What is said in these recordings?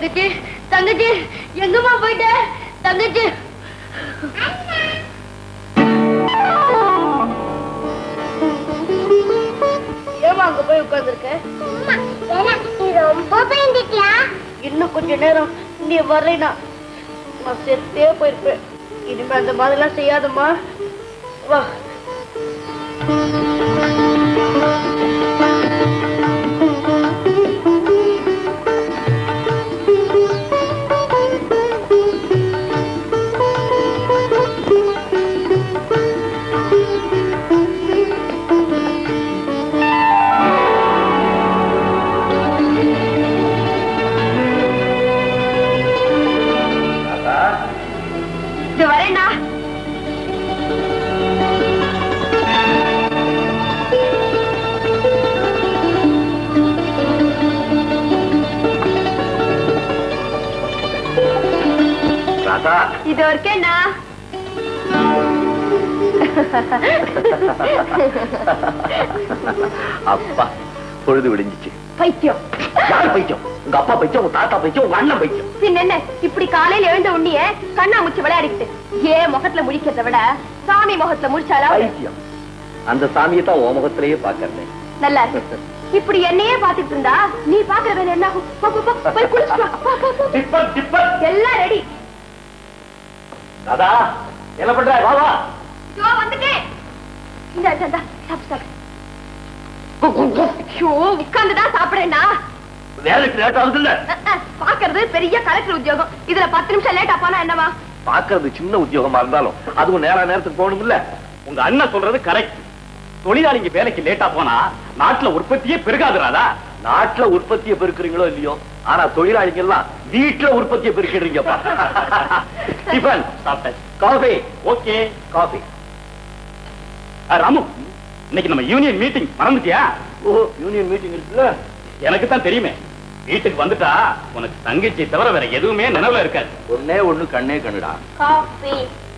தங்கச்சி தங்கச்சி எங்கம்மா போயிட்ட தங்கச்சி ஏமா அங்க போய் உட்கார்ந்துருக்க ரொம்ப பயந்துட்டியா இன்னும் கொஞ்ச நேரம் நீ வரலைனா நான் செத்தே போயிருப்பேன் இனிமே அந்த மாதிரிலாம் செய்யாதம்மா வா இது வரேனா ராதா இது இருக்கேண்ணா அப்பா பொழுது விடிஞ்சிச்சு பைத்தியம் யார் பைத்தியம் உங்க அப்பா பைத்தியம் உங்க தாத்தா பைத்தியம் உங்க அண்ணன் பைத்தியம் பின்ன என்ன இப்படி காலையில எழுந்த உன்னிய கண்ணாமூச்சி விளையாடிக்கிட்டு ஏன் முகத்துல முழிக்கிறத விட சாமி முகத்துல முழிச்சாலா பைத்தியம் அந்த சாமியை தான் உன் முகத்திலேயே பாக்கறேன் நல்லா இருக்கு இப்படி என்னையே பாத்துட்டு இருந்தா நீ பாக்குற வேலை என்ன ஆகும் போ, போ, போ, போய் குளிச்சுட்டு வா. போ, போ, போ. டிப்பர் டிப்பர் எல்லாம் ரெடி ராதா என்ன பண்ற வா வா இதோ வந்துட்டேன் இந்த இந்த சாப்பிடு சாப்பிடு ஐயோ உட்கார்ந்துதான் சாப்பிடுறேன்னா வேலைக்கு லேட் ஆகுது இல்ல பாக்குறது பெரிய கலெக்டர் உத்தியோகம் இதுல பத்து நிமிஷம் லேட்டா போனா என்னவா பாக்குறது சின்ன உத்தியோகமா இருந்தாலும் அதுவும் நேர நேரத்துக்கு போகணும் இல்ல உங்க அண்ணன் சொல்றது கரெக்ட் தொழிலாளிங்க வேலைக்கு லேட்டா போனா நாட்டுல உற்பத்தியே பெருகாதுராதா நாட்டுல உற்பத்தியை பெருக்குறீங்களோ இல்லையோ ஆனா தொழிலாளிங்க எல்லாம் வீட்டுல உற்பத்தியை பெருக்கிடுறீங்கப்பா டிஃபன் சாப்பிட்டேன் காஃபி ஓகே காஃபி ராமு இன்னைக்கு நம்ம யூனியன் மீட்டிங் மறந்துட்டியா ஓ யூனியன் மீட்டிங் இருக்குல்ல எனக்கு தான் தெரியுமே வீட்டுக்கு வந்துட்டா உனக்கு தங்கச்சி தவிர வேற எதுவுமே நினைவுல இருக்காது ஒன்னே ஒண்ணு கண்ணே கண்ணுடா காஃபி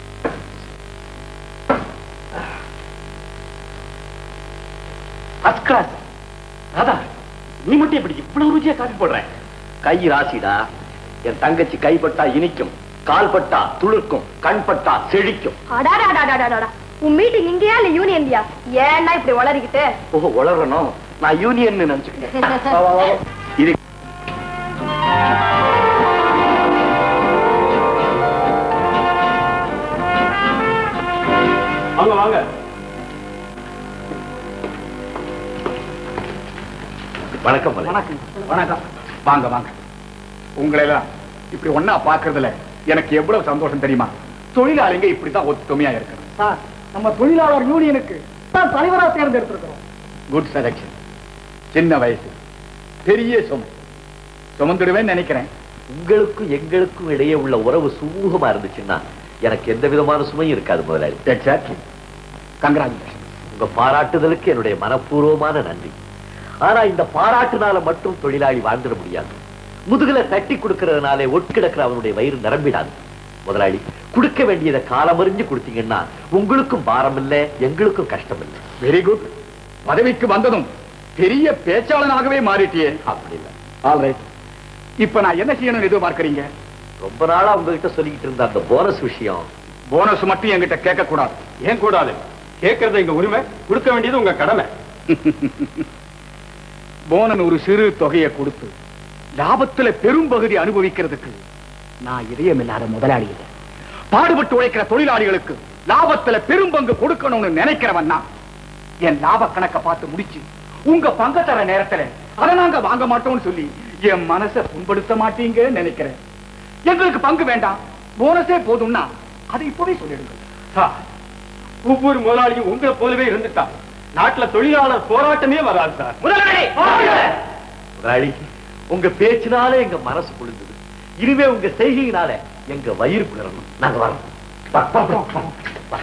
ஃபர்ஸ்ட் கிளாஸ் ராதா நீ மட்டும் இப்படி இவ்வளவு ருச்சியா காஃபி போடுற கை ராசிடா என் தங்கச்சி கைப்பட்டா இனிக்கும் கால் பட்டா துளிர்க்கும் கண் பட்டா செழிக்கும் அடாடாடாடாடாடா உன் மீட்டிங் இங்கயா இல்ல யூனியன்லயா ஏன்னா இப்படி வளரிக்கிட்டு ஓ வளரணும் நான் யூனியன் நினைச்சுக்கிட்டேன் வா, வா, வா. இது வாங்க வாங்க வணக்கம் மலை. வணக்கம் வணக்கம் வாங்க வாங்க உங்களை எல்லாம் இப்படி ஒன்னா பாக்குறதுல எனக்கு எவ்வளவு சந்தோஷம் தெரியுமா தொழிலாளிங்க இப்படித்தான் ஒத்துமையா இருக்கணும் சார் நம்ம தொழிலாளர் யூனியனுக்கு தான் தலைவரா தேர்ந்தெடுத்திருக்கிறோம் குட் செலக்ஷன் சின்ன வயசு பெரிய சுமை சுமந்துடுவேன்னு நினைக்கிறேன் உங்களுக்கும் எங்களுக்கும் இடையே உள்ள உறவு சுமூகமா இருந்துச்சுன்னா எனக்கு எந்த விதமான சுமையும் இருக்காது முதலாளி எக்ஸாக்ட்லி கங்க்ராச்சுலேஷன் உங்க பாராட்டுதலுக்கு என்னுடைய மனப்பூர்வமான நன்றி ஆனா இந்த பாராட்டுனால மட்டும் தொழிலாளி வாழ்ந்துட முடியாது முதுகுல தட்டி கொடுக்கறதுனாலே ஒட்கிடக்கிற அவனுடைய வயிறு நிரம்பிடாது முதலாளி கொடுக்க வேண்டியதை காலமறிஞ்சு கொடுத்தீங்கன்னா உங்களுக்கும் பாரம் இல்ல எங்களுக்கும் கஷ்டம் இல்லை வெரி குட் பதவிக்கு வந்ததும் பெரிய பேச்சாளனாகவே மாறிட்டியே அப்படி இல்லை ஆல்ரைட் இப்ப நான் என்ன செய்யணும்னு எதிர்பார்க்கறீங்க ரொம்ப நாளா உங்ககிட்ட சொல்லிக்கிட்டு இருந்த அந்த போனஸ் விஷயம் போனஸ் மட்டும் என்கிட்ட கேட்க கூடாது ஏன் கூடாது கேட்கறது எங்க உரிமை கொடுக்க வேண்டியது உங்க கடமை போனன் ஒரு சிறு தொகையை கொடுத்து லாபத்துல பெரும் பகுதி அனுபவிக்கிறதுக்கு நான் இதயமில்லாத முதலாளி இல்லை பாடுபட்டு உழைக்கிற தொழிலாளிகளுக்கு லாபத்துல பெரும் பங்கு கொடுக்கணும்னு நினைக்கிறவன் நான் என் லாப கணக்க பார்த்து முடிச்சு உங்க பங்க தர நேரத்துல அதை நாங்க வாங்க மாட்டோம்னு சொல்லி என் மனசை புண்படுத்த மாட்டீங்கன்னு நினைக்கிறேன் எங்களுக்கு பங்கு வேண்டாம் போனஸே போதும்னா அதை இப்பவே சொல்லிடுங்க சார், ஒவ்வொரு முதலாளியும் உங்களை போலவே இருந்துட்டா நாட்டுல தொழிலாளர் போராட்டமே வராது சார் முதலாளி உங்க பேச்சினால எங்க மனசு குளிர்ந்தது இனிமே உங்க செய்கையினால எங்க வயிறு குளிரணும் நாங்க வரோம் வா, வா, வா, வா, வா.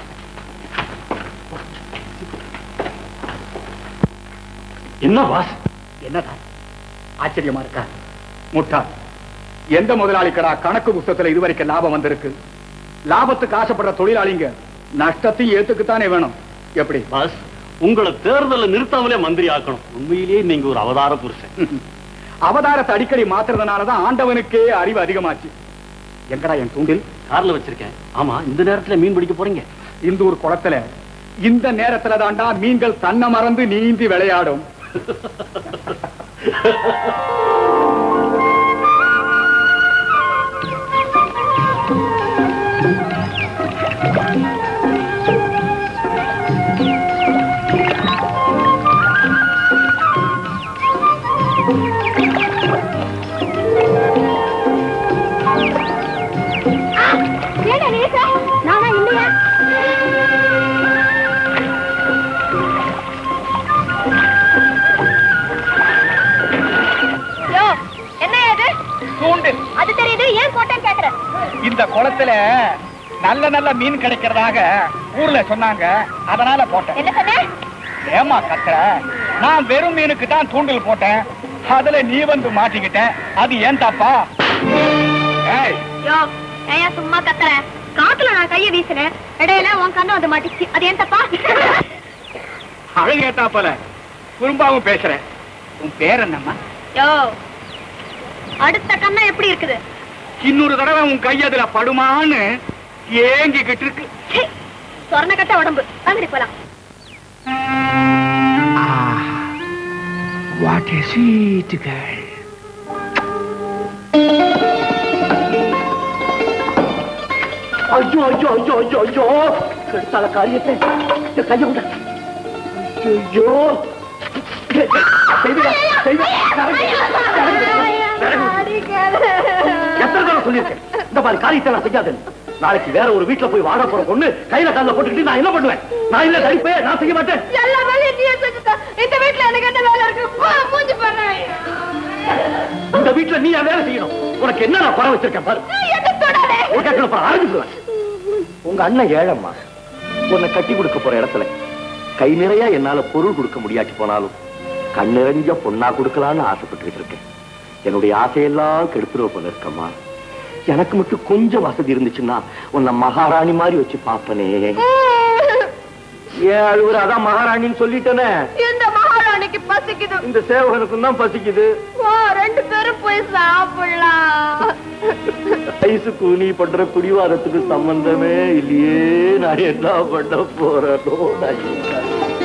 என்ன வாஸ் என்னதான் ஆச்சரியமா இருக்கா முட்டா எந்த முதலாளிக்கடா கணக்கு புஸ்தகத்துல இதுவரைக்கும் லாபம் வந்திருக்கு லாபத்துக்கு ஆசைப்படுற தொழிலாளிங்க நஷ்டத்தையும் ஏத்துக்குத்தானே வேணும் எப்படி பாஸ் உங்களை தேர்தல நிறுத்தாமலே மந்திரி ஆக்கணும் உண்மையிலேயே நீங்க ஒரு அவதார புருஷன் அவதாரத்தை அடிக்கடி மாத்துறதுனாலதான் ஆண்டவனுக்கே அறிவு அதிகமாச்சு எங்கடா என் தூண்டில் கார்ல வச்சிருக்கேன் ஆமா இந்த நேரத்துல மீன் பிடிக்க போறீங்க இந்த ஒரு குளத்துல இந்த நேரத்துல தாண்டா மீன்கள் தன்னை மறந்து நீந்தி விளையாடும் ஏடா நீசா நானா இல்லையா யோ என்ன இது தூண்டில் அது தெரியுது ஏன் போட்டேன்னு கேக்குறேன் இந்த குளத்துல நல்ல நல்ல மீன் கிடைக்கிறதாக ஊர்ல சொன்னாங்க அதனால போட்டேன் என்ன சொன்ன ஏமா கத்துற நான் வெறும் மீனுக்கு தான் தூண்டில் போட்டேன் அதுல நீ வந்து மாட்டிக்கிட்ட அது ஏன் தாப்பா ஏய் யோ ஏன் சும்மா கத்துற காத்துல நான் கைய வீசினேன் இடையில உன் கண்ணு வந்து மாட்டிச்சு அது ஏன் தப்பா அழகேட்டா போல குறும்பாவும் பேசுறேன் உன் பேர் என்னம்மா யோ அடுத்த கண்ணா எப்படி இருக்குது இன்னொரு தடவை உன் கை அதுல படுமான்னு ஏங்கிக்கிட்டு இருக்கு ச்சீ, சொர்ண கட்ட உடம்பு வாங்கடி போலாம் வாட் ஏ ஸ்வீட் கேர்ள் ஐயோ ஐயோ ஐயோ ஐயோ ஐயோ கெடுத்தால காரியத்தை இந்த கையை விட ஐயோ செய்வீரா, செய்வீரா. எத்தனை தடவை சொல்லியிருக்கேன் இந்த மாதிரி காரியத்தை நான் செய்யாதேன்னு. நாளைக்கு வேற ஒரு வீட்டுல போய் வாட போற பொண்ணு கையில கால போட்டுக்கிட்டு நான் என்ன பண்ணுவேன் நான் இல்ல தடிப்பே நான் செய்ய மாட்டேன் எல்லா வேலையும் நீயே செஞ்சுட்ட இந்த வீட்டுல எனக்கு என்ன வேலை இருக்கு போ, மூஞ்சி பண்ணேன் இந்த வீட்டுல நீ என் வேலை செய்யணும் உனக்கு என்ன நான் குறை வச்சிருக்கேன் பாரு என்ன தொடாதே உனக்கு அப்புறம் ஆரம்பிச்சுடுவேன் உங்க அண்ணன் ஏழம்மா உன்னை கட்டி கொடுக்க போற இடத்துல கை நிறைய என்னால பொருள் கொடுக்க முடியாச்சு போனாலும் கண் நிறைஞ்ச பொண்ணா கொடுக்கலான்னு ஆசைப்பட்டு இருக்கேன் என்னுடைய ஆசையெல்லாம் கெடுத்துருவ போல இருக்கம்மா எனக்கு மட்டும் கொஞ்சம் வசதி இருந்துச்சுன்னா உன்னை மகாராணி மாதிரி வச்சு பாப்பனே ஏன் அழுவுற அதான் மகாராணின்னு சொல்லிட்டேனே இந்த மகாராணிக்கு பசிக்குது இந்த சேவகனுக்கும் தான் பசிக்குது ஓ ரெண்டு பேரும் போய் சாப்பிடலாம் வயசுக்கு நீ பண்ற குடிவாரத்துக்கு சம்பந்தமே இல்லையே நான் என்ன பண்ண போறேனோ நான் என்ன-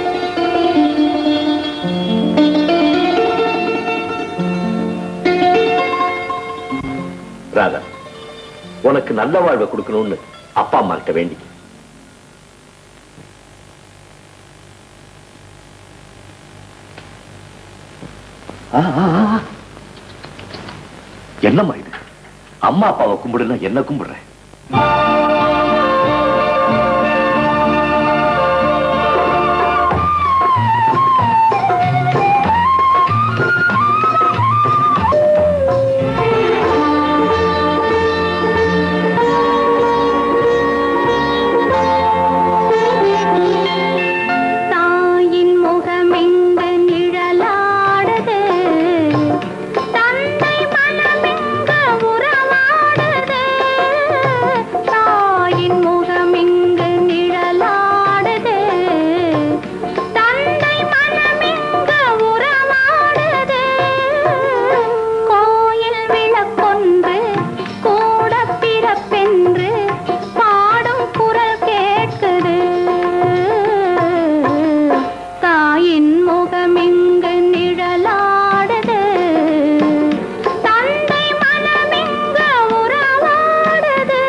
ராதா உனக்கு நல்ல வாழ்வை கொடுக்கணும்னு அப்பா அம்மா கிட்ட வேண்டி ஆ, ஆ, ஆ. என்னம்மா இது அம்மா அப்பாவை கும்பிடுனா என்ன கும்பிடுறேன் தாயின் முகமெங்க நிழலாடுது தந்தை மனமெங்க உறவாடுது தாயின் முகமெங்க நிழலாடுது தந்தை மனமெங்க உறவாடுது கோயில் விளக்கொன்று கூட பிறப்பென்று பாடும் குரல் கேட்குது தாயின் முகமெங்கு நிழலாடுது தந்தை மனமெங்கு உறவாடுது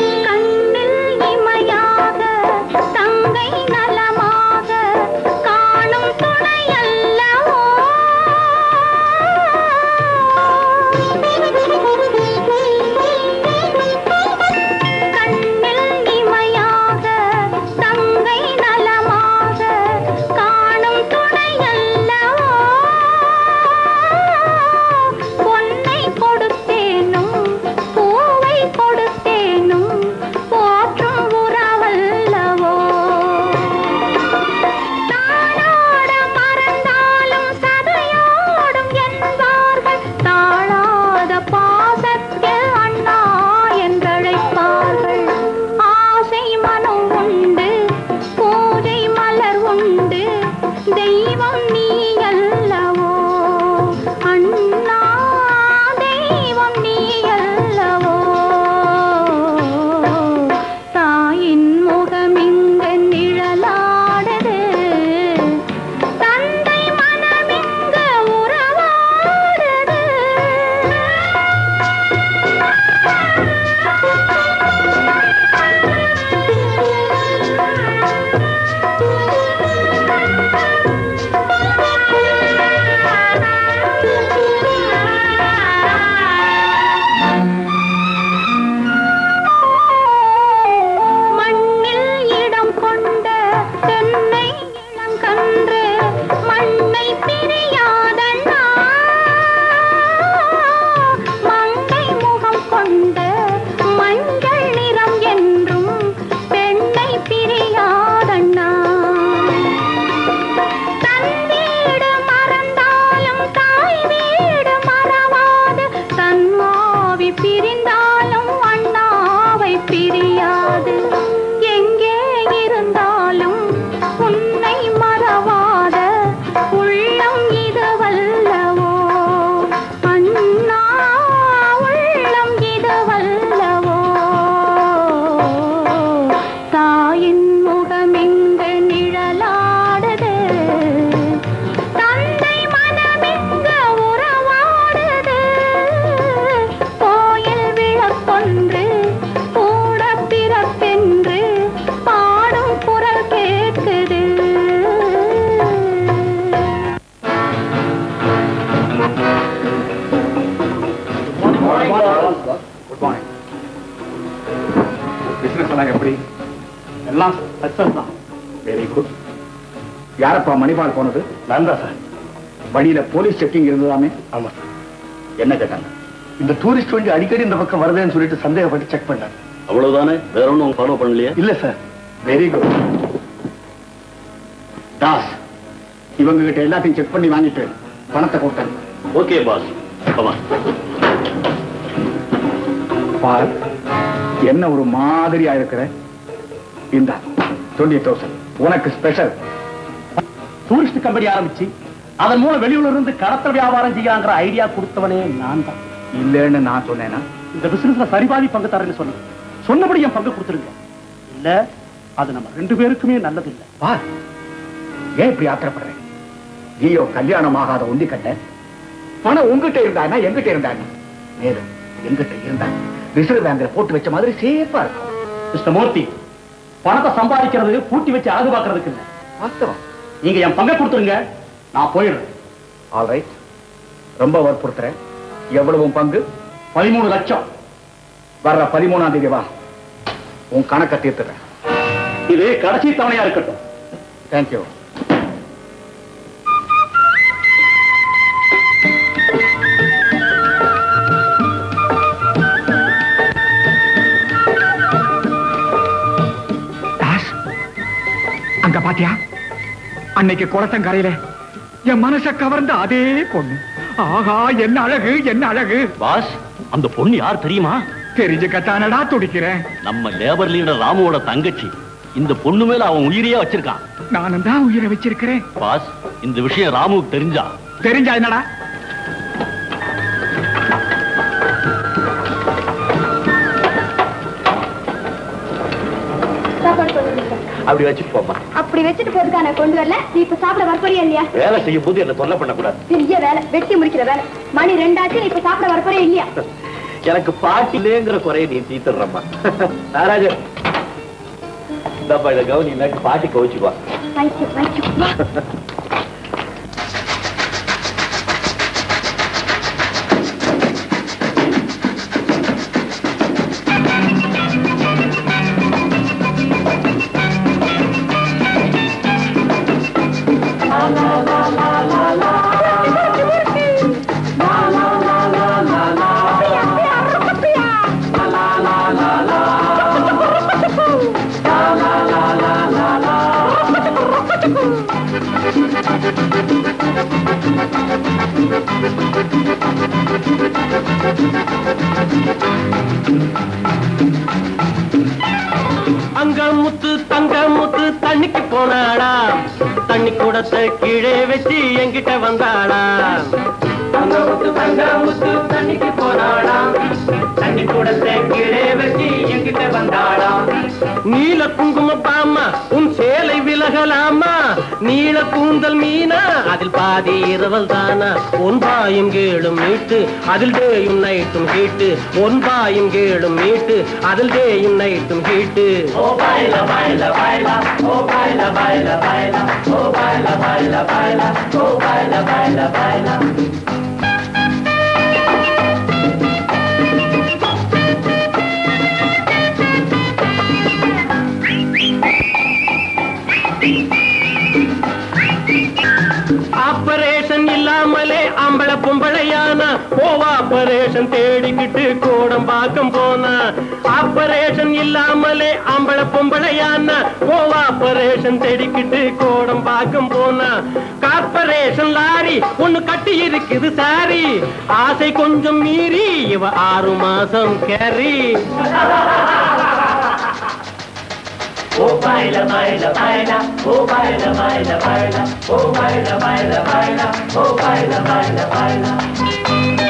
கண்ணில் இமையாக தங்கை நலமாக யாருப்பா மணிபால் போனது நான் தான் சார் வழியில போலீஸ் செக்கிங் இருந்ததாமே ஆமா சார் என்ன கேட்டாங்க இந்த டூரிஸ்ட் வண்டி அடிக்கடி இந்த பக்கம் வருதுன்னு சொல்லிட்டு சந்தேகப்பட்டு செக் பண்ணாங்க அவ்வளவுதானே வேற ஒன்றும் ஃபாலோ பண்ணலையே இல்ல சார் வெரி குட் தாஸ் இவங்க கிட்ட எல்லாத்தையும் செக் பண்ணி வாங்கிட்டு பணத்தை கொடுத்தேன் ஓகே பாஸ் கமா பால் என்ன ஒரு மாதிரியா இருக்கிற இந்த டுவெண்ட்டி தௌசண்ட் உனக்கு ஸ்பெஷல் டூரிஸ்ட் கம்பெனி ஆரம்பிச்சு அதன் மூலம் வெளியூர்ல இருந்து கடத்தல் வியாபாரம் செய்யாங்கிற ஐடியா கொடுத்தவனே நான் தான் இல்லைன்னு நான் சொன்னேன்னா இந்த பிசினஸ்ல சரிபாதி பங்கு தரேன்னு சொன்னேன் சொன்னபடி என் பங்கு கொடுத்துருங்க இல்ல அது நம்ம ரெண்டு பேருக்குமே நல்லது இல்ல பால் ஏன் இப்படி ஆத்திரப்படுறேன் நீயோ கல்யாணம் ஆகாத உண்டி கட்ட பணம் உங்ககிட்ட இருந்தானா எங்கிட்ட இருந்தானா மேலும் எங்கிட்ட இருந்தா ரிசர்வ் பேங்க்ல போட்டு வச்ச மாதிரி சேஃபா இருக்கும் மிஸ்டர் மூர்த்தி பணத்தை சம்பாதிக்கிறது பூட்டி வச்சு அழகு பார்க்கறதுக்கு இல்ல வாஸ்தவம் நீங்க என் பங்கை கொடுத்துருங்க நான் போயிடுறேன் ஆல் ரைட் ரொம்ப வற்புறுத்துறேன் எவ்வளவு உன் பங்கு பதிமூணு லட்சம் வர்ற பதிமூணாம் தேதி வா உன் கணக்கை தீர்த்துறேன் இது கடைசி தவணையா இருக்கட்டும் தேங்க்யூ தாஸ் அங்க பாத்தியா அன்னைக்கு குளத்தங்கரையில என் மனச கவர்ந்த அதே பொண்ணு ஆஹா என்ன அழகு என்ன அழகு பாஸ் அந்த பொண்ணு யார் தெரியுமா தெரிஞ்சுக்கத்தானடா துடிக்கிறேன் நம்ம லேபர் லீடர் ராமுவோட தங்கச்சி இந்த பொண்ணு மேல அவன் உயிரையே வச்சிருக்கான் நானும் தான் உயிரை வச்சிருக்கிறேன் பாஸ் இந்த விஷயம் ராமுவுக்கு தெரிஞ்சா தெரிஞ்சா என்னடா சாப்பாடு கொண்டு வந்துருக்கேன். அப்படி வச்சுட்டு போமா அப்படி வச்சுட்டு போறதுக்கா நான் கொண்டு வரல நீ இப்ப சாப்பிட வரப்போறியா இல்லையா வேலை செய்யும் போது என்ன தொல்லை பண்ணக்கூடாது பெரிய வேலை வெட்டி முடிக்கிற வேலை மணி ரெண்டாச்சு நீ இப்ப சாப்பிட வரப்போறியா இல்லையா எனக்கு பாட்டிலேங்கிற குறைய நீ தீத்துடுறம்மா நாராஜன் இந்தாப்பா இதை கவனி இல்லாட்டி பாட்டி கவிச்சுக்குவா தேங்க்யூ தேங்க்யூ அங்க முத்து தங்க முத்து தண்ணிக்கு போனாடா தண்ணி கூடத்தை கீழே வச்சு என்கிட்ட வந்தாடா அங்க முத்து தங்க முத்து தண்ணிக்கு போனாடா தண்ணி கூடத்தை கீழே வச்சு என்கிட்ட வந்தாடா நீல குங்கும பாமா உன் சேலை விலகலாமா நீல கூந்தல் மீனா அதில் பாதி இரவல் தானா உன் பாயும் கேளும் மீட்டு அதில் டேயும் நைட்டும் ஹீட்டு உன் பாயும் கேளும் மீட்டு அதில் டேயும் நைட்டும் ஹீட்டு ஓ பாயில பாயில பாயில ஓ பாயில பாயில பாயில ஓ பாயில பாயில பாயில ஓ பாயில பாயில பாயில ஆபரேஷன் இல்லாமலே அம்பள பொம்பளையான ஓவாபரேஷன் தேடிக்கிட்டு கோடம்பாக்கம் போனா ஆபரேஷன் இல்லாமலே அம்பள பொம்பளையான ஓவாபரேஷன் தேடிக்கிட்டு கோடம்பாக்கம் போனா கார்பரேஷன் லாரி ஒண்ணு கட்டி இருக்குது சாரி ஆசை கொஞ்சம் மீறி இவ ஆறு மாசம் கேரி ஓ பாயில பாயில பாயில ஓ பாயில பாயில பாயில ஓ பாயில பாயில பாயில ஓ பாயில பாயில பாயில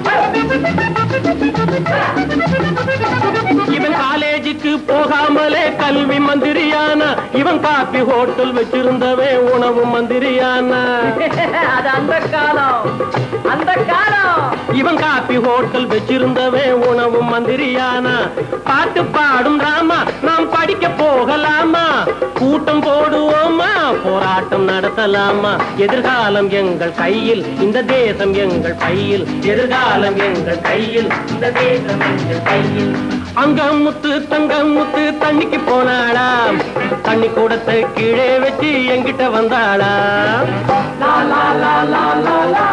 இவன் காலேஜுக்கு போகாமலே கல்வி மந்திரியானா இவன் காப்பி ஹோட்டல் வச்சிருந்தவே உணவு மந்திரியானா அது அந்த காலம் அந்த காலம் இவன் காப்பி ஹோட்டல் வச்சிருந்தவே உணவு மந்திரியானா பாட்டு பாடும் ராமா நாம் படிக்க போகலாமா கூட்டம் போடுவோமா போராட்டம் நடத்தலாமா எதிர்காலம் எங்கள் கையில் இந்த தேசம் எங்கள் கையில் எதிர்காலம் எங்கள் கையில் இந்த தேசம் எங்கள் கையில் அங்கம் முத்து தங்கம் முத்து தண்ணிக்கு போனாளா தண்ணி கூடத்தை கீழே வச்சு எங்கிட்ட வந்தாளா லா லா லா லா லா லா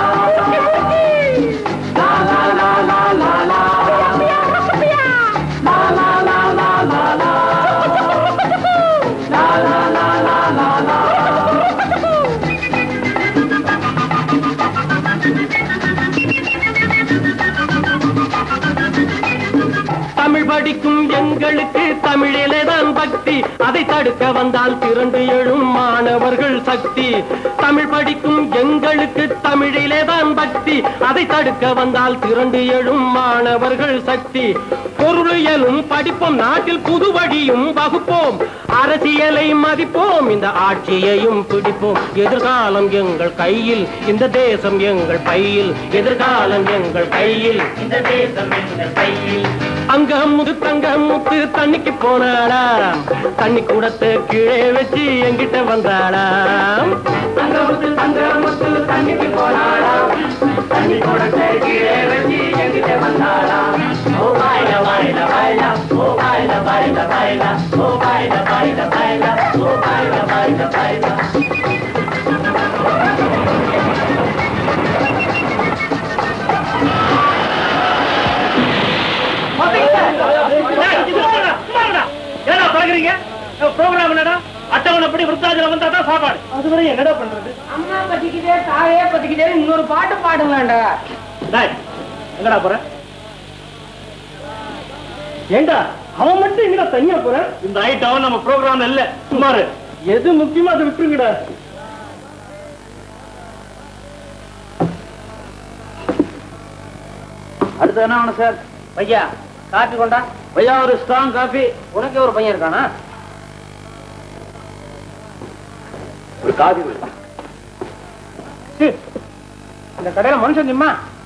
தமிழ் படிக்கும் எங்களுக்கு தமிழிலே தான் பக்தி அதை தடுக்க வந்தால் திரண்டு எழும் மாணவர்கள் சக்தி தமிழ் படிக்கும் எங்களுக்கு தமிழிலே தான் பக்தி அதை தடுக்க வந்தால் திரண்டு எழும் மாணவர்கள் சக்தி பொருளியலும் படிப்போம் நாட்டில் புது வழியும் வகுப்போம் அரசியலை மதிப்போம் இந்த ஆட்சியையும் பிடிப்போம் எதிர்காலம் எங்கள் கையில் இந்த தேசம் எங்கள் பையில் எதிர்காலம் எங்கள் கையில் இந்த தேசம் எங்கள் கையில் அங்க முது தங்க முத்து தண்ணிக்கு போனாளா தண்ணி கூடத்தை கீழே வச்சு எங்கிட்ட வந்தாளா அங்க முத்து தங்க முத்து தண்ணிக்கு போனாளா தண்ணி கூடத்தை கீழே வச்சு எங்கிட்ட வந்தாளா ஓ பாயில பாயில பாயில ஓ பாயில பாயில பாயில ஓ பாயில பாயில பாயில ஓ பாயில பாயில பாயில ஏன்னா பழகுறீங்க ப்ரோக்ராம் என்னடா அட்டவணைப்படி விருத்தாஜலம் வந்தா தான் சாப்பாடு அதுவரை என்னடா பண்றது அம்மா பத்திக்கிட்டே தாயே பத்திக்கிட்டே இன்னொரு பாட்டு பாடுங்களாண்டா டேய், எங்கடா போற ஏண்டா அவன் மட்டும் எங்கடா தனியா போற இந்த ஐட்டம் நம்ம ப்ரோக்ராம் இல்ல சுமாரு எது முக்கியமா அதை விட்டுருங்கடா அடுத்து என்ன வேணும் சார் பையா காப்பி கொண்டா பையா ஒரு ஸ்ட்ராங் காபி உனக்கே ஒரு பையன் இருக்கானா ஒரு காதி விடு. இந்த கடையில மனுஷன் நிம்மா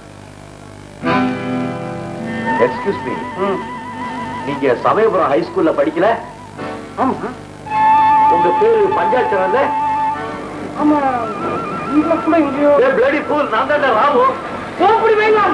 எக்ஸ்கியூஸ் மீ நீங்க சமயபுரம் ஹை ஸ்கூல்ல படிக்கல ஆமா உங்க பேரு பஞ்சாட்சரம் ஆமா நீங்க கூட எங்கேயோ பிளடி ஃபூல் நான் தான் ராமு அப்படி வேண்டாம்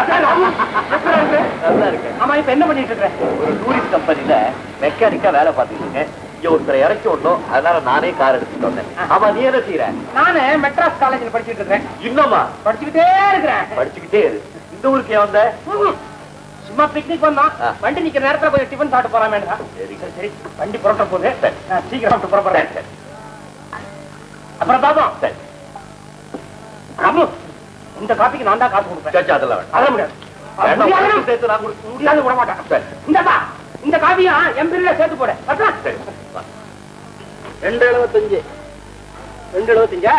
நல்லா இருக்கேன் ஆமா இப்ப என்ன பண்ணிட்டு இருக்க ஒரு டூரிஸ்ட் கம்பெனில மெக்கானிக்கா வேலை பார்த்துட்டு இருக்கேன் இங்க ஒருத்தரை இறக்கி விடணும் அதனால நானே கார் எடுத்துட்டு வந்தேன் ஆமா நீ என்ன செய்யற நானு மெட்ராஸ் காலேஜ்ல படிச்சிட்டு இருக்கேன் இன்னுமா படிச்சுக்கிட்டே இருக்கிறேன் படிச்சுக்கிட்டே இரு இந்த ஊருக்கு ஏன் வந்த ம்ம். சும்மா பிக்னிக் வந்தோம் ஆ. வண்டி நிக்கிற நேரத்துல கொஞ்சம் டிஃபன் சாப்பிட்டு போலாம் வேண்டாம் சரி. சரி சரி வண்டி புறப்பட்ட போகுது சரி. நான் சீக்கிரம் சாப்பிட்டு புறப்படுறேன் சரி. அப்புறம் பாப்போம் சரி ராமு இந்த காப்பிக்கு நான் தான் காசு கொடுப்பேன் சரி, அதெல்லாம் வேண்டாம் அதெல்லாம் முடியாது வேண்டாம், முடியாது. உனக்கு சேர்த்து நான் கொடுத்து முடியாது விட மாட்டேன் சரி. இந்தப்பா இந்த காப்பியும் என் பில்ல சேர்த்து போடு வரட்டா? சரி வா. ரெண்டு எழுபத்தஞ்சு ரெண்டு எழுபத்தஞ்சா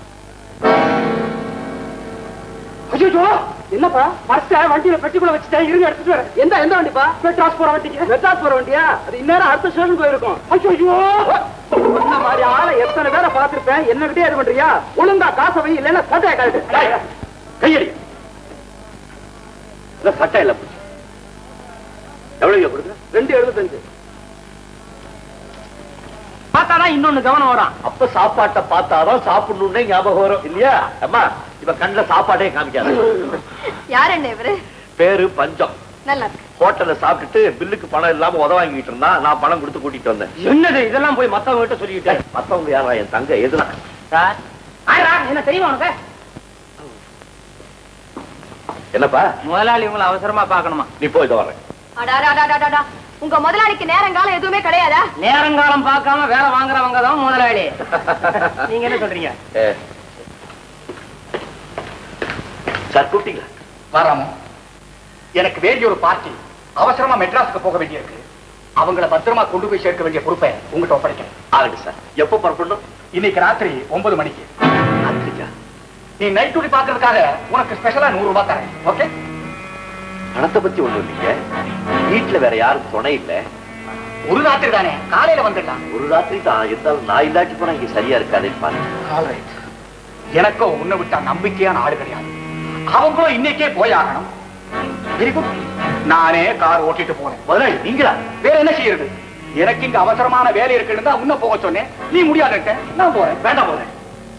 அச்சோ என்னப்பா பர்ஸ வண்டியில பெட்டிக்குள்ள வச்சுட்டேன் இருங்க எடுத்துட்டு வரேன் எந்த எந்த வண்டிப்பா மெட்ராஸ் போற வண்டிக்கு மெட்ராஸ் போற வண்டியா அது இந்நேரம் அடுத்த ஸ்டேஷன் போயிருக்கும் ஐயோ இந்த மாதிரி ஆளை எத்தனை பேரை பார்த்திருப்பேன் என்னகிட்டே இது பண்றியா ஒழுங்கா காசை வை இல்லைன்னா சட்டையை கழட்டு டேய், கையடி இந்த சட்டை இல்ல புடிச்சு எவ்வளவு கொடுக்குற ரெண்டு எழுபத்தஞ்சு பார்த்தாதான் இன்னொன்னு கவனம் வரும் அப்ப சாப்பாட்டை பார்த்தாதான் சாப்பிடணும்னே ஞாபகம் வரும் இல்லையா அம்மா இவ கண்ணுல சாப்பாடே காமிக்காது யார் என்ன இவரு பேரு பஞ்சம் நல்லா இருக்கு ஹோட்டல்ல சாப்பிட்டுட்டு பில்லுக்கு பணம் இல்லாம உத வாங்கிட்டு இருந்தான் நான் பணம் கொடுத்து கூட்டிட்டு வந்தேன் என்னது இதெல்லாம் போய் மத்தவங்க கிட்ட சொல்லிக்கிட்டேன் மத்தவங்க யாரா என் தங்க எதுனா சார் ஆயிரா என்ன தெரியுமா உனக்கு என்னப்பா முதலாளி உங்களை அவசரமா பார்க்கணுமா நீ போய் இதை வரேன் அடாடாடாடாடாடா. உங்க முதலாளிக்கு நேரங்காலம் எதுவுமே கிடையாதா நேரங்காலம் பார்க்காம வேலை வாங்குறவங்க தான் முதலாளி நீங்க என்ன சொல்றீங்க சார் கூப்பிட்டீங்களா பாராமோ எனக்கு வேண்டிய ஒரு பார்ட்டி அவசரமா மெட்ராஸுக்கு போக வேண்டியிருக்கு அவங்கள பத்திரமா கொண்டு போய் சேர்க்க வேண்டிய பொறுப்பை உங்ககிட்ட ஒப்படைக்கிறேன் ஆகட்டும் சார் எப்போ புறப்படணும் இன்னைக்கு ராத்திரி ஒன்பது மணிக்கு ராத்திரிக்கா நீ நைட் டியூட்டி பாக்குறதுக்காக உனக்கு ஸ்பெஷலா நூறு ரூபாய் தரேன் ஓகே பணத்தை பத்தி ஒண்ணு இல்லைங்க வீட்டுல வேற யாரும் துணை இல்ல ஒரு ராத்திரி தானே காலையில வந்துடலாம் ஒரு ராத்திரி தான் இருந்தாலும் நான் இல்லாட்டி போனா இங்க சரியா இருக்காதுன்னு பாருங்க Alright. எனக்கும் உன்னை விட்டா நம்பிக்கையான ஆளு கிடையாது அவங்களும் இன்னைக்கே போயாகணும் வெரி குட் நானே கார் ஓட்டிட்டு போனேன் முதலாளி நீங்களா வேற என்ன செய்யறது எனக்கு இங்க அவசரமான வேலை இருக்குன்னு தான் உன்ன போக சொன்னேன் நீ முடியாதுட்ட நான் போறேன் வேண்டாம் போறேன்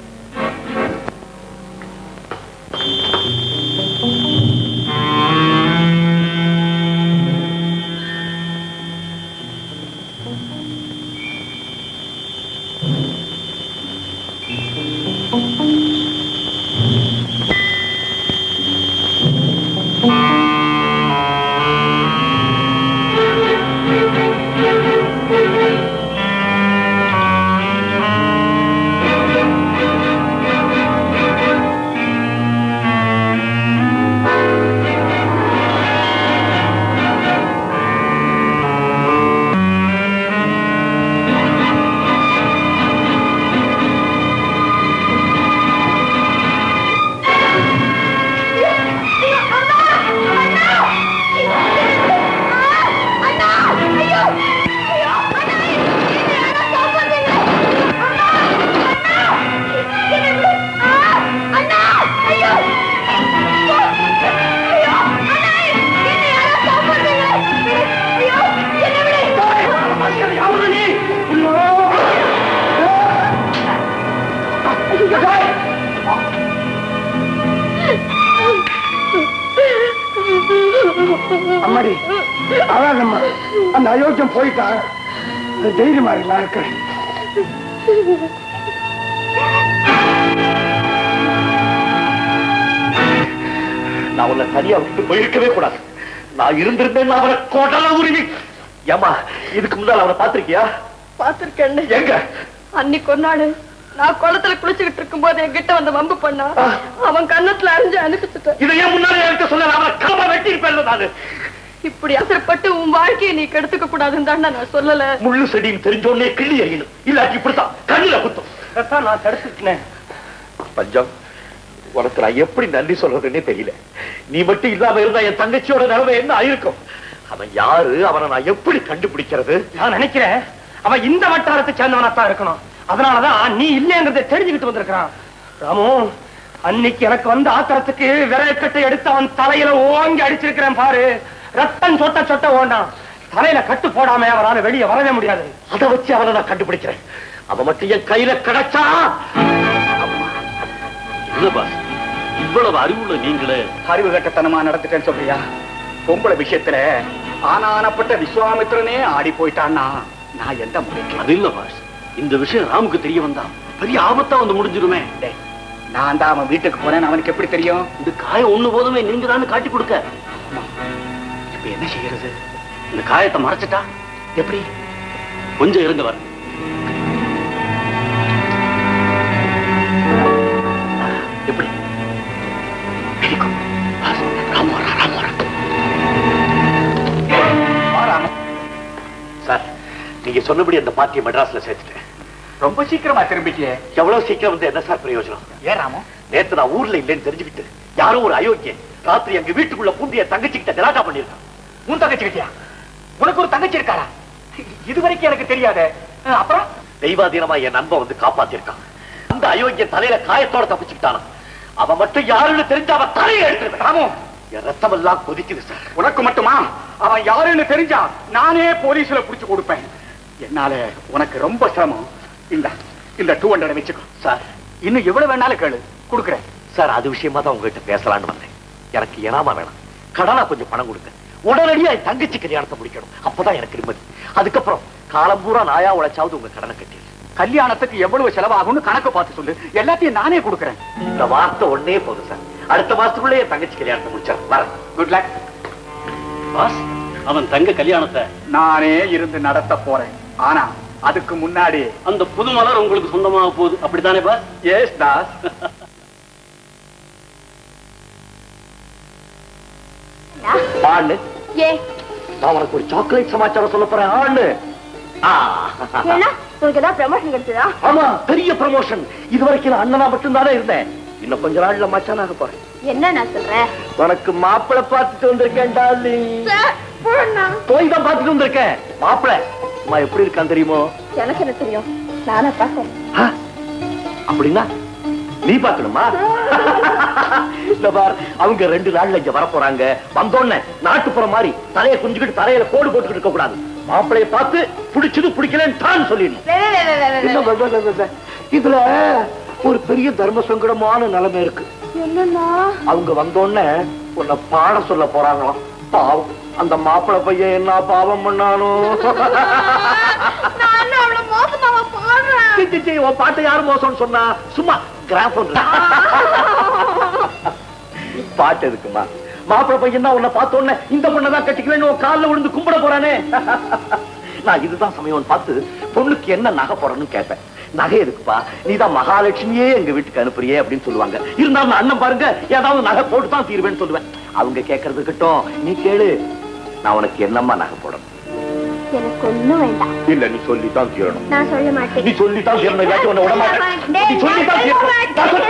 அம்மாடி அதான் நம்ம அந்த அயோக்கியம் போயிட்டான் தைரியமா இருக்கு நான் இருக்கிறேன் நான் உன்னை தனியா விட்டு போயிருக்கவே கூடாது நான் இருந்திருந்தேன் அவரை கோட்டல உரிமை ஏமா இதுக்கு முன்னால் அவனை பார்த்திருக்கியா பாத்திருக்கேன் எங்க அன்னைக்கு ஒரு நாள் நான் குளத்துல குளிச்சுக்கிட்டு இருக்கும்போது என்கிட்ட வந்து வம்பு பண்ணா அவன் கன்னத்துல அரைஞ்சு அனுப்பிச்சுட்டேன் இதை ஏன் முன்னாலே என்கிட்ட சொல்ல அவனை கலமா வெட்டி இருப்பேன் நானு இப்படி அவசரப்பட்டு உன் வாழ்க்கையை நீ கெடுத்துக்க கூடாதுன்னு தான் நான் சொல்லல முள்ளு செடின்னு தெரிஞ்சோடனே கிள்ளி எறியணும் இல்லாட்டி இப்படித்தான் கண்ணுல குத்தும் நான் தடுத்துட்டேன் பஞ்சம் உனக்கு நான் எப்படி நன்றி சொல்றதுன்னே தெரியல நீ மட்டும் இல்லாம இருந்தா என் தங்கச்சியோட நிலைமை என்ன ஆயிருக்கும் அவன் யாரு அவனை நான் எப்படி கண்டுபிடிக்கிறது நான் நினைக்கிறேன் அவன் இந்த வட்டாரத்தை சேர்ந்தவனாத்தான் இருக்கணும் அதனாலதான் நீ இல்லைங்கிறத தெரிஞ்சுக்கிட்டு வந்திருக்கிறான் ராமு அன்னைக்கு எனக்கு வந்த ஆத்திரத்துக்கு விரயக்கட்டை எடுத்து அவன் தலையில ஓங்கி அடிச்சிருக்கிறேன் பாரு ரத்தம் சொட்ட சொட்ட ஓண்டான் தலையில கட்டு போடாம அவனால வெளியே வரவே முடியாது அதை வச்சு அவனை நான் கண்டுபிடிக்கிறேன் அவன் மட்டும் என் கையில கிடைச்சா இல்ல பாஸ் இவ்வளவு அறிவுள்ள நீங்களே அறிவு கட்டத்தனமா நடந்துட்டேன்னு சொல்றியா பொம்பளை விஷயத்துல ஆனானப்பட்ட விஸ்வாமித்திரனே ஆடி போயிட்டான்னா நான் எந்த முறைக்கு அது இல்ல பாஸ் இந்த விஷயம் ராமுக்கு தெரிய வந்தா பெரிய ஆபத்தா வந்து முடிஞ்சிருமே டேய், நான் தான் அவன் வீட்டுக்கு போனேன்னு அவனுக்கு எப்படி தெரியும் இந்த காயம் ஒண்ணு போதுமே நீங்க தானே காட்டி கொடுக்க இப்ப என்ன செய்யறது இந்த காயத்தை மறைச்சிட்டா எப்படி கொஞ்சம் இருங்க வர எப்படி ராமு வரா, ராமு வரா. வாராம சார் நீங்க சொன்னபடி அந்த பார்ட்டியை மெட்ராஸ்ல சேர்த்துட்டேன் ரொம்ப சீக்கிரமா திரும்பிட்டியே எவ்வளவு சீக்கிரம் வந்து என்ன சார் பிரயோஜனம் ஏன் ராமு நேத்து நான் ஊர்ல இல்லைன்னு தெரிஞ்சுக்கிட்டு யாரோ ஒரு அயோக்கியன் ராத்திரி எங்க வீட்டுக்குள்ள பூண்டிய தங்கச்சி கிட்ட கலாட்டா பண்ணிருக்கான் உன் தங்கச்சி கிட்டியா உனக்கு ஒரு தங்கச்சி இருக்காரா இது வரைக்கும் எனக்கு தெரியாத அப்புறம் தெய்வாதீனமா என் நண்பன் வந்து காப்பாத்திருக்கான் அந்த அயோக்கியன் தலையில காயத்தோட தப்பிச்சுக்கிட்டானா அவன் மட்டும் யாருன்னு தெரிஞ்ச அவன் தலையில எடுத்துருவேன் ராமு என் ரத்தம் எல்லாம் கொதிக்குது சார் உனக்கு மட்டுமா அவன் யாருன்னு தெரிஞ்சா நானே போலீஸ்ல புடிச்சு கொடுப்பேன் என்னால உனக்கு ரொம்ப சிரமம் இந்த இந்த டூ ஹண்ட்ரட் வச்சுக்கோ சார் இன்னும் எவ்வளவு வேணாலும் கேளு கொடுக்குறேன் சார் அது விஷயமா தான் உங்ககிட்ட பேசலாம்னு வந்தேன் எனக்கு இனாமா வேணாம் கடனா கொஞ்சம் பணம் கொடுங்க உடனடியா என் தங்கச்சி கல்யாணத்தை முடிக்கணும் அப்பதான் எனக்கு நிம்மதி அதுக்கப்புறம் காலம் பூரா நாயா உழைச்சாவது உங்க கடனை கட்டிடு கல்யாணத்துக்கு எவ்வளவு செலவாகும்னு கணக்கு பார்த்து சொல்லு எல்லாத்தையும் நானே கொடுக்குறேன் இந்த வார்த்தை ஒன்னே போதும் சார் அடுத்த மாசத்துக்குள்ளே என் தங்கச்சி கல்யாணத்தை முடிச்சார் வரேன் குட் லக் பாஸ் அவன் தங்க கல்யாணத்தை நானே இருந்து நடத்த போறேன் ஆனா அதுக்கு முன்னாடி அந்த புது மலர் உங்களுக்கு சொந்தமாக போகுது அப்படித்தானே பாஸ் எஸ் தாஸ் ஆளு ஏ நான் உனக்கு ஒரு சாக்லேட் சமாச்சாரம் சொல்ல போறேன் ஆளு ஆ. ஏன்னா உனக்கு ஏதாவது ப்ரமோஷன் கிடைச்சதா ஆமா பெரிய ப்ரமோஷன் இது வரைக்கும் நான் அண்ணனா மட்டும்தானே இருந்தேன் இன்னும் கொஞ்ச நாள்ல மச்சானாக போறேன் என்ன நான் சொல்றேன் உனக்கு மாப்பிளை பார்த்துட்டு வந்திருக்கேன் டார்லிங் சார், போடா. போய் தான் பார்த்துட்டு வந்திருக்கேன் மாப்பிளை அம்மா எப்படி இருக்கான் தெரியுமோ எனக்கு என்ன தெரியும் நானா பார்த்தேன் ஆ? அப்படின்னா நீ பார்க்கணுமா இந்த பார் அவங்க ரெண்டு நாள்ல இங்க வர போறாங்க வந்தோடனே நாட்டுப்புறம் மாதிரி தலையை குஞ்சுக்கிட்டு தலையில கோடு போட்டுக்கிட்டு இருக்க கூடாது மாப்பிளைய பார்த்து பிடிச்சது பிடிக்கலன்னு தான் சொல்லிடணும் என்ன ப- ப- ப- ப- இதுல ஒரு பெரிய தர்ம சங்கடமான நிலைமை இருக்கு என்னன்னா அவங்க வந்தோடனே உன்னை பாட சொல்ல போறாங்களாம் பாவம் அந்த மாப்பிள்ளை பையன் என்ன பாவம் பண்ணானோ நான் அவ்வளவு மோசமாவா பாடுறேன் சி, சி, சி, உன் பாட்டை யாரு மோசம்னு சொன்னா சும்மா கிராஃபோன் பாட்டு இருக்குமா மாப்பிள்ளை பையன் தான் உன்னை பார்த்த உடனே இந்த பொண்ணை தான் கட்டிக்குவேன்னு உன் காலில் விழுந்து கும்பிட போறானே நான் இதுதான் சமயம் பார்த்து பொண்ணுக்கு என்ன நகை போடணும்னு கேட்பேன் நகை எதுக்குப்பா நீதான் மகாலட்சுமியே எங்க வீட்டுக்கு அனுப்புறியே அப்படின்னு சொல்லுவாங்க இருந்தாலும் நான் அண்ணன் பாருங்க ஏதாவது நகை போட்டு தான் தீருவேன்னு சொல்லுவேன் அவங்க கேட்கறது கிட்டும் நீ கேளு நான் உனக்கு என்னம்மா நகை போடணும் எனக்கு ஒண்ணும் வேண்டாம் இல்ல நீ சொல்லி தான் தீரணும் நான் சொல்ல மாட்டேன் நீ சொல்லி தான் தீரணும் இல்லாட்டி உன்னை விட மாட்டேன் நீ சொல்லி தான் தீரணும் நான் சொல்ல-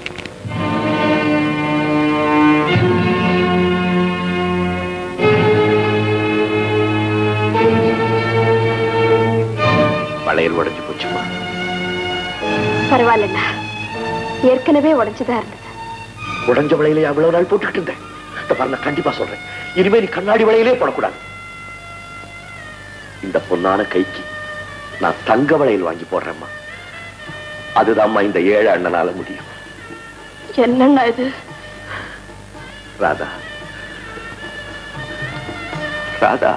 வளையல் உடைஞ்சு போச்சுமா பரவாயில்லண்ணா ஏற்கனவே உடைஞ்சுதான் இருந்தது உடைஞ்ச வளையலை அவ்வளவு நாள் போட்டுக்கிட்டு இருந்தேன் இந்த பாரு நான் கண்டிப்பா சொல்றேன் இனிமே நீ கண்ணாடி வளையலே போடக்கூடாது இந்த பொன்னான கைக்கு நான் தங்க வளையல் வாங்கி போடுறேம்மா அதுதாம்மா இந்த ஏழை அண்ணனால முடியும் என்னண்ணா இது ராதா ராதா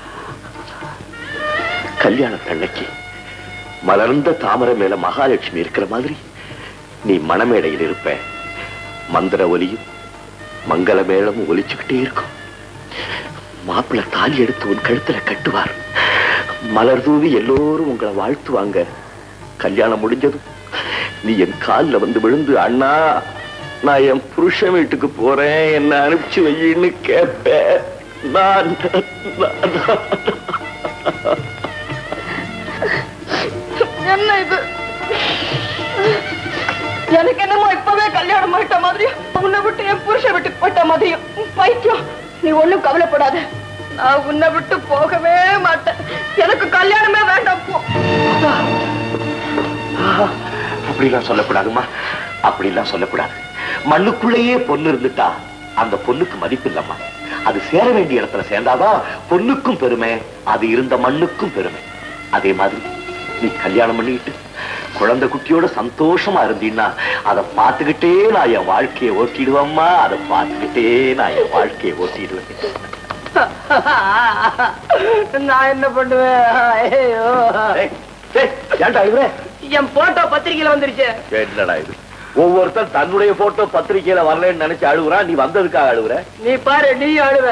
கல்யாணத்தன்னைக்கு மலர்ந்த தாமரை மேல மகாலட்சுமி இருக்கிற மாதிரி நீ மணமேடையில் இருப்ப மந்திர ஒலியும் மங்கள மேளமும் ஒலிச்சுக்கிட்டே இருக்கும் மாப்பிள்ளை தாலி எடுத்து உன் கழுத்துல கட்டுவார் மலர் தூவி எல்லோரும் உங்களை வாழ்த்துவாங்க கல்யாணம் முடிஞ்சதும் நீ என் கால்ல வந்து விழுந்து அண்ணா நான் என் புருஷன் வீட்டுக்கு போறேன் என்ன அனுப்பிச்சு வையின்னு கேட்பேன் நான் நான்- என்ன இது எனக்கு என்னமோ இப்பவே கல்யாணம் ஆயிட்ட மாதிரியும் உன்னை விட்டு என் புருஷன் வீட்டுக்கு போயிட்ட மாதிரியும் பைத்தியம் நீ ஒண்ணும் கவலைப்படாத நான் உன்னை விட்டு போகவே மாட்டேன் எனக்கு கல்யாணமே வேண்டாம் போ அப்படிலாம் சொல்லக்கூடாதுமா அப்படிலாம் சொல்லக்கூடாது மண்ணுக்குள்ளேயே பொண்ணு இருந்துட்டா அந்த பொண்ணுக்கு மதிப்பு இல்லம்மா அது சேர வேண்டிய இடத்துல சேர்ந்தாதான் பொண்ணுக்கும் பெருமை அது இருந்த மண்ணுக்கும் பெருமை அதே மாதிரி நீ கல்யாணம் பண்ணிக்கிட்டு குழந்தை குட்டியோட சந்தோஷமா இருந்தீன்னா அதை பார்த்துக்கிட்டே நான் என் வாழ்க்கையை ஓட்டிடுவேம்மா அதை பார்த்துக்கிட்டே நான் என் வாழ்க்கையை ஓட்டிடுவேன் நான் என்ன பண்ணுவேன் ஐயோ ஏய், ஏய், ஏன்டா இவரே என் போட்டோ பத்திரிக்கையில வந்துருச்சு என்னடா இது ஒவ்வொருத்தர் தன்னுடைய போட்டோ பத்திரிக்கையில வரலன்னு நினைச்சு அழுகுறான் நீ வந்ததுக்காக அழுகுற நீ பாரு நீ அழுவ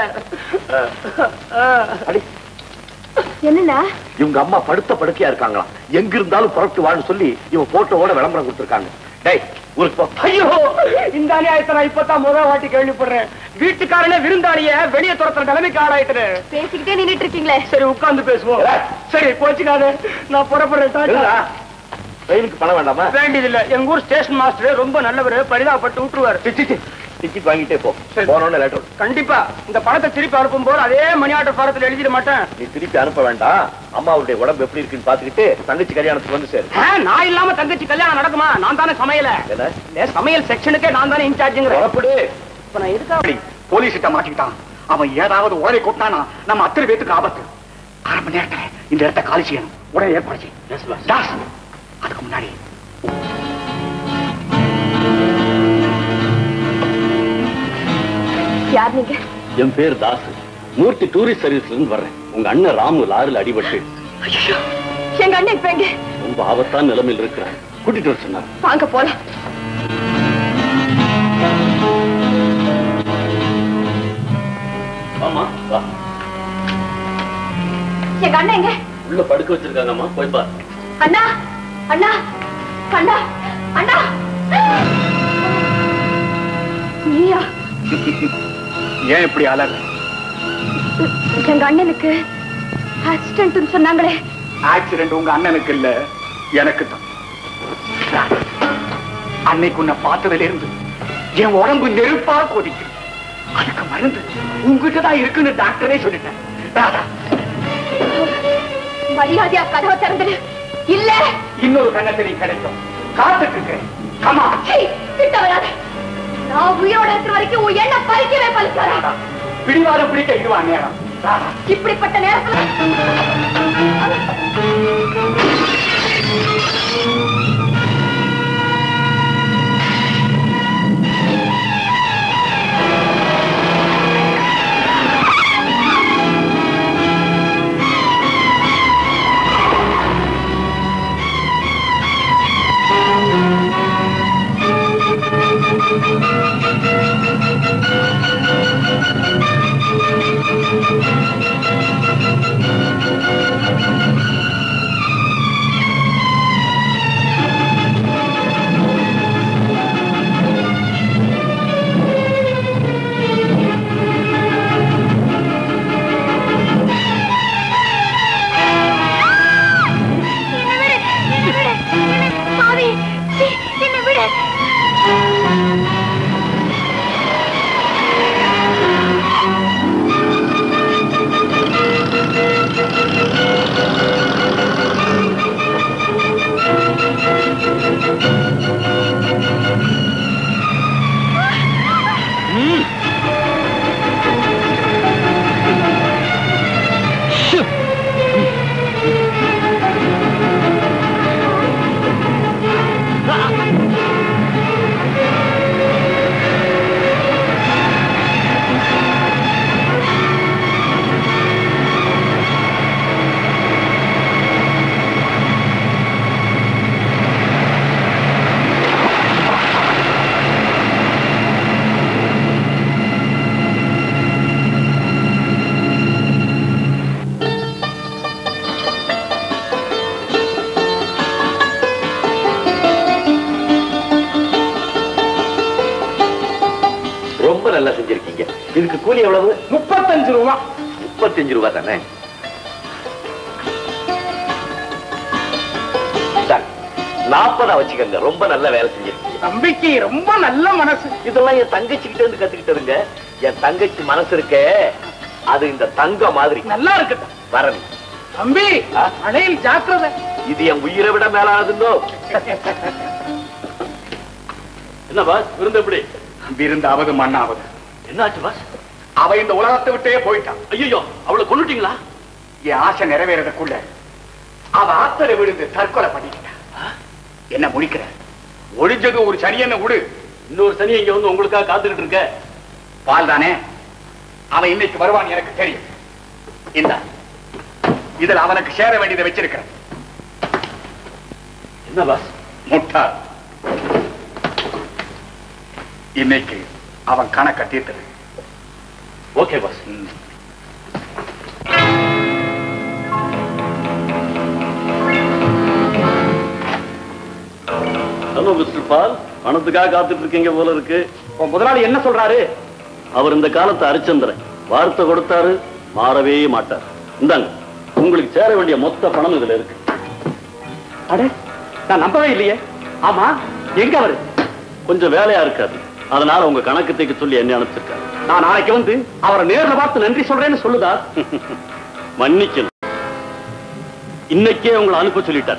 அடி என்னண்ணா இவங்க அம்மா படுத்த படுக்கையா இருக்காங்களாம் எங்க இருந்தாலும் புறப்பட்டு வான்னு சொல்லி இவன் போட்டோவோட விளம்பரம் கொடுத்திருக்காங்க டேய் ஊருக்கு போ ஐயோ இந்த அநியாயத்தை நான் இப்பதான் முதல் வாட்டி கேள்விப்படுறேன் வீட்டுக்காரனே விருந்தாளிய வெளியே துரத்துற நிலைமைக்கு ஆளாயிட்டு பேசிக்கிட்டே நின்னுட்டு இருக்கீங்களே சரி உட்கார்ந்து பேசுவோம் சரி போச்சுக்காது நான் புறப்படுறேன் டாட்டா. இல்லடா, ரயிலுக்கு பணம் வேண்டாமா வேண்டியதில்லை எங்க ஊர் ஸ்டேஷன் மாஸ்டர் ரொம்ப நல்லவர் பரிதாபப்பட்டு விட்டுருவாரு டிக்கெட் வாங்கிட்டே போ சரி. போனோன்னு லெட்டர் கண்டிப்பா இந்த பணத்தை திருப்பி அனுப்பும் போது அதே மணி ஆர்டர் பாரத்தில் எழுதிட மாட்டேன் நீ திருப்பி அனுப்ப வேண்டாம் அம்மாவுடைய உடம்பு எப்படி இருக்குன்னு பாத்துக்கிட்டு தங்கச்சி கல்யாணத்துக்கு வந்து சேரு ஆ, நான் இல்லாம தங்கச்சி கல்யாணம் நடக்குமா நான் தானே சமையல என்ன இல்ல, சமையல் செக்ஷனுக்கே நான் தானே இன்சார்ஜுங்கிற புறப்படு இப்ப நான் எதுக்கா அப்படி போலீஸ் கிட்ட மாட்டிக்கிட்டான் அவன் ஏதாவது உடனே கொட்டானா நம்ம அத்தனை பேத்துக்கு ஆபத்து அரை மணி நேரத்துல இந்த இடத்த காலி செய்யணும் உடனே ஏற்பாடு செய்யும் தாஸ், அதுக்கு முன்னாடி யார் நீங்க என் பேர் தாஸ் மூர்த்தி டூரிஸ்ட் சர்வீஸ்ல இருந்து வர்றேன் உங்க அண்ணன் ராமு லாரில் அடிபட்டு எங்க அண்ணன் இப்ப எங்க ரொம்ப ஆபத்தான நிலைமையில் இருக்கிறார் கூட்டிட்டு வர சொன்னார் வாங்க போலாம் ஆமா வா எங்க அண்ணன் எங்க உள்ள படுக்க வச்சிருக்காங்கம்மா போய் பாரு அண்ணா அண்ணா அண்ணா அண்ணா நீயா ஏன் இப்படி அலற எங்க அண்ணனுக்கு ஆக்சிடென்ட் சொன்னாங்களே ஆக்சிடென்ட் உங்க அண்ணனுக்கு இல்ல எனக்கு தான் அன்னைக்கு உன்னை பார்த்ததுல இருந்து என் உடம்பு நெருப்பா கொதிக்குது அதுக்கு மருந்து உங்ககிட்ட தான் இருக்குன்னு டாக்டரே சொல்லிட்டேன் ராதா மரியாதையா கதவை திறந்துடு இல்ல இன்னொரு கண்ணத்திரி கிடைக்கும் காத்துட்டு இருக்கிறேன் கமா சீ, கிட்ட வராத நான் உயிரோட இருக்கிற வரைக்கும் உன் எண்ணம் பறிக்கவே பலிக்காத பிடிவாதம் பிடிக்க இதுவா நேரம் ராதா, இப்படிப்பட்ட நேரத்துல சாமி என்ன விட ரொம்ப நல்லா செஞ்சிருக்கீங்க இதுக்கு கூலி எவ்வளவு முப்பத்தஞ்சு ரூபா முப்பத்தஞ்சு ரூபாய் தானே நாற்பதா வச்சுக்கோங்க ரொம்ப நல்ல வேலை செஞ்சிருக்கீங்க தம்பிக்கு ரொம்ப நல்ல மனசு இதெல்லாம் என் தங்கச்சி கிட்ட இருந்து கத்துக்கிட்டதுங்க என் தங்கச்சி மனசு இருக்கே அது இந்த தங்க மாதிரி நல்லா இருக்கட்டும் வரன் தம்பி ஆ? அணையில் ஜாக்கிரதை இது என் உயிரை விட மேலானதுங்கோ என்ன பாஸ் விருந்து எப்படி விருந்தாவது மண்ணாவது என்னாச்சு பாஸ் அவ இந்த உலகத்தை விட்டே போயிட்டான் ஐயோ அவளை கொண்டுட்டீங்களா என் ஆசை நிறைவேறதுக்குள்ள அவ ஆத்தரை விழுந்து தற்கொலை பண்ணிக்கிட்டா என்ன முடிக்கிற ஒழிஞ்சது ஒரு சனியனை விடு இன்னொரு சனி இங்க வந்து உங்களுக்காக காத்துக்கிட்டு இருக்க பால் தானே அவன் இன்னைக்கு வருவான் எனக்கு தெரியும் இந்த இதுல அவனுக்கு சேர வேண்டியதை வச்சிருக்கிறேன் என்ன பாஸ் முட்டாள் இன்னைக்கு அவன் கணக்க தீர்த்தது okay boss hello mister Paul பணத்துக்காக காத்துட்டு இருக்கீங்க போல இருக்கு உன் முதலாளி என்ன சொல்றாரு அவர் இந்த காலத்து அரிச்சந்திரன் வார்த்தை கொடுத்தாரு மாறவே மாட்டார் இந்தாங்க உங்களுக்கு சேர வேண்டிய மொத்த பணம் இதுல இருக்கு அடே நான் நம்பவே இல்லையே ஆமா எங்க அவரு கொஞ்சம் வேலையா இருக்காது அதனால உங்க கணக்கு தைக்க சொல்லி என்ன அனுப்பிச்சிருக்காரு நான் நாளைக்கு வந்து அவரை நேர்ல பார்த்து நன்றி சொல்றேன்னு சொல்லுதா மன்னிக்கணும் இன்னைக்கே உங்களை அனுப்ப சொல்லிட்டார்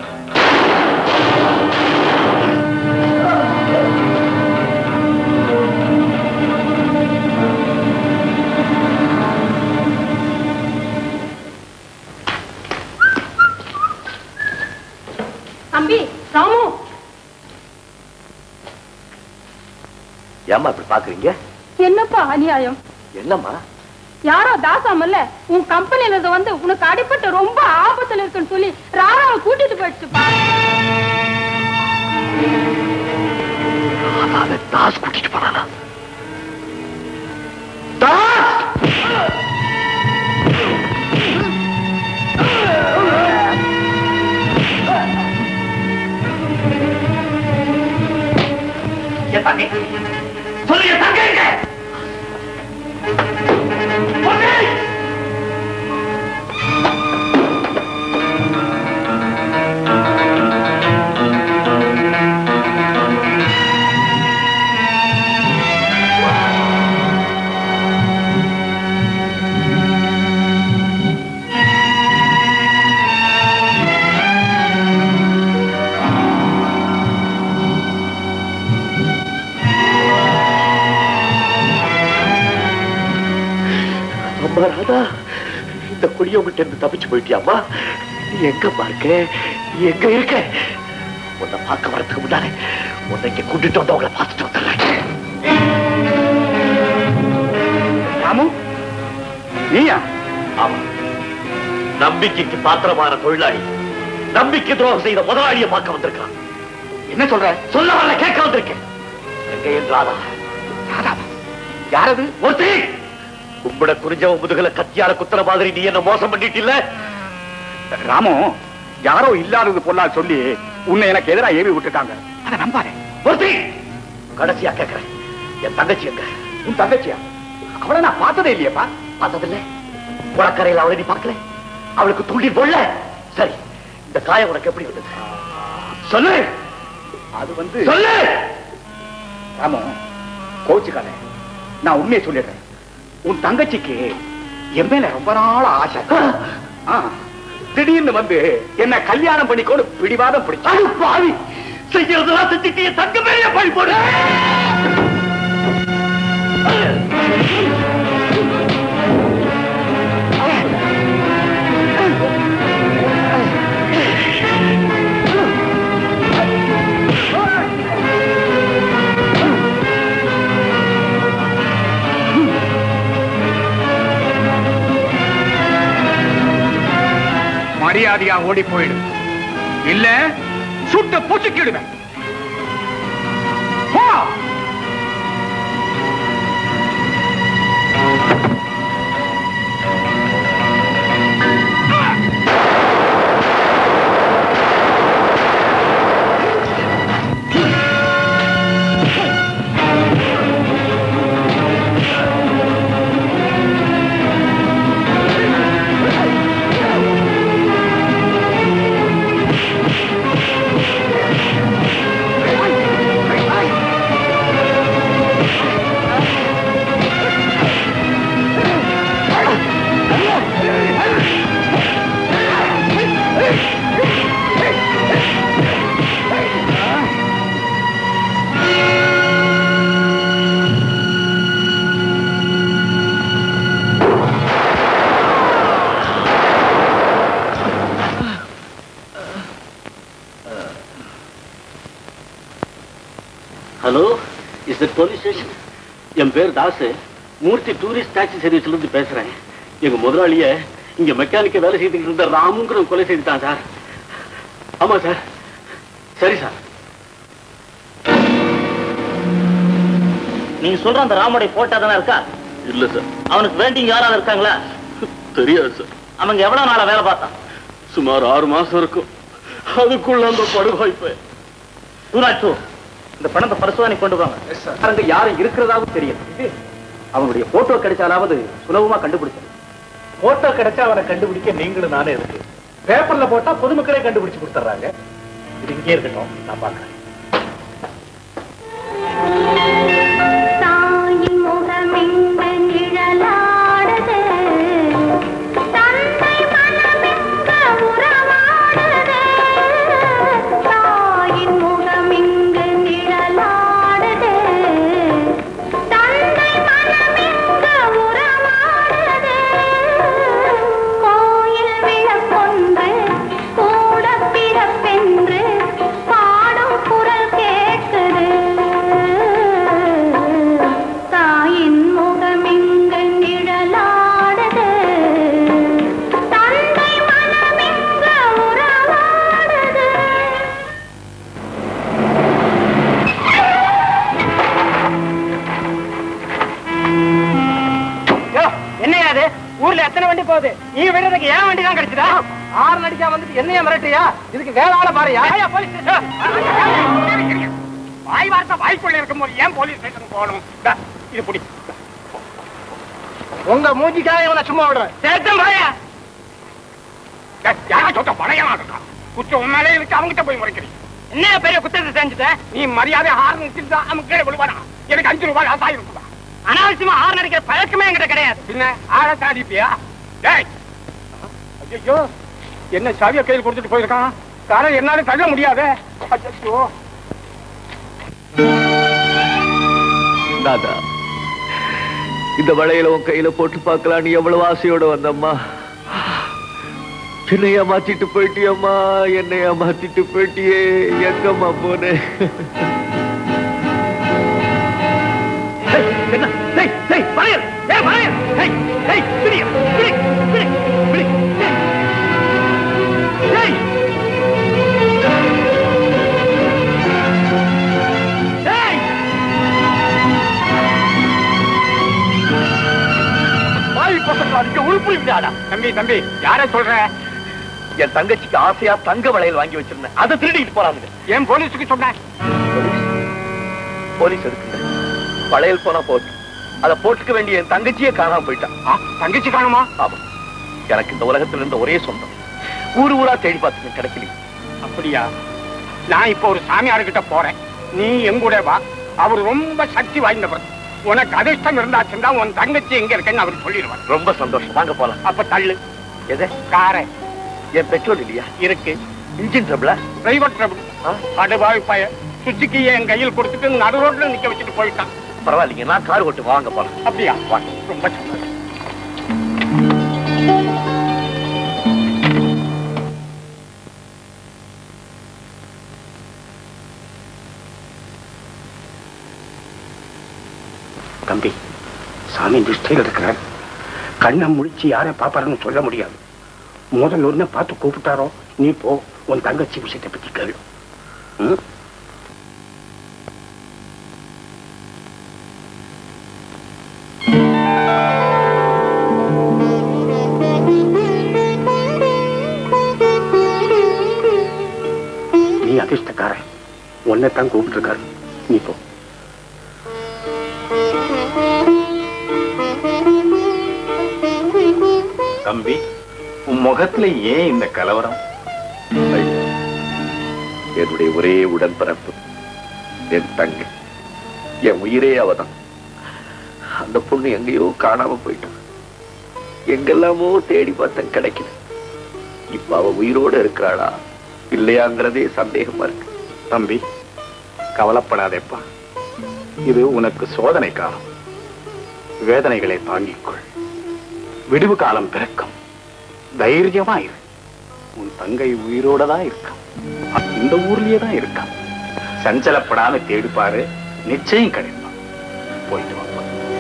தம்பி ராமு ஏம்மா இப்படி பாக்குறீங்க என்னப்பா அநியாயம் என்னம்மா யாரோ தாசாமல்ல உன் கம்பெனில இருந்து வந்து உனக்கு அடிபட்டு ரொம்ப ஆபத்துல இருக்குன்னு சொல்லி ராராவை கூட்டிட்டு போயிடுச்சுப்பா தாஸ் கூட்டிட்டு போனானா சொல்லுங்க தங்க எங்க? பொன்னே! அம்மா ராதா இந்த குடியவங்கிட்ட இருந்து தப்பிச்சு போயிட்டியாம்மா நீ எங்கம்மா இருக்க நீ எங்க இருக்க உன்னை பார்க்க வரதுக்கு முன்னாலே உன்னை இங்க கூட்டிட்டு வந்து அவங்கள பார்த்துட்டு வந்துடுறேன் ராமு நீயா ஆமா நம்பிக்கைக்கு பாத்திரமான தொழிலாளி நம்பிக்கை துரோகம் செய்த முதலாளியை பார்க்க வந்திருக்கான் என்ன சொல்ற சொல்ல வரல கேட்க வந்திருக்கேன் எங்க என் ராதா யாரது ஒருத்தி கும்பிட குறிஞ்சவன் முதுகுல கத்தியால குத்துற மாதிரி நீ என்ன மோசம் பண்ணிட்டு இல்ல ராமு யாரோ இல்லாதது பொல்லா சொல்லி உன்னை எனக்கு எதிரா ஏவி விட்டுட்டாங்க அதை நம்பாதே ஒருத்தி கடைசியா கேட்கிறேன் என் தங்கச்சி எங்க உன் தங்கச்சியா அவளை நான் பார்த்ததே இல்லையப்பா பார்த்ததில்ல குளக்கரையில் அவளை நீ பார்க்கல அவளுக்கு துள்ளி போடல சரி இந்த காயம் உனக்கு எப்படி வந்தது சொல்லு அது வந்து சொல்லு ராமு கோச்சுக்காத நான் உண்மையை சொல்லிடுறேன் உன் தங்கச்சிக்கு என் மேல ரொம்ப நாள் ஆசை ஆ, திடீர்னு வந்து என்ன கல்யாணம் பண்ணிக்கோன்னு பிடிவாதம் பிடிச்சு அது பாவி செய்யறதெல்லாம் செஞ்சுட்டு என் தங்க மேலே பழி போடு மரியாதையா ஓடி போயிடு இல்ல சுட்டு பூச்சிக்கிடுவேன் போ. Hello is it police station என் பேர் தாசு மூர்த்தி டூரிஸ்ட் டாக்ஸி சர்வீஸ்ல இருந்து பேசுறேன் எங்க முதலாளிய இங்க மெக்கானிக்க வேலை செய்துட்டு இருந்த ராமுங்கிற கொலை செய்துட்டான் சார் ஆமா சார் சரி சார் நீங்க சொல்ற அந்த ராமுடைய போட்டா தானே இருக்கா இல்ல சார் அவனுக்கு வேண்டிங்க யாராவது இருக்காங்களா தெரியாது சார் அவங்க எவ்வளவு நாளா வேலை பார்த்தான் சுமார் ஆறு மாசம் இருக்கும் அதுக்குள்ள அந்த படுவாய்ப்பை டூ இந்த பணத்தை பரிசோதனை கொண்டு வாங்க அங்க யாரும் இருக்கிறதாவும் தெரியும் அவங்களுடைய போட்டோ கிடைச்சாலாவது சுலபமா கண்டுபிடிச்சது போட்டோ கிடைச்சா அவனை கண்டுபிடிக்க நீங்களும் நானே இருக்கு பேப்பர்ல போட்டா பொதுமக்களே கண்டுபிடிச்சு கொடுத்துறாங்க இது இங்கே இருக்கட்டும் நான் பாக்குறேன் தாயின் முகமெங்கு நிழலாடுது தந்தை மனமெங்க உறவாடுது தாயின் முகமெங்கு நிழலாடுது தந்தை மனமெங்க உறவாடுது கோயில் விளக்கொன்று கூட பிறப்பென்று பாடும் குரல் கேட்குது தாயின் முகமெங்கு நிழலாடுது தந்தை மனமெங்க உறவாடுது என்னையா அது ஊர்ல எத்தனை வண்டி போகுது நீ விடுறதுக்கு ஏன் வண்டி தான் கிடைச்சதா ஆறு நடிக்கா வந்துட்டு என்னைய மிரட்டியா இதுக்கு வேற ஆள பாருயா வாய் வார்த்தை வாய்க்குள்ள இருக்கும்போது ஏன் போலீஸ் ஸ்டேஷன் போகணும் இந்தா, இது புடி உங்க மூஞ்சிக்காக இவனை சும்மா விடுறேன் சேத்தம் பாயா யாரா சொத்த பழையமா இருக்கா குற்றம் உன்னாலே இருக்கு அவங்கிட்ட போய் முறைக்கிறீங்க என்ன பெரிய குத்தத்தை செஞ்சுட்ட நீ மரியாதை ஹார்ன் வச்சிருந்தா அவன் கீழே விழுவானா எனக்கு அஞ்சு ரூபாய் ஆசாயம் ரூபாய் அனாவசியமா ஆறு நடிக்கிற பழக்கமே என்கிட்ட கிடையாது பின்ன ஆழ தாடிப்பியா டேய் ஐயோ என்ன சாவிய கையில் கொடுத்துட்டு போயிருக்கான் காரை என்னால தள்ள முடியாதே ஐயோ தாதா இந்த வளையல உன் கையில போட்டு பார்க்கலாம் நீ எவ்வளவு ஆசையோட வந்தம்மா என்னை ஏமாத்திட்டு போயிட்டியம்மா என்னை ஏமாத்திட்டு போயிட்டியே எங்கம்மா போனே என்ன டேய் டேய் வளையல் ஏய் வளையல் டேய் டேய் பிடி பிடி பிடி பிடி டேய் டேய் வாய் பசங்க இங்க உருப்படி விடாடா தம்பி தம்பி யார சொல்ற என் தங்கச்சிக்கு ஆசையா தங்க வளையல் வாங்கி வச்சிருந்தேன் அதை திருடிட்டு போறாங்க ஏன் போலீஸுக்கு சொன்ன போலீஸ் எடுக்குங்க வளையல் போனா போட்டு அதை போட்டுக்க வேண்டிய என் தங்கச்சியே காணாம போயிட்டான் ஆ, தங்கச்சி காணுமா ஆமா எனக்கு இந்த உலகத்துல இருந்த ஒரே சொந்தம் ஊரு ஊரா தேடி பார்த்துக்க கிடைக்கல அப்படியா நான் இப்ப ஒரு சாமியார்கிட்ட போறேன் நீ எங்கூட வா அவர் ரொம்ப சக்தி வாய்ந்தவர் உனக்கு அதிர்ஷ்டம் இருந்தாச்சுன்னா உன் தங்கச்சி எங்க இருக்கேன்னு அவர் சொல்லிடுவார் ரொம்ப சந்தோஷம் வாங்க போலாம் அப்ப தள்ளு எது காரை என் பெட்ரோல் இல்லையா இருக்கு இன்ஜின் ட்ரபிளா டிரைவர் ட்ரபிள் ஆ? அடுவாய் பய சுச்சுக்கு என் கையில் கொடுத்துட்டு நடு ரோட்ல நிக்க வச்சுட்டு போயிட்டான் பரவாயில்லைங்க நான் கார் ஓட்டு வாங்க போலாம் அப்படியா வா ரொம்ப சந்தோஷம் தம்பி சாமி நிஷ்டையில் இருக்கிறார் கண்ணை முழிச்சு யாரை பாப்பாருன்னு சொல்ல முடியாது முதல்ல ஒண்ணு பார்த்து கூப்பிட்டாரோ நீ போ உன் தங்கச்சி விஷயத்தை பத்தி கேளு ம்? நீ அதிர்ஷ்டக்காரன் உன்னை தான் கூப்பிட்டு இருக்காரு நீ போ தம்பி உன் முகத்துல ஏன் இந்த கலவரம் ஐயா, என்னுடைய ஒரே உடன்பிறப்பு என் தங்க என் உயிரே அவதான் அந்த பொண்ணு எங்கேயோ காணாம போயிட்டான் எங்கெல்லாமோ தேடி பார்த்தேன் கிடைக்கல இப்ப அவ உயிரோட இருக்கிறாளா இல்லையாங்கிறதே சந்தேகமா இருக்கு தம்பி கவலைப்படாதேப்பா இது உனக்கு சோதனை காலம் வேதனைகளை தாங்கிக்கொள் விடுவு காலம் பிறக்கும் தைரியமா இரு உன் தங்கை உயிரோட தான் இருக்கான் இந்த ஊர்லயே தான் இருக்கான் சஞ்சலப்படாம தேடி பாரு நிச்சயம் கிடைப்பான் போயிட்டு வாப்பா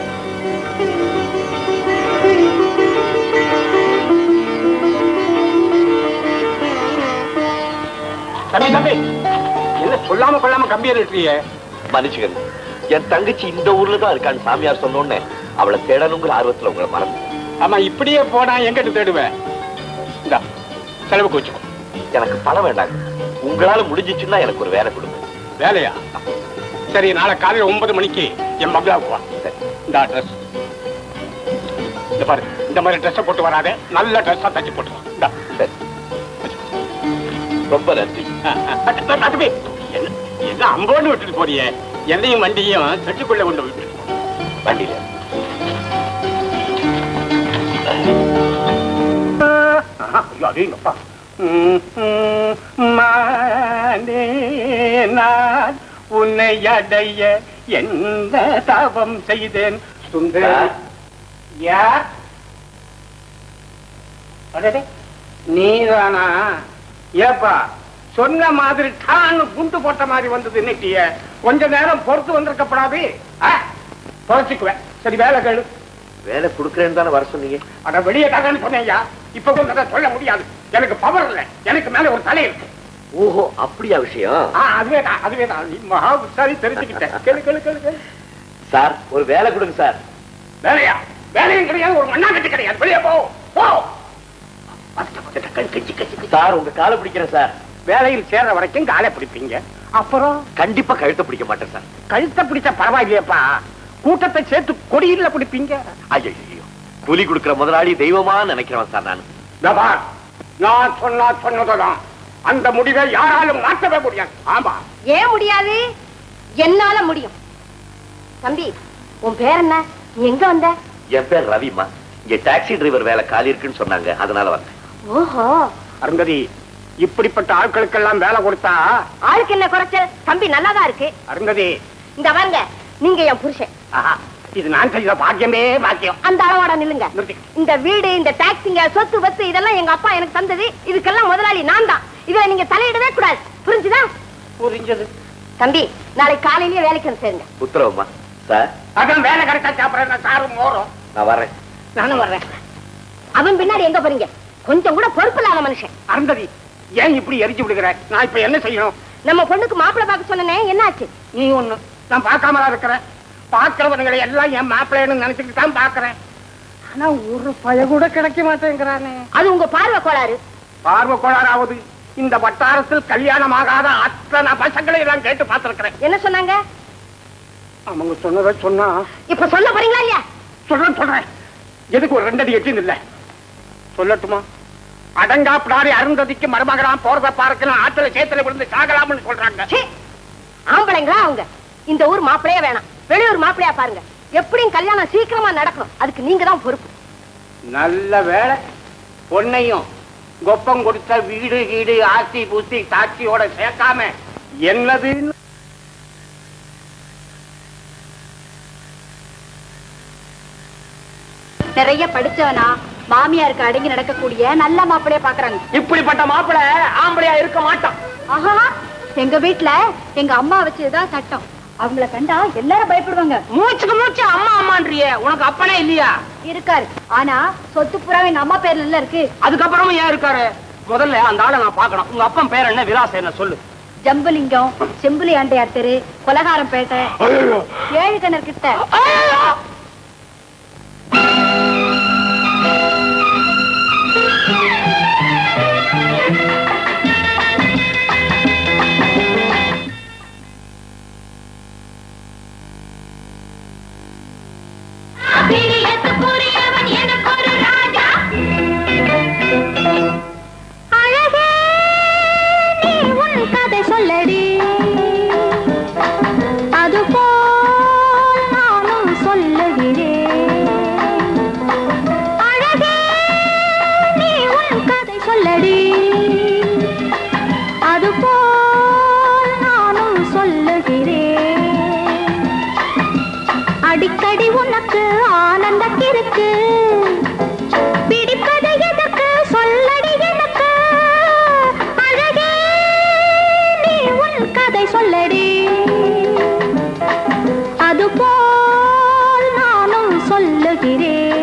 தம்பி தம்பி என்ன சொல்லாம கொள்ளாம கம்பி ஏறிட்டியே மன்னிச்சுக்கங்க என் தங்கச்சி இந்த ஊர்ல தான் இருக்கான்னு சாமியார் சொன்னோன்னே அவளை தேடணுங்கிற ஆர்வத்துல உங்களை மறந்து ஆமா இப்படியே போனா எங்கிட்டு தேடுவேன் இந்தா செலவுக்கு வச்சுக்கோ எனக்கு பணம் வேண்டாங்க உங்களால முடிஞ்சிச்சுன்னா எனக்கு ஒரு வேலை கொடுங்க வேலையா சரி நாளை காலையில ஒன்பது மணிக்கு என் பங்களாவுக்கு வா இந்த ட்ரெஸ் இந்த பாரு இந்த மாதிரி ட்ரெஸ்ஸை போட்டு வராதே நல்ல ட்ரெஸ்ஸா தச்சு போட்டு வா. இந்தா. சரி. ரொம்ப நன்றி ஆ, ஆ, அட, அட, தம்பி, என்ன என்ன அம்போன்னு விட்டுட்டு போறியே என்னையும் வண்டியும் செட்டுக்குள்ள கொண்டு விட்டுட்டு போ. வண்டியில ஆஹா, ஐயோ, அடேங்கப்பா. ம், ம், மானே நான் உன்னை அடைய என்ன தவம் செய்தேன் சுந்தர யார் அடடே, நீதானா ஏப்பா சொன்ன மாதிரி டான்னு குண்டு போட்ட மாதிரி வந்தது இன்னைக்கிய கொஞ்ச நேரம் பொறுத்து வந்திருக்கப்படாது பொழைச்சுக்குவேன் சரி வேலை கேளு வேலை கொடுக்குறேன்னு தானே வர சொன்னீங்க அட வெளியே தாங்கன்னு சொன்னேயா இப்ப கூட அதை சொல்ல முடியாது எனக்கு பவர் இல்ல எனக்கு மேல ஒரு தலை இருக்கு ஓஹோ அப்படியா விஷயம் ஆ, அதுவே தான் அதுவே தான் நீ மகா உற்சாரி தெரிஞ்சுக்கிட்டேன் கேளு கேளு கேளு கேளு சார் ஒரு வேலை கொடுங்க சார் வேலையா வேலையும் கிடையாது ஒரு மண்ணாங்கட்டி கிடையாது வெளியே போ போ பத்த பத்த கை கச்சி கச்சி சார் உங்க காலை பிடிக்கிறேன் சார் வேலையில் சேர்ற வரைக்கும் காலை பிடிப்பீங்க அப்புறம் கண்டிப்பா கழுத்தை பிடிக்க மாட்டேன் சார் கழுத்தை பிடிச்ச பரவாயில்லையப்பா கூட்டத்தை சேர்த்து கொடியில பிடிப்பீங்க ஐயோ கூலி கொடுக்கிற முதலாளி தெய்வமா நினைக்கிறவன் சார் நான் இதோ பார், நான் சொன்னா சொன்னதுதான் அந்த முடிவை யாராலும் மாற்றவே முடியாது ஆமா ஏன் முடியாது என்னால முடியும் தம்பி உன் பேர் என்ன நீ எங்க வந்த என் பேர் ரவிமா இங்க டாக்ஸி டிரைவர் வேலை காலி இருக்குன்னு சொன்னாங்க அதனால வந்தேன் ஓஹோ அருந்ததி இப்படிப்பட்ட ஆட்களுக்கெல்லாம் வேலை கொடுத்தா ஆளுக்கு என்ன குறைச்சல் தம்பி நல்லாதான் இருக்கு அருந்ததி இந்த வாங்க நீங்க என் புருஷன் ஆஹா, இது நான் செய்த பாக்கியமே பாக்கியம் அந்த அளவோட நில்லுங்க நிறுத்தி. இந்த வீடு இந்த டாக்ஸிங்க சொத்து பத்து இதெல்லாம் எங்க அப்பா எனக்கு தந்தது இதுக்கெல்லாம் முதலாளி நான் தான் இதுல நீங்க தலையிடவே கூடாது புரிஞ்சுதா புரிஞ்சது தம்பி நாளை காலையிலேயே வேலைக்கு வந்து சேருங்க உத்தரவுமா சார் அதான் வேலை கிடைச்சா சாப்பிடறேன் சாரும் மோறும் நான் வரேன் நானும் வர்றேன் அவன் பின்னாடி எங்க போறீங்க கொஞ்சம் கூட பொறுப்பு இல்லாத மனுஷன் அருந்ததி ஏன் இப்படி எரிஞ்சு விடுகிற நான் இப்ப என்ன செய்யணும் நம்ம பொண்ணுக்கு மாப்பிள்ளை பார்க்க சொன்னனே என்னாச்சு நீ ஒண்ணு நான் பார்க்காமலா இருக்கிறேன் பார்க்கிறவனுங்களை எல்லாம் என் மாப்பிள்ளைன்னு நினைச்சுட்டு தான் பாக்குறேன் ஆனா ஒரு பய கூட கிடைக்க மாட்டேங்கிறானே அது உங்க பார்வை கோளாறு பார்வை கோளாறாவது இந்த வட்டாரத்தில் கல்யாணம் ஆகாத அத்தனை பசங்களை எல்லாம் கேட்டு பார்த்திருக்கிறேன் என்ன சொன்னாங்க அவங்க சொன்னதை சொன்னா இப்ப சொல்ல போறீங்களா இல்லையா சொல்றேன் சொல்றேன் எதுக்கு ஒரு ரெண்டடி எட்டின்னு இல்ல சொல்லட்டுமா அடங்கா பிடாரி அருந்ததிக்கு மருமகளாம் போறத பார்க்கலாம் ஆத்துல சேத்துல விழுந்து சாகலாம்னு சொல்றாங்க சீ, ஆம்பளைங்களா அவங்க இந்த ஊர் மாப்பிளையே வேணாம் வெளியூர் மாப்பிளையா பாருங்க எப்படியும் கல்யாணம் சீக்கிரமா நடக்கணும் அதுக்கு நீங்க தான் பொறுப்பு நல்ல வேலை பொன்னையும் கொப்பம் கொடுத்த வீடு கீடு ஆஸ்தி பூஸ்தி சாட்சியோட சேர்க்காம என்னதுன்னு நிறைய படிச்சவனா மாமியாருக்கு அடங்கி நடக்கக்கூடிய நல்ல மாப்பிளைய பாக்குறாங்க இப்படிப்பட்ட மாப்பிளை ஆம்பளையா இருக்க மாட்டான் ஆஹா எங்க வீட்ல எங்க அம்மா வச்சதுதான் சட்டம் அவங்கள கண்டா எல்லாரும் பயப்படுவாங்க மூச்சுக்கு மூச்சு அம்மா அம்மான்றியே உனக்கு அப்பனே இல்லையா இருக்காரு ஆனா சொத்து புறா எங்க அம்மா பேர்ல இல்ல இருக்கு அதுக்கப்புறமும் ஏன் இருக்காரு முதல்ல அந்த ஆளை நான் பார்க்கணும் உங்க அப்பன் பேர் என்ன விலாசம் என்ன சொல்லு ஜம்புலிங்கம் செம்புலி ஆண்டையார் தெரு கொலகாரம்பேட்டை ஏழு கிணறு கிட்ட புரியவன் எனக்கு ஒரு ராஜா அழகே நீ உன் கதை சொல்லடி அதுபோல் நானும் சொல்லுகிறேன் அழகே நீ உன் கதை சொல்லடி அதுபோல் நானும் சொல்லுகிறேன் அடிக்கடி உனக்கு ஆனந்த கிறுக்கு பிடிப்பது எதற்கு சொல்லடி எனக்கு அழகே நீ உன் கதை சொல்லடி அதுபோல் நானும் சொல்லுகிறேன்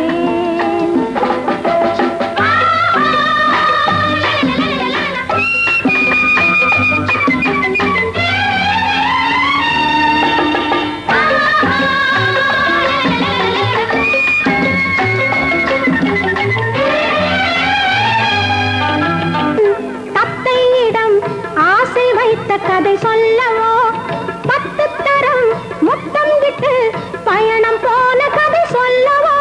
தத்தையிடம் ஆசை வைத்த கதை சொல்லவோ பத்து தரம் முத்தம் விட்டு பயணம் போன கதை சொல்லவோ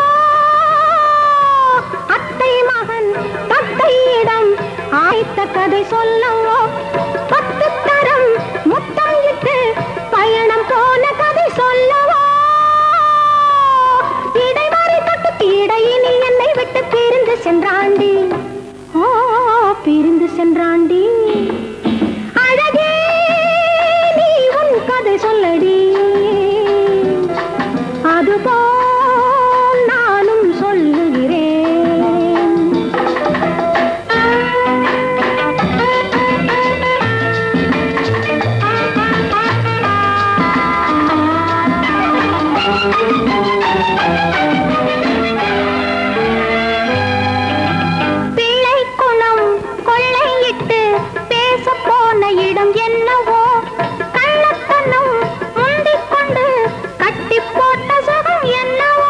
அத்தை மகன் தத்தையிடம் ஆய்த்த கதை சொல்லவோ பத்து தரம் முத்தம் விட்டு பயணம் போன கதை சொல்லவோ இடைமறை தொட்டு இடையினில் என்னை விட்டு பிரிந்து சென்றாண்டி ஓ பிரிந்து சென்றாண்டி அழகே நீ உன் கதை சொல்லடி அதுபோல் நானும் சொல்லுகிறேன் பிள்ளை குணம் கொள்ளையிட்டு பேச போன இடம் என்னவோ கள்ளத்தனம் முந்திக் கொண்டு கட்டி போட்ட சுகம் என்னவோ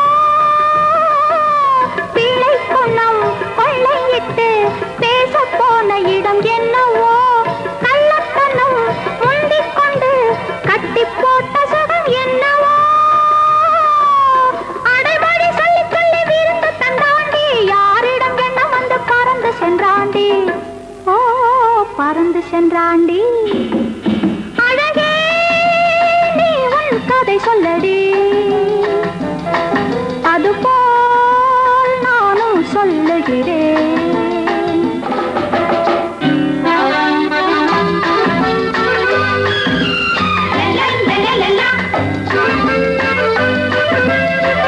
பிள்ளை குணம் கொள்ளையிட்டு பேச போன இடம் என்னவோ கள்ளத்தனம் முந்திக் கொண்டு கட்டி போட்ட சுகம் என்னவோ அடைமொழி சொல்லி சொல்லி விருந்து தந்தாண்டி யாரிடம் எண்ணம் வந்து பறந்து சென்றாண்டி ஓ பறந்து சென்றாண்டி அழகே நீ உன் கதை சொல்லடி அதுபோல் நானும் சொல்லுகிறேன் லலா, லலா, லலா.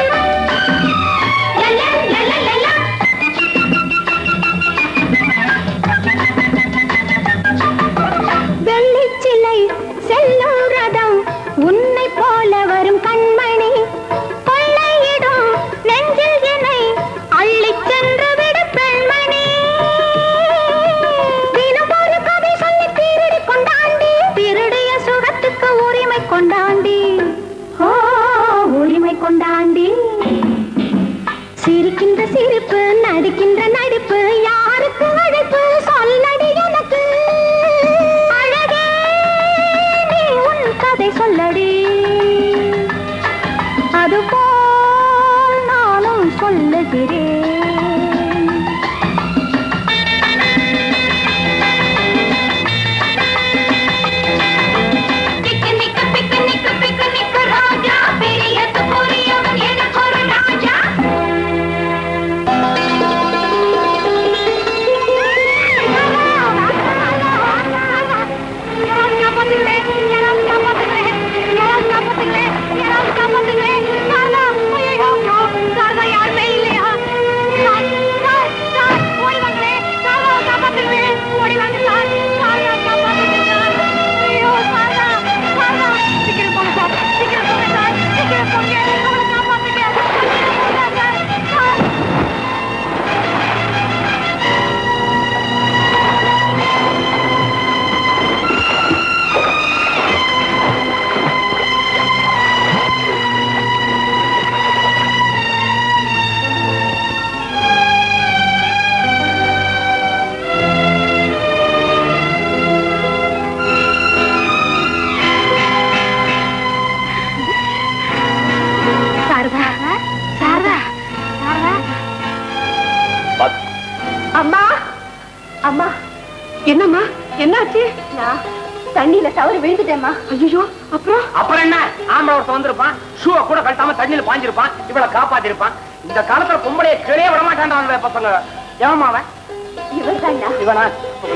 பாத்து அம்மா அம்மா என்னம்மா என்னாச்சு நான் தண்ணியில தவறு விழுந்துட்டேம்மா ஐயோ அப்புறம் அப்புறம் என்ன ஆம்பளை ஒருத்தன் வந்திருப்பான் ஷூவை கூட கட்டாம தண்ணியில பாஞ்சிருப்பான் இவளை காப்பாத்திருப்பான் இந்த காலத்துல பொம்பளைய கிளைய விட மாட்டான்டா பசங்க ஏமா அவன் இவர் தாண்டா இவனா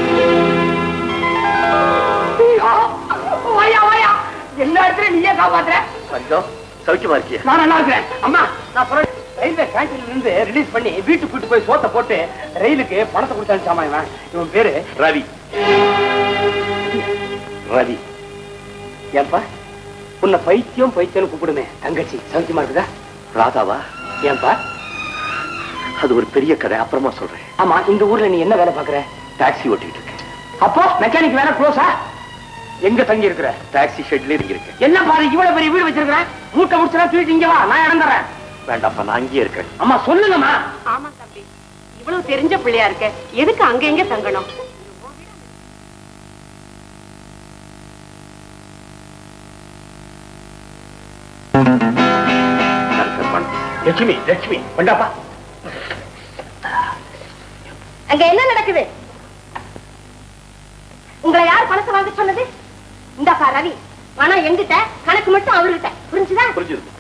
வாயா வாயா எல்லா இடத்துலயும் நீயே காப்பாத்துற கொஞ்சம் சௌக்கியமா இருக்கிய நான் நல்லா இருக்கிறேன் அம்மா நான் சொல்றேன் ரயில்வே கேண்டீன்ல இருந்து ரிலீஸ் பண்ணி வீட்டுக்கு கூட்டு போய் சோத்தை போட்டு ரயிலுக்கு பணத்தை கொடுத்தாச்சாமா இவன் இவன் பேரு ரவி ரவி ஏன்பா உன்னை பைத்தியம் பைத்தியம்னு கூப்பிடுமே தங்கச்சி சௌக்கியமா இருக்குதா ராதாவா ஏன்பா அது ஒரு பெரிய கதை அப்புறமா சொல்றேன் ஆமா இந்த ஊர்ல நீ என்ன வேலை பாக்குற டாக்ஸி ஓட்டிட்டு இருக்கேன் அப்போ மெக்கானிக் வேலை க்ளோஸா எங்க தங்கி இருக்கிற டாக்ஸி ஷெட்ல இருக்கேன் என்ன பாரு இவ்வளவு பெரிய வீடு வச்சிருக்கிறேன் மூட்டை முடிச்சா தூக்கிட்டு இங்க வா நான் இடம் தரேன் வேண்டாப்பா நான் அங்கேயே இருக்கேன் அம்மா சொல்லுங்கம்மா ஆமா தம்பி இவ்வளவு தெரிஞ்ச பிள்ளையா இருக்க எதுக்கு அங்க எங்க தங்கணும் லட்சுமி லட்சுமி கொண்டாப்பா அங்க என்ன நடக்குது உங்களை யார் பணத்தை வாங்க சொன்னது இந்தாப்பா ரவி பணம் எங்கிட்ட கணக்கு மட்டும் அவர்கிட்ட புரிஞ்சுதா புரிஞ்சுது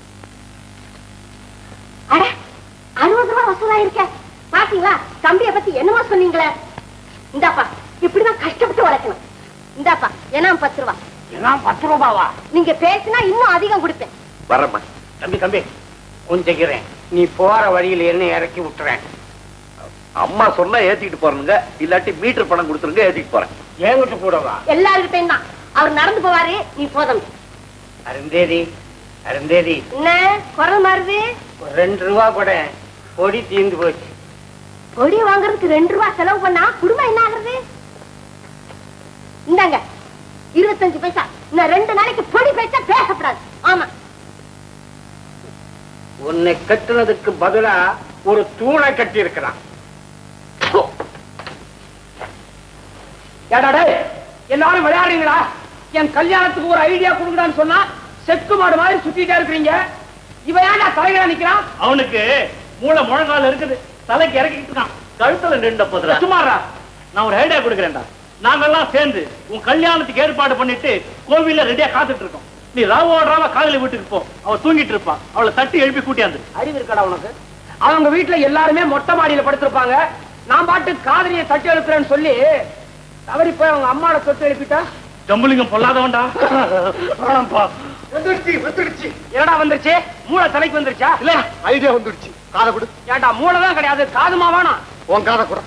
அட அறுபது ரூபாய் வசூலா இருக்க பாத்தீங்களா தம்பிய பத்தி என்னமோ சொன்னீங்களே இந்தாப்பா இப்படிதான் கஷ்டப்பட்டு வளர்க்கணும் இந்தாப்பா என்ன பத்து ரூபா எல்லாம் பத்து ரூபாவா நீங்க பேசினா இன்னும் அதிகம் கொடுப்பேன் வரேம்மா தம்பி தம்பி கொஞ்சிக்கிறேன் நீ போற வழியில என்ன இறக்கி விட்டுறேன் அம்மா சொன்னா ஏத்திட்டு போறனுங்க இல்லாட்டி மீட்டர் பணம் கொடுத்துருங்க ஏத்திட்டு போறேன் ஏங்கிட்டு கூடவா எல்லாருக்கிட்டையும் தான் அவர் நடந்து போவாரு நீ போதும் அருந்தேதி அருந்தேதி என்ன குரல் மாறுது ஒரு ரெண்டு ரூபா கூட பொடி தீர்ந்து போச்சு கொடி வாங்குறதுக்கு ரெண்டு ரூபாய் செலவு பண்ணா குடும்பம் என்ன ஆகுறது இந்தாங்க இருபத்தஞ்சு பைசா இன்னும் ரெண்டு நாளைக்கு பொடி பைசா பேசக்கூடாது ஆமா உன்னை கட்டுனதுக்கு பதிலா ஒரு தூணை கட்டி இருக்கிறான் ஏடா டேய், எல்லாரும் விளையாடுறீங்களா என் கல்யாணத்துக்கு ஒரு ஐடியா கொடுங்கடான்னு சொன்னா செக்கு மாடு மாதிரி சுத்திட்டே இருக்கிறீங்க இவன் ஏன்டா தலைகளா நிக்கிறான் அவனுக்கு மூளை முழங்கால இருக்குது தலைக்கு இறக்கிட்டு இருக்கான் கழுத்துல நின்ற போதுரா சுமாரா நான் ஒரு ஐடியா கொடுக்குறேன்டா நாங்கெல்லாம் சேர்ந்து உன் கல்யாணத்துக்கு ஏற்பாடு பண்ணிட்டு கோவில்ல ரெடியா காத்துட்டு இருக்கோம் நீ ராவோட ராவா காதலி வீட்டுக்கு போ அவ தூங்கிட்டு இருப்பா அவளை தட்டி எழுப்பி கூட்டியாந்து அறிவு இருக்கடா உனக்கு அவங்க வீட்டுல எல்லாருமே மொட்டை மாடியில படுத்திருப்பாங்க நான் பாட்டு காதலியை தட்டி எழுப்புறேன்னு சொல்லி தவறி போய் அவங்க அம்மாவோட தொட்டு எழுப்பிட்டா ஜம்புலிங்கம் பொல்லாதவன்டா வேணாம்ப்பா. வந்துருச்சு வந்துருச்சு என்னடா வந்துருச்சு மூளை தலைக்கு வந்துருச்சா இல்ல ஐடியா வந்துடுச்சு காதை கொடு ஏன்டா மூளை தான் கிடையாது காதுமா வேணாம் உன் காதை கொடு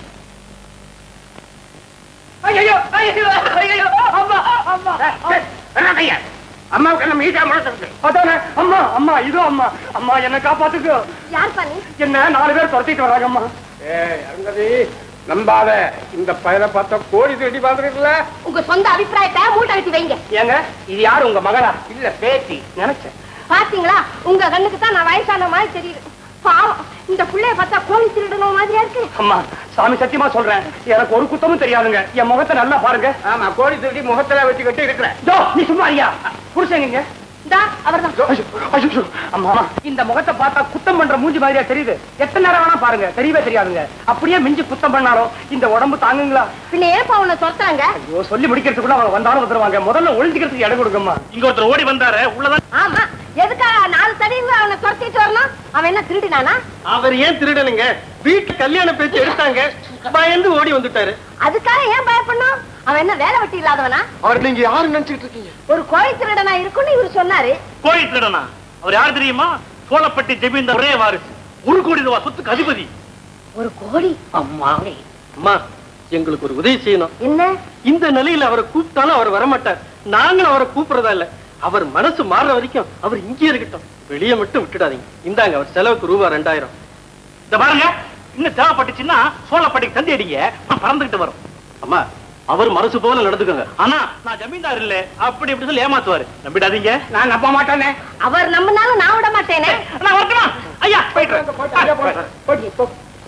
ஐயோ ஐயோ ஐயோ அம்மா அம்மா என்ன கையா அம்மாவுக்கு என்ன மீட்டா முழக்கிறது அதானே அம்மா அம்மா இதோ அம்மா அம்மா என்ன காப்பாத்துக்கு யார் பண்ணி என்ன நாலு பேர் துரத்திட்டு வராங்க அம்மா ஏய் அருங்கதி நம்பாத இந்த பயலை பார்த்தா கோடி தேடி பாத்துருக்கல உங்க சொந்த அபிப்பிராயத்தை மூட்டை கட்டி வைங்க ஏங்க இது யாரு உங்க மகளா இல்ல பேத்தி நினைச்சேன் பாத்தீங்களா உங்க கண்ணுக்கு தான் நான் வயசான மாதிரி தெரியுது பாவம் இந்த புள்ளைய பார்த்தா கோழி திருடணும் மாதிரியா இருக்கு அம்மா சாமி சத்தியமா சொல்றேன் எனக்கு ஒரு குத்தமும் தெரியாதுங்க என் முகத்தை நல்லா பாருங்க ஆமா கோழி திருடி முகத்துல வச்சுக்கிட்டு இருக்கிறேன் நீ சும்மா ஐயா புருஷங்க இந்தா அவர்தான் அம்மா இந்த முகத்தை பார்த்தா குத்தம் பண்ற மூஞ்சி மாதிரியா தெரியுது எத்தனை நேரம் வேணா பாருங்க தெரியவே தெரியாதுங்க அப்படியே மிஞ்சி குத்தம் பண்ணாலும் இந்த உடம்பு தாங்குங்களா பின்ன ஏப்பா உன்னை துரத்தாங்க ஐயோ சொல்லி முடிக்கிறதுக்குள்ள அவங்க வந்தாலும் வந்துருவாங்க முதல்ல ஒழிஞ்சுக்கிறதுக்கு இடம் கொடுங்கம்மா இங்க ஒருத்தர் ஓடி வந்தாரு உள்ளதான் ஆமா எதுக்காக நாலு தடவை அவனை துரத்திட்டு வரணும் அவன் என்ன திருடினானா அவர் ஏன் திருடனுங்க வீட்டு கல்யாண பேச்சு எடுத்தாங்க பயந்து ஓடி வந்துட்டாரு அதுக்காக ஏன் பயப்படணும் அவன் என்ன வேலை வெட்டி இல்லாதவனா அவர் நீங்க யாரு நினைச்சுக்கிட்டு இருக்கீங்க ஒரு கோழி திருடனா இருக்குன்னு இவரு சொன்னாரு கோழி திருடனா அவர் யார் தெரியுமா சோழப்பட்டி ஜெமீன்தார் ஒரே வாரிசு ஒரு கோடி ரூபாய் சொத்துக்கு அதிபதி ஒரு கோழி அம்மா அம்மா எங்களுக்கு ஒரு உதவி செய்யணும் என்ன இந்த நிலையில அவரை கூப்பிட்டாலும் அவர் வரமாட்டார் நாங்களும் அவரை கூப்பிடுறதா இல்ல அவர் மனசு மாறுற வரைக்கும் அவர் இங்கே இருக்கட்டும் வெளியே மட்டும் விட்டுடாதீங்க இந்தாங்க அவர் செலவுக்கு ரூபா ரெண்டாயிரம் இந்த பாருங்க இன்னும் தேவைப்பட்டுச்சுன்னா சோழப்பட்டிக்கு தந்தி அடிங்க நான் பறந்துகிட்டு வரும் அம்மா அவர் மனசு போல நடந்துக்கோங்க ஆனா நான் ஜமீன்தார் இல்ல அப்படி இப்படி சொல்லி ஏமாத்துவாரு நம்பிடாதீங்க நான் நம்ப மாட்டேனே அவர் நம்பினாலும் நான் விட மாட்டேனே நான் வரட்டுமா ஐயா போயிட்டு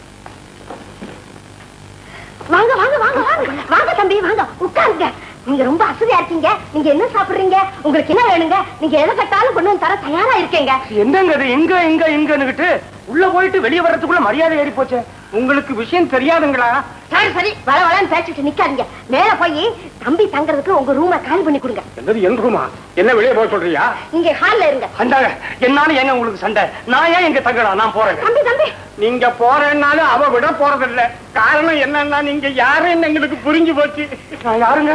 வாங்க வாங்க வாங்க வாங்க வாங்க தம்பி வாங்க உட்காருங்க நீங்க ரொம்ப அசதியா இருக்கீங்க நீங்க என்ன சாப்பிடுறீங்க உங்களுக்கு என்ன வேணுங்க நீங்க எதை கட்டாலும் கொண்டு வந்து தர தயாரா இருக்கீங்க என்னங்க இது எங்க எங்க எங்கன்னுகிட்டு உள்ள போயிட்டு வெளியே வர்றதுக்குள்ள மரியாதை ஏறி போச்சு உங்களுக்கு விஷயம் தெரியாதுங்களா சரி சரி வள வளன்னு பேசிட்டு நிக்காதீங்க மேல போய் தம்பி தங்கறதுக்கு உங்க ரூமை காலி பண்ணி கொடுங்க என்னது என் ரூமா என்ன வெளியே போக சொல்றியா இங்க ஹால்ல இருங்க அந்த என்னால ஏங்க உங்களுக்கு சண்டை நான் ஏன் இங்க தங்கலாம் நான் போறேன் தம்பி தம்பி நீங்க போறேன்னாலும் அவ விட போறதில்ல காரணம் என்னன்னா நீங்க யாருன்னு எங்களுக்கு புரிஞ்சு போச்சு நான் யாருங்க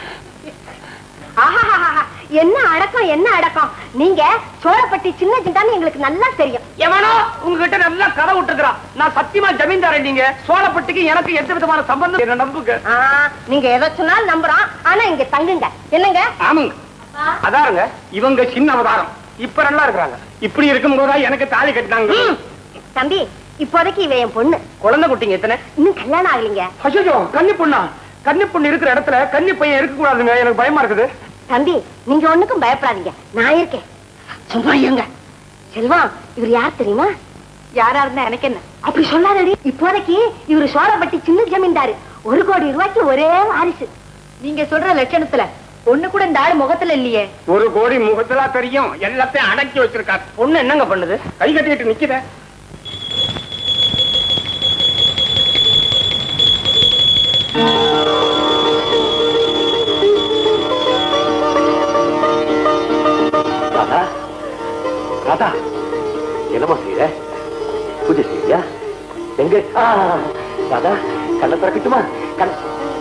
ஆஹாஹாஹா. என்ன அடக்கம் என்ன அடக்கம் நீங்க சோழப்பட்டி சின்ன சிந்தான்னு எங்களுக்கு நல்லா தெரியும் எவனோ உங்ககிட்ட நல்லா கதை விட்டுக்கிறான் நான் சத்தியமா ஜமீன்தாரன் நீங்க சோழப்பட்டிக்கு எனக்கு எந்த விதமான சம்பந்தம் என்ன நம்புங்க ஆ, நீங்க எதை சொன்னாலும் நம்புறோம் ஆனா இங்க தங்குங்க என்னங்க ஆமாங்க அதாருங்க இவங்க சின்ன அவதாரம் இப்ப நல்லா இருக்கிறாங்க இப்படி இருக்கும்போதா எனக்கு தாலி கட்டினாங்க தம்பி இப்போதைக்கு இவ என் பொண்ணு குழந்தை குட்டிங்க எத்தனை இன்னும் கல்யாணம் ஆகலைங்க அச்சோ கன்னி பொண்ணா கன்னி பொண்ணு இருக்கிற இடத்துல கன்னி பையன் இருக்க கூடாதுங்க எனக்கு பயமா இருக்குது தம்பி நீங்க ஒண்ணுக்கும் பயப்படாதீங்க நான் இருக்கேன் சும்மா இருங்க செல்வம் இவர் யார் தெரியுமா யாரா இருந்தா எனக்கு என்ன அப்படி சொல்லாதடி இப்போதைக்கு இவரு சோழப்பட்டி சின்ன ஜமீன்தாரு ஒரு கோடி ரூபாய்க்கு ஒரே வாரிசு நீங்க சொல்ற லட்சணத்துல ஒண்ணு கூட இந்த ஆள் முகத்துல இல்லையே ஒரு கோடி முகத்துல தெரியும் எல்லாத்தையும் அடக்கி வச்சிருக்காரு பொண்ணு என்னங்க பண்ணுது கை கட்டிட்டு நிக்குத ராதா ராதா என்னம்மா செய்யற பூஜை செய்யா எங்க ஆ, ராதா கண்ணை திறக்கட்டுமா கண்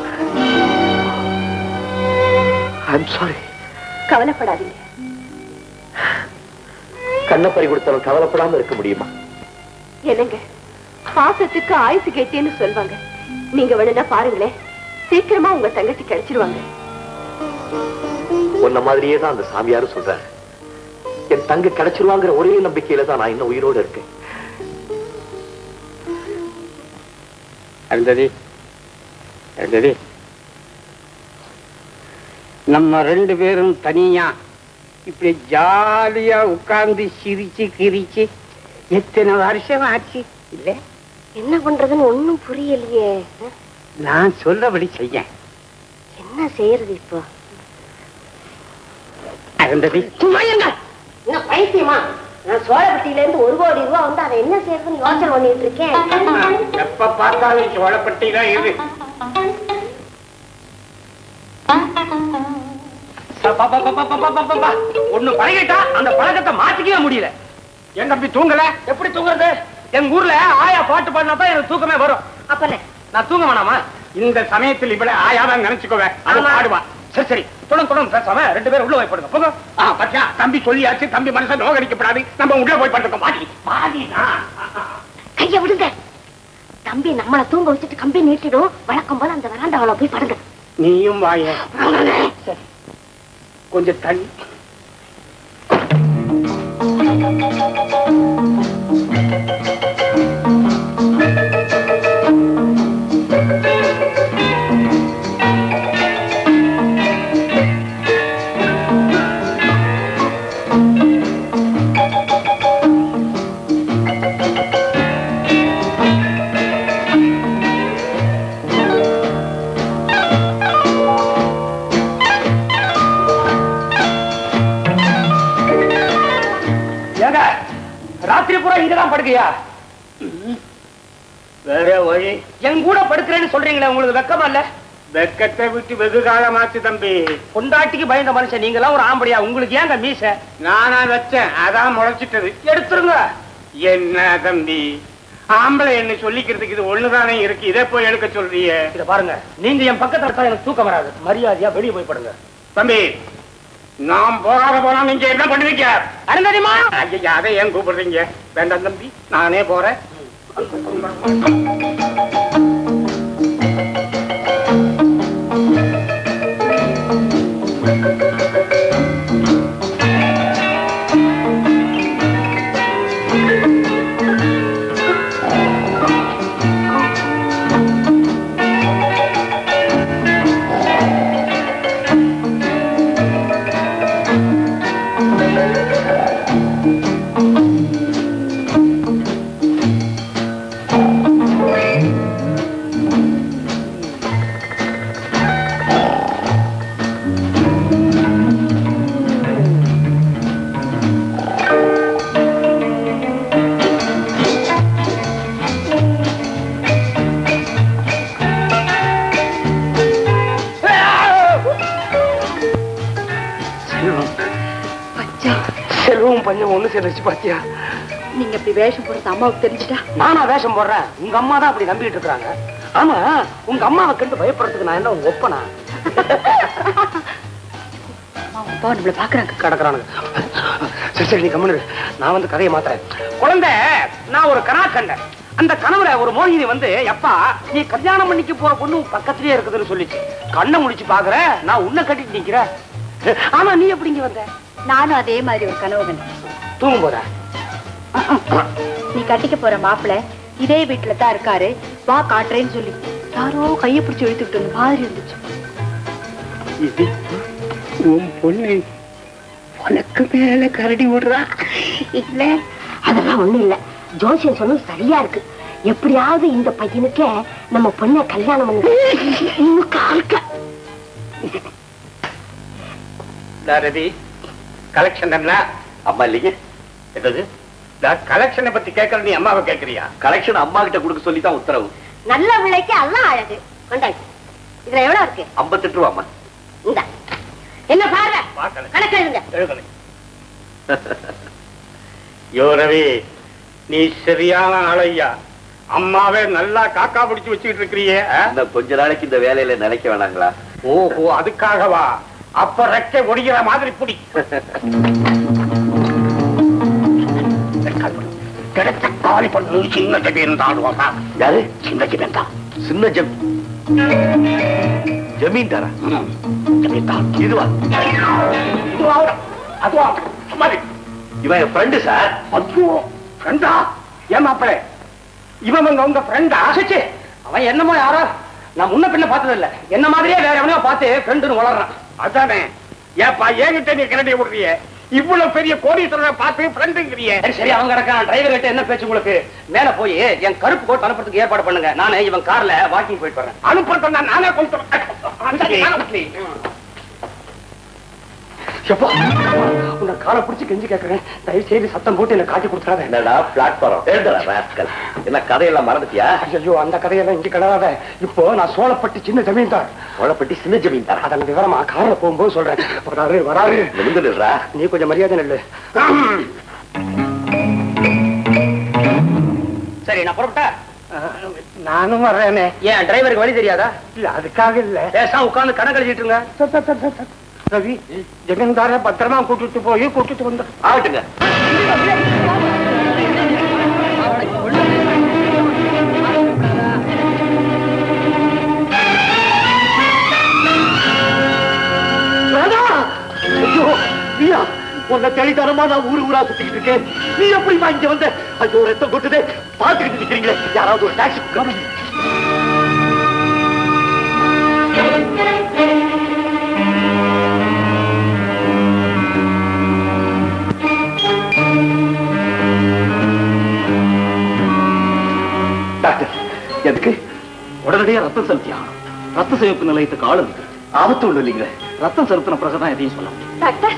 ஐம் சாரி கவலைப்படாதீங்க கண்ணை பறி கொடுத்தவன் கவலைப்படாம இருக்க முடியுமா என்னங்க பாசத்துக்கு ஆயுசு கேட்டேன்னு சொல்வாங்க நீங்க வேணும்னா பாருங்களேன் சீக்கிரமா உங்க தங்கச்சி கிடைச்சிருவாங்க உன்ன மாதிரியே தான் அந்த சாமியாரும் சொல்றாரு என் தங்க கிடைச்சிருவாங்கிற ஒரே நம்பிக்கையில தான் நான் இன்னும் உயிரோடு இருக்கேன் அருந்ததி அருந்ததி நம்ம ரெண்டு பேரும் தனியா இப்படி ஜாலியா உட்கார்ந்து சிரிச்சு கிரிச்சு எத்தனை வருஷம் ஆச்சு இல்ல என்ன பண்றதுன்னு ஒண்ணும் புரியலையே நான் சொல்லபடி செய்ய என்ன செய்யறது இப்போ அருந்ததி சும்மா இருங்க என்ன பைத்தியமா நான் சோழப்பட்டியில இருந்து ஒரு கோடி ரூபாய் வந்து அதை என்ன செய்யறதுன்னு யோசனை பண்ணிட்டு இருக்கேன் எப்ப பார்த்தாலும் சோழப்பட்டி தான் இது ஒண்ணு பழகிட்டா அந்த பழக்கத்தை மாத்திக்கவே முடியல என் தம்பி தூங்கல எப்படி தூங்குறது எங்க ஊர்ல ஆயா பாட்டு பாடினா தான் எனக்கு தூக்கமே வரும் அப்பனே நான் தூங்க வேணாமா இந்த சமயத்தில் இவளை ஆயாதான் நினைச்சுக்கோவேன் அது ஆமா. பாடுவா சரி சரி தொடர்ந்து தொடர்ந்து பேசாம ரெண்டு பேரும் உள்ள போய் படுங்க போங்க ஆ பத்தியா தம்பி சொல்லியாச்சு தம்பி மனசை நோகடிக்கப்படாது நம்ம உள்ள போய் படுத்துக்கோம் பாடி பாடி கைய விடுங்க தம்பி நம்மள தூங்க வச்சுட்டு கம்பி நீட்டிடும் வழக்கம் போல அந்த வராண்டாவில போய் படுங்க நீயும் வாய சரி. கொஞ்சம் தண்ணி ஏங்க ராத்திரி பூரா இங்கதான் படுக்கையா வேற வழி என் கூட படுக்கிறேன்னு சொல்றீங்களே உங்களுக்கு வெக்கமா இல்ல வெக்கத்தை விட்டு வெகு காலமாச்சு தம்பி பொண்டாட்டிக்கு பயந்த மனுஷன் நீங்க எல்லாம் ஒரு ஆம்படியா உங்களுக்கு ஏங்க மீச நானா வச்சேன் அதான் முளைச்சிட்டது எடுத்துருங்க என்ன தம்பி ஆம்பளை என்ன சொல்லிக்கிறதுக்கு இது ஒண்ணுதானே இருக்கு இதை போய் எடுக்க சொல்றிய இத பாருங்க நீங்க என் பக்கத்துல இருந்தா எனக்கு தூக்கம் வராது மரியாதையா வெளியே போய் படுங்க தம்பி நான் போகாத போனா நீங்க என்ன பண்ணுவீங்க அருந்ததிமா ஐயா அதை ஏன் கூப்பிடுறீங்க வேண்டாம் தம்பி நானே போறேன் செல்வம் பஞ்சம் ஒண்ணு சேர்ந்துச்சு பாத்தியா நீங்க இப்படி வேஷம் போடுறது அம்மாவுக்கு தெரிஞ்சுட்டா நானா வேஷம் போடுறேன் உங்க அம்மா தான் அப்படி நம்பிட்டு இருக்காங்க ஆமா உங்க அம்மாவை கண்டு பயப்படுறதுக்கு நான் என்ன உங்க ஒப்பனா அப்பா நம்மள பாக்குறாங்க கிடக்குறானுங்க சரி சரி நீ கம்முனு இரு. நான் வந்து கதையை மாத்துறேன் குழந்தை நான் ஒரு கனா கண்டேன் அந்த கனவுல ஒரு மோகினி வந்து எப்பா நீ கல்யாணம் பண்ணிக்க போற பொண்ணு உன் பக்கத்திலேயே இருக்குதுன்னு சொல்லிச்சு கண்ணை முடிச்சு பாக்குற நான் உன்னை கட்டிட்டு நிக்கிறேன் ஆமா நீ எப்படி இங்க வந்த நானும் அதே மாதிரி ஒரு கனவு கண்டேன் தூங்கும் போதா நீ கட்டிக்க போற மாப்பிள இதே வீட்டுல தான் இருக்காரு வா காட்டுறேன்னு சொல்லி யாரோ கையை பிடிச்சு இழுத்துக்கிட்டு வந்த மாதிரி இருந்துச்சு இது உன் பொண்ணு உனக்கு மேல கரடி விடுறா இல்ல அதெல்லாம் ஒண்ணும் இல்ல ஜோசியம் சொன்னது சரியா இருக்கு எப்படியாவது இந்த பையனுக்கு நம்ம பொண்ணை கல்யாணம் பண்ணு இன்னும் கால்க்க ரவி கலெக்ஷன் என்ன அம்மா இல்லைங்க என்னது கலெக்ஷனை பத்தி கேட்கற நீ அம்மாவை கேட்கறியா கலெக்ஷன் அம்மா கிட்ட கொடுக்க சொல்லி தான் உத்தரவு நல்ல பிள்ளைக்கு எல்லாம் அழகு கொண்டாடி இதுல எவ்வளவு இருக்கு ஐம்பத்தெட்டு ரூபாம்மா இந்த என்ன பாருங்க பார்க்கல கணக்கு எழுதுங்க எழுதலை யோ ரவி நீ சரியான ஆளையா அம்மாவே நல்லா காக்கா பிடிச்சு வச்சுக்கிட்டு இருக்கிறியே ஆ? இன்னும் கொஞ்ச நாளைக்கு இந்த வேலையில நினைக்க வேணாங்களா ஓஹோ அதுக்காகவா அப்ப ரெக்கை ஒடிகிற மாதிரி புடி கிடைச்ச காலி பண்ணு சின்ன ஜமீன் தான் யாரு சின்ன ஜமீன் தான் சின்ன ஜம் ஜமீன்தாரா ஜமீன் தான் இதுவா இதுவா அதுவா சும்மா இரு. இவன் என் ஃப்ரெண்டு சார் ஐயோ ஃப்ரெண்டா ஏன் மாப்பிள இவன் உங்க உங்க ஃப்ரெண்டா சச்சே அவன் என்னமோ யாரோ நான் முன்ன பின்ன பார்த்தது இல்ல என்ன மாதிரியே வேற எவனையோ பார்த்து ஃப்ரெண்டுன்னு வளர்றான் அதானே ஏப்பா ஏங்கிட்ட நீ கிரண்டி விடுறிய இவ்வளவு பெரிய கோடீஸ்வரரை பார்த்து ஃப்ரெண்டுங்கிறிய சரி சரி அவன் கிடக்கான் டிரைவர் கிட்ட என்ன பேச்சு உங்களுக்கு மேல போய் என் கருப்பு கோட் அனுப்புறதுக்கு ஏற்பாடு பண்ணுங்க நானே இவன் கார்ல வாக்கிங் போயிட்டு வரேன் அனுப்புறத நானே கொண்டு எப்பா உன்னை காலை பிடிச்சு கெஞ்சி கேட்கறேன் தயவு செய்து சத்தம் போட்டு என்ன காட்டி கொடுத்துறாத என்னடா பிளாட்ஃபாரம் எழுதுடா ராஸ்கல் என்ன கதையெல்லாம் மறந்துட்டியா ஐயோ அந்த கதையெல்லாம் இங்க கிடாத இப்போ நான் சோழப்பட்டி சின்ன ஜமீன்தார் உழப்பட்டி சின்ன ஜமீன்தாரா அதன் விவரமா கார்ல போகும்போது சொல்றேன் வராரு வராரு நிமிந்துடுறா நீ கொஞ்சம் மரியாதை நெல்லு சரி நான் புறப்பட்டா நானும் வர்றேனே ஏன் டிரைவருக்கு வழி தெரியாதா இல்ல அதுக்காக இல்ல பேசா உட்கார்ந்து கணக்கு எழுதிட்டுங்க ரவி ஜமீன்தார பத்திரமா கூட்டிட்டு போய் கூட்டிட்டு வந்து ஆகட்டுங்க ராதா! ஐயோ, வீரா, உன்னை தெளிதரமா நான் ஊரு ஊரா சுத்திக்கிட்டு இருக்கேன் நீ எப்படிமா இங்க வந்த ஐயோ ரத்தம் கொட்டுதே பாத்துக்கிட்டு நிக்கிறீங்களே யாராவது ஒரு டாக்ஸி டாக்டர் எதுக்கு உடனடியா ரத்தம் செலுத்தியா ரத்த சிவப்பு நிலையத்துக்கு ஆள் இருக்கு ஆபத்து ஒண்ணு இல்லைங்களே ரத்தம் செலுத்தின பிறகுதான் எதையும் சொல்லலாம் டாக்டர்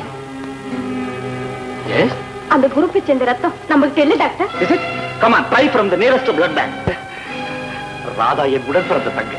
அந்த குரூப்பை சேர்ந்த ரத்தம் நமக்கு தெரியல doctor Is it? Come on, try from the nearest blood bank. Radha என் உடன் பிறந்த தங்கை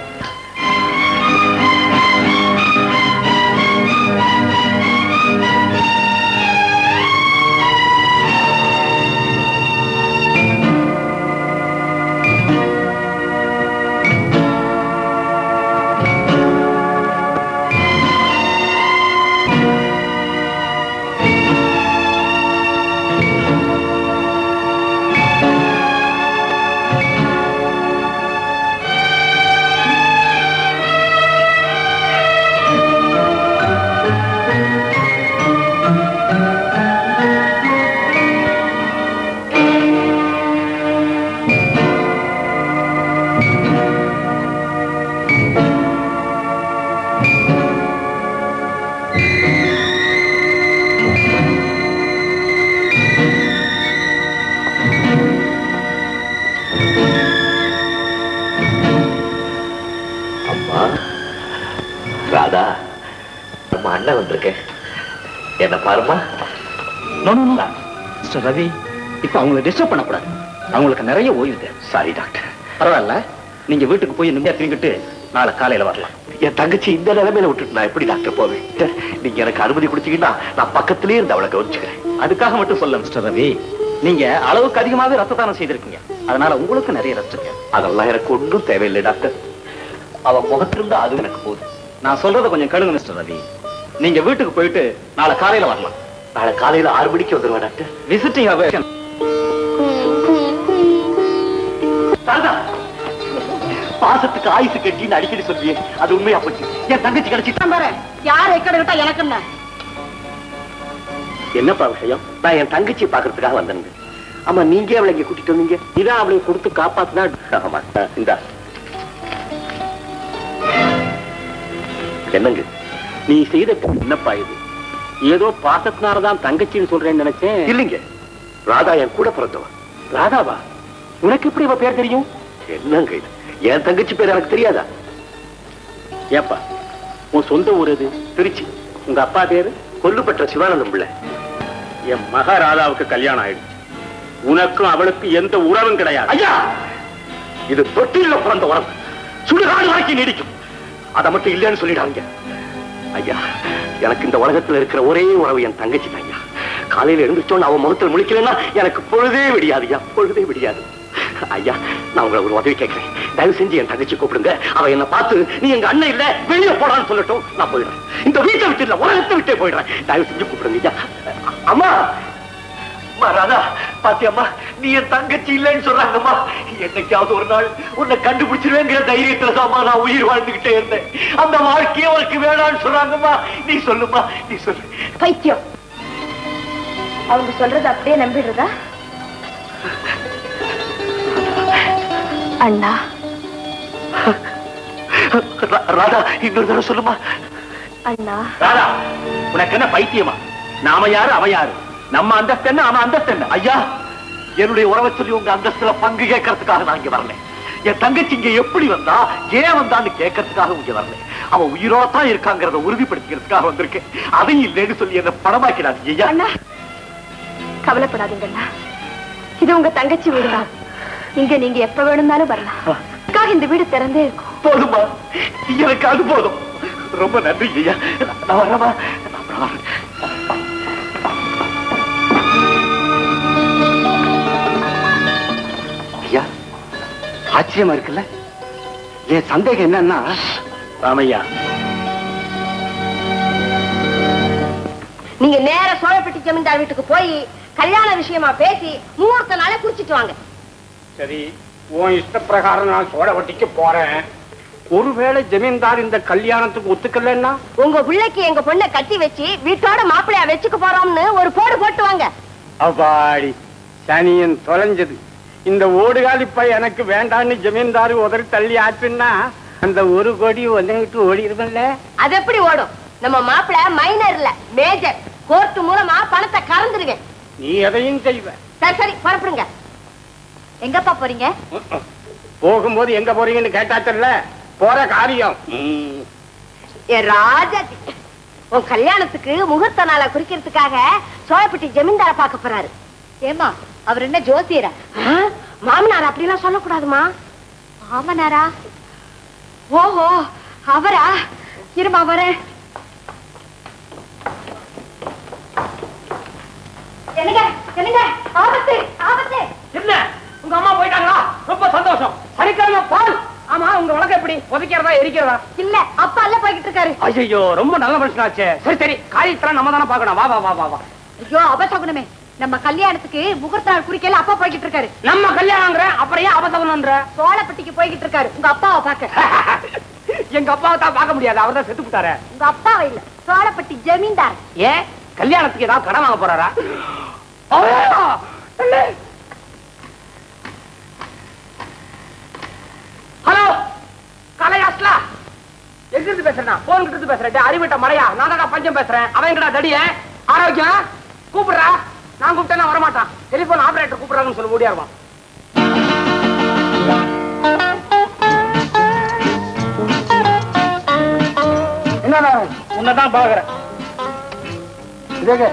அம்மா ராதா நம்ம அண்ணன் வந்திருக்கேன் என்ன பாருமா No, no, no. Mister Ravi இப்ப அவங்களை டிஸ்டர்ப் பண்ணக்கூடாது அவங்களுக்கு நிறைய ஓய்வு தேவை சாரி டாக்டர் பரவாயில்ல நீங்க வீட்டுக்கு போய் நிம்மதியா தூங்கிட்டு நாளை காலையில வரலாம் என் தங்கச்சி இந்த நிலைமையில விட்டுட்டு நான் எப்படி டாக்டர் போவேன் நீங்க எனக்கு அனுமதி கொடுத்தீங்கன்னா நான் பக்கத்திலேயே இருந்து அவளை கவனிச்சுக்கிறேன் அதுக்காக மட்டும் சொல்ல மிஸ்டர் ரவி நீங்க அளவுக்கு அதிகமாவே ரத்த தானம் செய்திருக்கீங்க அதனால உங்களுக்கு நிறைய ரெஸ்ட் இருக்கு அதெல்லாம் எனக்கு ஒன்றும் தேவையில்லை டாக்டர் அவன் முகத்திலிருந்து அது எனக்கு போதும் நான் சொல்றத கொஞ்சம் கேளுங்க மிஸ்டர் ரவி நீங்க வீட்டுக்கு போயிட்டு நாளை காலையில வரலாம் நாளை காலையில ஆறு மணிக்கு வந்துருவேன் டாக்டர் விசிட்டிங் தாத்தா பாசத்துக்கு ஆயுசு கட்டின்னு அடிக்கடி சொல்லியே அது உண்மையா போச்சு என் தங்கச்சி கிடைச்சிட்டா பாரு யார் எக்கட விட்டா எனக்கு என்ன என்னப்பா விஷயம் நான் என் தங்கச்சியை பாக்குறதுக்காக வந்தேன் ஆமா நீங்க அவளை இங்க கூட்டிட்டு வந்தீங்க இதான் அவளை கொடுத்து காப்பாத்தினா ஆமா இந்தா என்னங்க நீ செய்த என்னப்பா இது ஏதோ பாசத்தினாலதான் தங்கச்சின்னு சொல்றேன்னு நினைச்சேன் இல்லைங்க ராதா என் கூட பிறந்தவன் ராதாவா உனக்கு எப்படி இவ பேர் தெரியும் என்னங்க இது என் தங்கச்சி பேர் எனக்கு தெரியாதா ஏப்பா உன் சொந்த ஊர் எது திருச்சி உங்க அப்பா பேரு கொல்லுப்பட்ட சிவானந்தம் பிள்ளை என் மகா ராதாவுக்கு கல்யாணம் ஆயிடுச்சு உனக்கும் அவளுக்கு எந்த உறவும் கிடையாது ஐயா இது தொட்டில பிறந்த உறவு சுடுகாடு வரைக்கும் நீடிக்கும் அதை மட்டும் இல்லைன்னு சொல்லிடாங்க ஐயா எனக்கு இந்த உலகத்துல இருக்கிற ஒரே உறவு என் தங்கச்சி தான் ஐயா காலையில எழுந்திரிச்சோன்னு அவன் முகத்தில் முழிக்கலன்னா எனக்கு பொழுதே விடியாது ஐயா பொழுதே விடியாது ஐயா நான் உங்களை ஒரு உதவி கேட்கிறேன் தயவு செஞ்சு என் தங்கச்சி கூப்பிடுங்க அவ என்ன பார்த்து நீ எங்க அண்ணன் இல்ல வெளியே போடான்னு சொல்லட்டும் நான் போயிடுறேன் இந்த வீட்டை விட்டு இல்ல உலகத்தை விட்டே போயிடுறேன் தயவு செஞ்சு கூப்பிடுங்க ஐயா அம்மா அம்மா ராதா பாத்தியம்மா நீ என் தங்கச்சி இல்லைன்னு சொல்றாங்கம்மா என்னைக்காவது ஒரு நாள் உன்னை கண்டுபிடிச்சிருவேங்கிற தைரியத்துல தாம்மா நான் உயிர் வாழ்ந்துகிட்டே இருந்தேன் அந்த வாழ்க்கையே உனக்கு வேணாம்னு சொல்றாங்கம்மா நீ சொல்லுமா நீ சொல்லு பைத்தியம் அவங்க சொல்றது அப்படியே நம்பிடுறதா அண்ணா ரா- ராதா இன்னொரு தடவை சொல்லுமா அண்ணா ராதா உனக்கு என்ன பைத்தியமா நாம யாரு அவ யாரு நம்ம அந்தஸ்து என்ன அவன் அந்தஸ்து என்ன ஐயா என்னுடைய உறவை சொல்லி உங்க அந்தஸ்துல பங்கு கேட்கறதுக்காக நான் இங்க வரல என் தங்கச்சி இங்க எப்படி வந்தா ஏன் வந்தான்னு கேட்கறதுக்காக இங்க வரல அவன் உயிரோட தான் இருக்காங்கிறத உறுதிப்படுத்திக்கிறதுக்காக வந்திருக்கேன் அதையும் இல்லைன்னு சொல்லி என்ன படமாக்கிறாங்க ஐயா அண்ணா கவலைப்படாதீங்க அண்ணா இது உங்க தங்கச்சி வீடுதான் இங்க நீங்க எப்ப வேணும்னாலும் வரலாம் அதுக்காக இந்த வீடு திறந்தே இருக்கும் போதுமா எனக்கு அது போதும் ரொம்ப நன்றி ஐயா நான் வரமா அப்புறம் வரேன். ஐயா ஆச்சரியமா இருக்குல்ல என் சந்தேகம் என்னன்னா ராமையா நீங்க நேர சோழப்பட்டி ஜமீன்தார் வீட்டுக்கு போய் கல்யாண விஷயமா பேசி முகூர்த்த நாளை குறிச்சிட்டு வாங்க சரி உன் இஷ்ட பிரகாரம் நான் சோழவட்டிக்கு போறேன் ஒருவேளை ஜமீன்தார் இந்த கல்யாணத்துக்கு ஒத்துக்கலன்னா உங்க பிள்ளைக்கு எங்க பொண்ணை கட்டி வச்சு வீட்டோட மாப்பிள்ளையா வச்சுக்க போறோம்னு ஒரு போடு போட்டு வாங்க அப்பாடி சனியன் தொலைஞ்சது இந்த ஓடுகாலி பை எனக்கு வேண்டான்னு ஜமீன்தார் உதறி தள்ளி ஆச்சுன்னா அந்த ஒரு கோடி ஒன்னை விட்டு ஓடிடுவல்ல அது எப்படி ஓடும் நம்ம மாப்பிள்ளை மைனர்ல மேஜர் கோர்ட் மூலமா பணத்தை கறந்துருவேன் நீ எதையும் செய்வ சரி சரி புறப்படுங்க எங்கப்பா போறீங்க போகும்போது எங்க போறீங்கன்னு கேட்டாச்சல்ல போற காரியம் ம். ஏ ராஜா உன் கல்யாணத்துக்கு முகூர்த்த நாளை குறிக்கிறதுக்காக சோழப்பட்டி ஜமீன்தார பார்க்க போறாரு ஏமா அவர் என்ன ஜோசியரா மாமனார் அப்படிலாம் சொல்லக்கூடாதுமா மாமனாரா ஓஹோ அவரா இருமா வரேன் என்னங்க என்னங்க ஆபத்து ஆபத்து என்ன உங்க அம்மா போயிட்டாங்களா ரொம்ப சந்தோஷம் சனிக்கிழமை பால் ஆமா உங்க வழக்கம் எப்படி புதைக்கிறதா எரிக்கிறதா இல்ல அப்பா அல்ல போய்கிட்டு இருக்காரு ஐயோ ரொம்ப நல்ல மனுஷனாச்சே சரி சரி காரியத்தெல்லாம் நம்ம தானே பார்க்கணும் வா வா வா வா வா ஐயோ அபசகுனமே நம்ம கல்யாணத்துக்கு முகூர்த்த நாள் குறிக்கல அப்பா போய்கிட்டு இருக்காரு நம்ம கல்யாணங்கிற அப்புறம் ஏன் அவசகம்ன்ற சோழப்பட்டிக்கு போய்கிட்டு இருக்காரு உங்க அப்பாவை பார்க்க எங்க அப்பாவை தான் பார்க்க முடியாது அவர் தான் செத்து விட்டாரு உங்க அப்பாவை இல்ல சோழப்பட்டி ஜமீன்தார் ஏன் கல்யாணத்துக்கு ஏதாவது கடன் வாங்க போறாரா ஐயோ, இல்லை. ஹலோ கலையாஸ்லா எங்க இருந்து பேசுறேன் போன் கிட்ட இருந்து பேசுறேன் டேய், அறிவிட்ட மலையா நான் தான் பஞ்சம் பேசுறேன் அவன் எங்கடா தடிய ஆரோக்கியம் கூப்பிடுறா நான் கூப்பிட்டேன்னா வரமாட்டான் டெலிபோன் ஆபரேட்டர் கூப்பிடுறாங்கன்னு சொல்லி ஓடியாருவான் என்ன உன்னதான் பாக்குறேன் இதே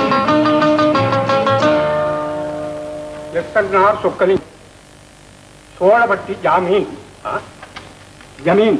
எத்தனார் சொக்கனி சோழபட்டி ஜாமீன் ஆ? ஜமீன்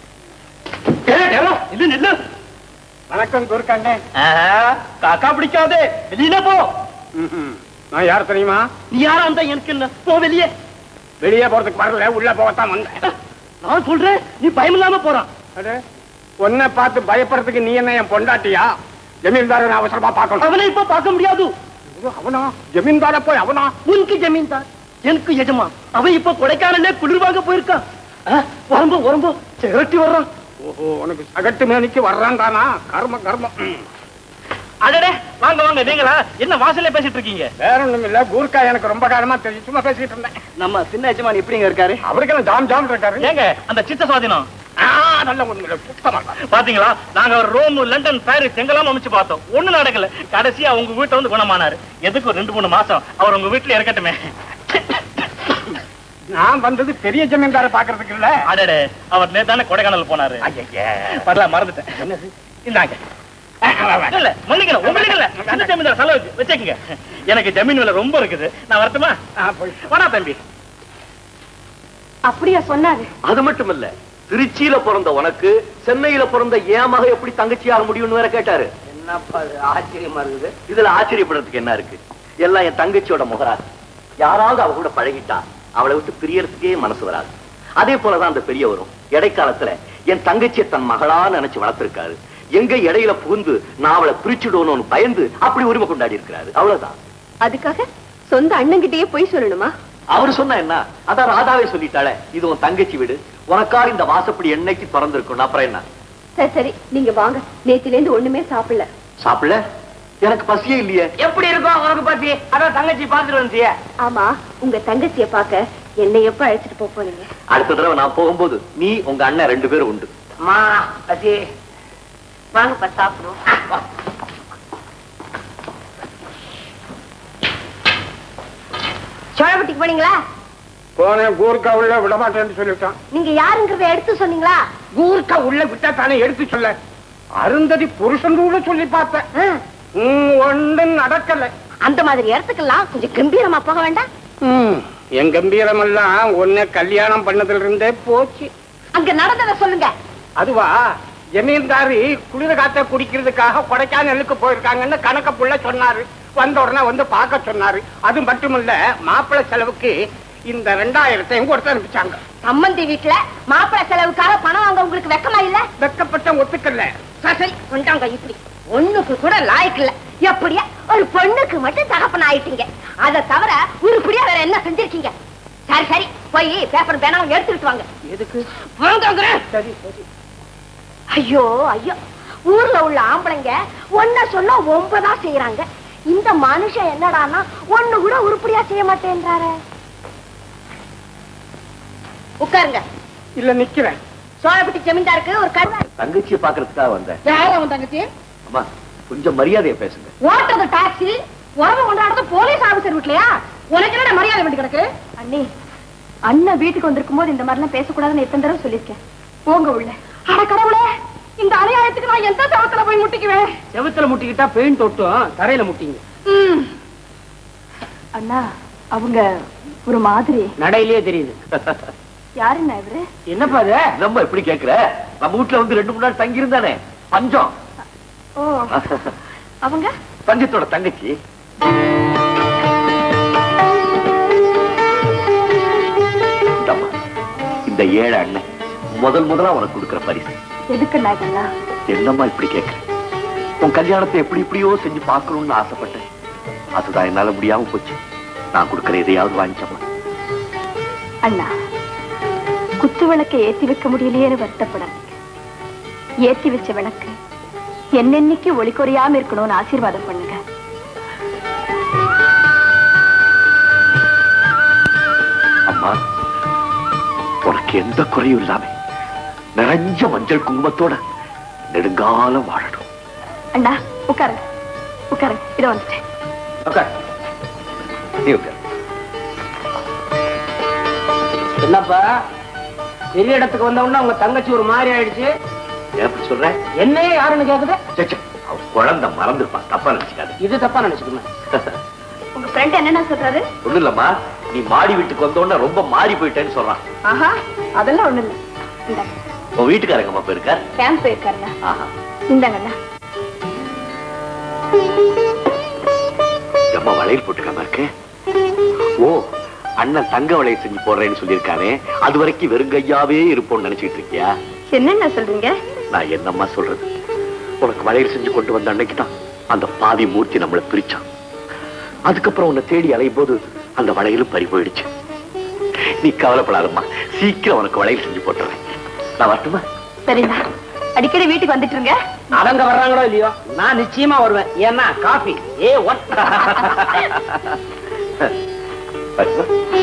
இல்ல நில்லு வணக்கம் குருக்கண்ணே காக்கா பிடிக்காதே வெளியில போ ம்ஹும். நான் யார் தெரியுமா நீ யாரா இருந்தா எனக்கு என்ன போ வெளியே வெளியே போறதுக்கு வரல உள்ள போகத்தான் வந்தேன் நான் சொல்றேன் நீ பயம் இல்லாம போறான் அடே, உன்னை பார்த்து பயப்படுறதுக்கு நீ என்ன என் பொண்டாட்டியா ஜமீன்தார அவசரமா பார்க்கணும் அவனை இப்ப பார்க்க முடியாது ஐயோ, அவனா ஜமீன்தார போய் அவனா உனக்கு ஜமீன்தார் எனக்கு எஜமா அவன் இப்ப கொடைக்கானல்ல குளிர் வாங்க போயிருக்கான் ஆ, வரம்போ வரம்போ சிகரெட்டி வர்றான் ஓஹோ உனக்கு சகட்டு மேனிக்கு வர்றான் தானா கர்ம கர்மம் ம். அடடே வாங்க வாங்க நீங்களா என்ன வாசல்ல பேசிட்டு இருக்கீங்க வேற ஒண்ணும் இல்ல கூர்க்கா எனக்கு ரொம்ப காலமா தெரியும் சும்மா பேசிட்டு இருந்தேன் நம்ம சின்ன எஜமான் எப்படிங்க இருக்காரு அவருக்கு என்ன ஜாம் ஜாம் இருக்காரு ஏங்க அந்த சித்த சுவாதினம் ஆ, நல்ல ஒண்ணும் இல்ல சுத்தமா இருக்காரு. பாத்தீங்களா நாங்க ஒரு ரோம் லண்டன் பாரிஸ் எங்கெல்லாம் அமைச்சு பார்த்தோம் ஒண்ணு நடக்கல கடைசியா உங்க வீட்டை வந்து குணமானாரு எதுக்கு ஒரு ரெண்டு மூணு மாசம் அவர் உங்க வீட்டுல இருக்கட்டுமே நான் வந்தது பெரிய ஜமீன்தார பாக்குறதுக்கு இல்ல அடடே அவர் நேத்தானே கொடைக்கானல் போனாரு வரல மறந்துட்டேன் என்னது இந்தாங்க இல்ல மன்னிக்கணும் உங்களுக்கு இல்ல அந்த ஜமீன்தார் செலவுக்கு வச்சுக்கங்க எனக்கு ஜமீன் விலை ரொம்ப இருக்குது நான் வரட்டுமா ஆ, போய் வேணா தம்பி அப்படியா சொன்னாரு அது மட்டும் இல்ல திருச்சியில பிறந்த உனக்கு சென்னையில பிறந்த என் மக எப்படி தங்கச்சியாக முடியும்னு வேற கேட்டாரு என்னப்பா இது ஆச்சரியமா இருக்குது இதுல ஆச்சரியப்படுறதுக்கு என்ன இருக்கு எல்லாம் என் தங்கச்சியோட முகராது யாராவது அவ கூட பழகிட்டா அவளை விட்டு பிரியறதுக்கே மனசு வராது அதே போலதான் அந்த பெரியவரும் இடைக்காலத்துல என் தங்கச்சியை தன் மகளா நினைச்சு வளர்த்திருக்காரு எங்க இடையில புகுந்து நான் அவளை பிரிச்சுடணும்னு பயந்து அப்படி உரிமை கொண்டாடி இருக்கிறாரு அவ்வளவுதான் அதுக்காக சொந்த அண்ணங்கிட்டயே போய் சொல்லணுமா அவரு சொன்னா என்ன அதான் ராதாவே சொல்லிட்டாளே இது உன் தங்கச்சி வீடு உனக்காக இந்த வாசப்படி என்னைக்கு திறந்திருக்கும் அப்புறம் என்ன சரி சரி நீங்க வாங்க நேத்தில இருந்து ஒண்ணுமே சாப்பிடல சாப்பிடல எனக்கு பசியே இல்லையே எப்படி இருக்கும் உனக்கு பத்தி அதான் தங்கச்சி பாத்துட்டு வந்துட்டியே ஆமா உங்க தங்கச்சிய பாக்க என்னை எப்ப அழைச்சிட்டு போப் போறீங்க அடுத்த தடவை நான் போகும்போது நீ உங்க அண்ணன் ரெண்டு பேரும் உண்டு அம்மா பசி வாங்கப்பா சாப்பிடுவோம் சோழப்பட்டிக்கு போனீங்களா போனேன் கூர்க்கா உள்ள விட மாட்டேன்னு சொல்லிட்டான் நீங்க யாருங்கிறத எடுத்து சொன்னீங்களா கூர்க்கா உள்ள விட்டா தானே எடுத்து சொல்ல அருந்ததி புருஷன் கூட சொல்லி பார்த்தேன் ஆ, ம், ஒண்ணும் நடக்கல அந்த மாதிரி இடத்துக்கெல்லாம் கொஞ்சம் கம்பீரமா போக வேண்டாம் ம், என் கம்பீரம் எல்லாம் உன்னை கல்யாணம் பண்ணதுல இருந்தே போச்சு அங்க நடந்தத சொல்லுங்க அதுவா ஜமீன்தாரி குளிர காத்த குடிக்கிறதுக்காக கொடைக்கானலுக்கு போயிருக்காங்கன்னு கணக்க புள்ள சொன்னாரு வந்த உடனே வந்து பார்க்க சொன்னாரு அது மட்டுமில்ல மாப்பிள்ளை செலவுக்கு இந்த ரெண்டாயிரத்தையும் கொடுத்து அனுப்பிச்சாங்க சம்மந்தி வீட்டுல மாப்பிள்ளை செலவுக்காக பணம் வாங்க உங்களுக்கு வெக்கமா இல்ல வெக்கப்பட்ட ஒத்துக்கல சரி, சரி கொண்டாங்க இப்படி ஒண்ணுக்கு கூட லாய்க்கு இல்ல எப்படியா ஒரு பொண்ணுக்கு மட்டும் தகப்பன் ஆயிட்டீங்க அதை தவிர உருப்படியா வேற என்ன செஞ்சிருக்கீங்க சரி சரி போய் பேப்பர் பேனாவும் எடுத்துக்கிட்டு வாங்க எதுக்கு வாங்கங்கிறேன் சரி சரி ஐயோ ஐயோ ஊர்ல உள்ள ஆம்பளைங்க ஒன்ன சொன்னா ஒன்பதா செய்யறாங்க இந்த மனுஷன் என்னடான்னா ஒண்ணு கூட உருப்படியா செய்ய மாட்டேன்றாரு உட்காருங்க இல்ல நிக்கிறேன் சோழப்பட்டி ஜமீன்தாருக்கு ஒரு கருவா தங்கச்சியை பாக்குறதுக்காக வந்தேன் யார் அவன் தங்கச்சி அம்மா கொஞ்சம் மரியாதையா பேசுங்க ஓட்டுறது டாக்ஸி உறவு கொண்டாடுறது போலீஸ் ஆபீசர் வீட்லயா உனக்கு என்ன மரியாதை வேண்டி கிடக்கு அண்ணி அண்ணன் வீட்டுக்கு வந்திருக்கும் போது இந்த மாதிரிலாம் பேசக்கூடாதுன்னு எத்தனை தடவை சொல்லியிருக்கேன் போங்க உள்ள அட கடவுளே இந்த அநியாயத்துக்கு நான் எந்த சவத்துல போய் முட்டிக்குவேன் செவுத்துல முட்டிக்கிட்டா பெயின் தொட்டும் தரையில முட்டிங்க அண்ணா அவங்க ஒரு மாதிரி நடையிலேயே தெரியுது யாருண்ணா இவரு என்னப்பா இது நம்ம எப்படி கேக்குற நம்ம வீட்டுல வந்து ரெண்டு மூணு நாள் தங்கி இருந்தானே பஞ்சம் ஓ அவங்க பஞ்சத்தோட தங்கச்சி இந்தாம்மா, இந்த ஏழை அண்ணன் முதல் முதலா உனக்கு கொடுக்கிற பரிசு எதுக்குண்ணா இதெல்லாம் என்னம்மா இப்படி கேட்க உன் கல்யாணத்தை எப்படி இப்படியோ செஞ்சு பார்க்கணும்னு ஆசைப்பட்டேன் அதுதான் என்னால முடியாம போச்சு நான் கொடுக்கிற எதையாவது வாங்கிச்சம்மா அண்ணா குத்து விளக்கை ஏத்தி வைக்க முடியலையேன்னு வருத்தப்படாதீங்க ஏத்தி வச்ச விளக்கு என்னென்னைக்கு ஒளி குறையாம இருக்கணும்னு ஆசீர்வாதம் பண்ணுங்க அம்மா உனக்கு எந்த குறையும் இல்லாம நிறைஞ்ச மஞ்சள் குங்குமத்தோட நெடுங்காலம் வாழணும் அண்ணா உட்காருங்க உட்காருங்க இதோ வந்துட்டேன் உட்கார். நீ உட்கார். என்னப்பா பெரிய இடத்துக்கு வந்த உடனே உங்க தங்கச்சி ஒரு மாதிரி ஆயிடுச்சு ஏன் அப்படி சொல்ற என்னையே யாருன்னு கேக்குது சே, சே, அவ குழந்தை மறந்துருப்பான் தப்பா நினைச்சுக்காது இது தப்பா நினைச்சுக்கணும் உங்க ஃப்ரெண்ட் என்னென்ன சொல்றாரு ஒண்ணு இல்லம்மா நீ மாடி வீட்டுக்கு வந்தோடனே ரொம்ப மாறி போயிட்டேன்னு சொல்றான் ஆஹா அதெல்லாம் ஒண்ணு இல்ல இந்தாங்க உன் வீட்டுக்காரங்கம்மா போயிருக்கார் கேம்ப் போயிருக்காருண்ணா ஆஹா இந்தாங்கண்ணா அம்மா வளையல் போட்டுக்காம இருக்கு ஓ அண்ணன் தங்க வளையல் செஞ்சு போடுறேன்னு சொல்லியிருக்கானே அது வரைக்கும் வெறுங்கையாவே இருப்போம்னு நினைச்சிட்டு இருக்கியா என்னண்ணா சொல்றீங்க நான் என்னம்மா சொல்றது உனக்கு வளையல் செஞ்சு கொண்டு வந்த அன்னைக்கு தான் அந்த பாவி மூர்த்தி நம்மளை பிரிச்சான் அதுக்கப்புறம் உன்னை தேடி அலையும் போது அந்த வளையலும் பறி போயிடுச்சு நீ கவலைப்படாதம்மா சீக்கிரம் உனக்கு வளையல் செஞ்சு போட்டுறேன் நான் வரட்டுமா சரிண்ணா அடிக்கடி வீட்டுக்கு வந்துட்டு இருங்க அவங்க வர்றாங்களோ இல்லையோ நான் நிச்சயமா வருவேன் ஏன்னா காஃபி ஏ ஒன் வரட்டுமா?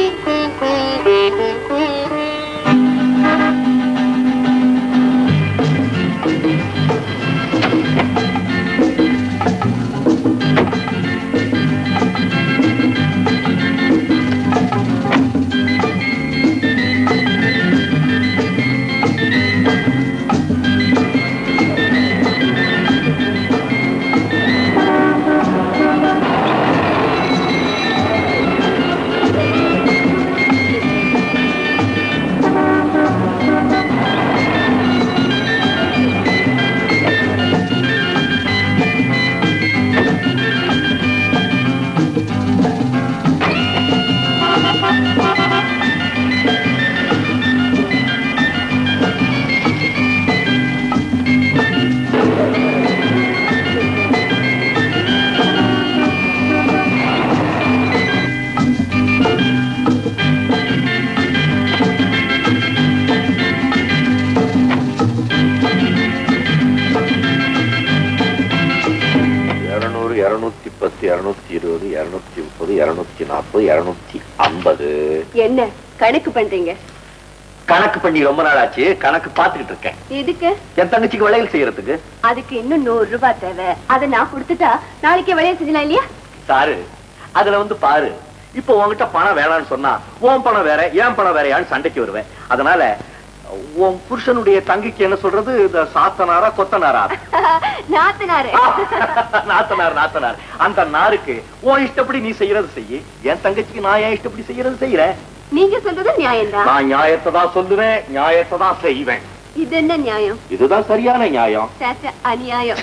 இருநூறு இருநூத்தி பத்து இருநூத்தி இருபது இருநூத்தி முப்பது இருநூத்தி நாற்பது இருநூத்தி ஐம்பது என்ன கணக்கு பண்றீங்க கணக்கு பண்ணி ரொம்ப நாள் ஆச்சு கணக்கு பார்த்துக்கிட்டு இருக்கேன் எதுக்கு என் தங்கச்சிக்கு வளையல் செய்யறதுக்கு அதுக்கு இன்னும் நூறு ரூபாய் தேவை அதை நான் கொடுத்துட்டா நாளைக்கே வெளியே செஞ்சலாம் இல்லையா சாரு அதுல வந்து பாரு இப்போ உன்கிட்ட பணம் வேணாம்னு சொன்னா உன் பணம் வேற என் பணம் வேறையான்னு சண்டைக்கு வருவேன் அதனால உன் புருஷனுடைய தங்கிக்கு என்ன சொல்றது இந்த சாத்தனாரா கொத்தனாரா நாத்தனாரு நாத்தனார் நாத்தனார் அந்த நாருக்கு உன் இஷ்டப்படி நீ செய்யறது செய்யி என் தங்கச்சிக்கு நான் என் இஷ்டப்படி செய்யறது செய்யறேன் நீங்க சொல்றது நியாயம்தான் நான் நியாயத்தை தான் சொல்லுவேன் நியாயத்தை தான் செய்வேன் இது என்ன நியாயம் இதுதான் சரியான நியாயம் சேச்ச, அநியாயம்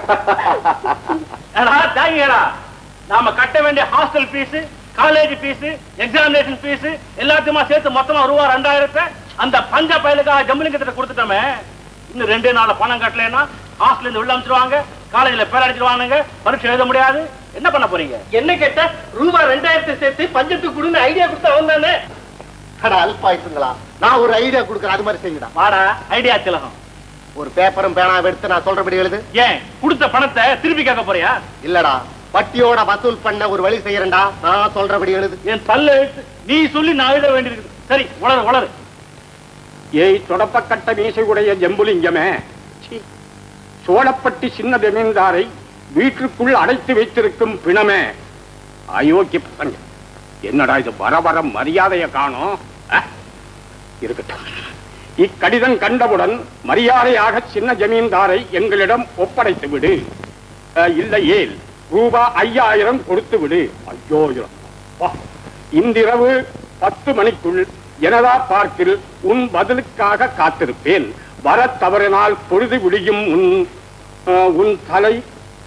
ஏடா, தாங்கிடா. நாம கட்ட வேண்டிய hostel fees college fees examination fees எல்லாத்தையுமா சேர்த்து மொத்தமா ரூபா ரெண்டாயிரத்தை அந்த பஞ்ச பயலுக்காக ஜம்புலிங்கத்திட்ட கொடுத்துட்டோமே இன்னும் ரெண்டே நாள்ல பணம் கட்டலைன்னா ஹாஸ்டல் இருந்து உள்ள அனுப்பிச்சிருவாங்க காலேஜ்ல பேர் அடிச்சிருவானுங்க பரீட்சை எழுத முடியாது என்ன பண்ண போறீங்க என்ன கேட்ட ரூபாய் ரெண்டாயிரத்தை சேர்த்து பஞ்சத்துக்கு கொடுன்னு ஐடியா கொடுத்து அவன் தானே அட அல்பாயுசுங்களா நான் ஒரு ஐடியா கொடுக்குறேன் அது மாதிரி செய்யுங்கடா வாடா ஐடியா திலகம் ஒரு பேப்பரும் பேனாவை எடுத்து நான் சொல்றபடி எழுது ஏன் கொடுத்த பணத்தை திருப்பி கேட்க போறியா இல்லடா வட்டியோட வசூல் பண்ண ஒரு வழி செய்யறேன்டா நான் சொல்றபடி எழுது என் தள்ள எழுத்து நீ சொல்லி நான் எழுத வேண்டியிருக்கு சரி உளறு உளறு ஏய் தொடப்பக்கட்ட மீசையுடைய ஜம்புலிங்கமே சீ, சோழப்பட்டி சின்ன ஜமீன்தாரை வீட்டுக்குள் அடைத்து வைத்திருக்கும் பிணமே அயோக்கிய பசங்க என்னடா இது வர வர மரியாதையை காணோம் அஹ், இருக்கட்டும் இக்கடிதம் கண்டவுடன் மரியாதையாக சின்ன ஜமீன்தாரை எங்களிடம் ஒப்படைத்து விடு அஹ், இல்லையேல் ரூபா ஐயாயிரம் கொடுத்து விடு ஐயோயிரம் வா. இன்றிரவு பத்து மணிக்குள் ஜனதா பார்க்கில் உன் பதிலுக்காக காத்திருப்பேன் வர தவறினால் பொழுது விடியும் உன் அஹ், உன் தலை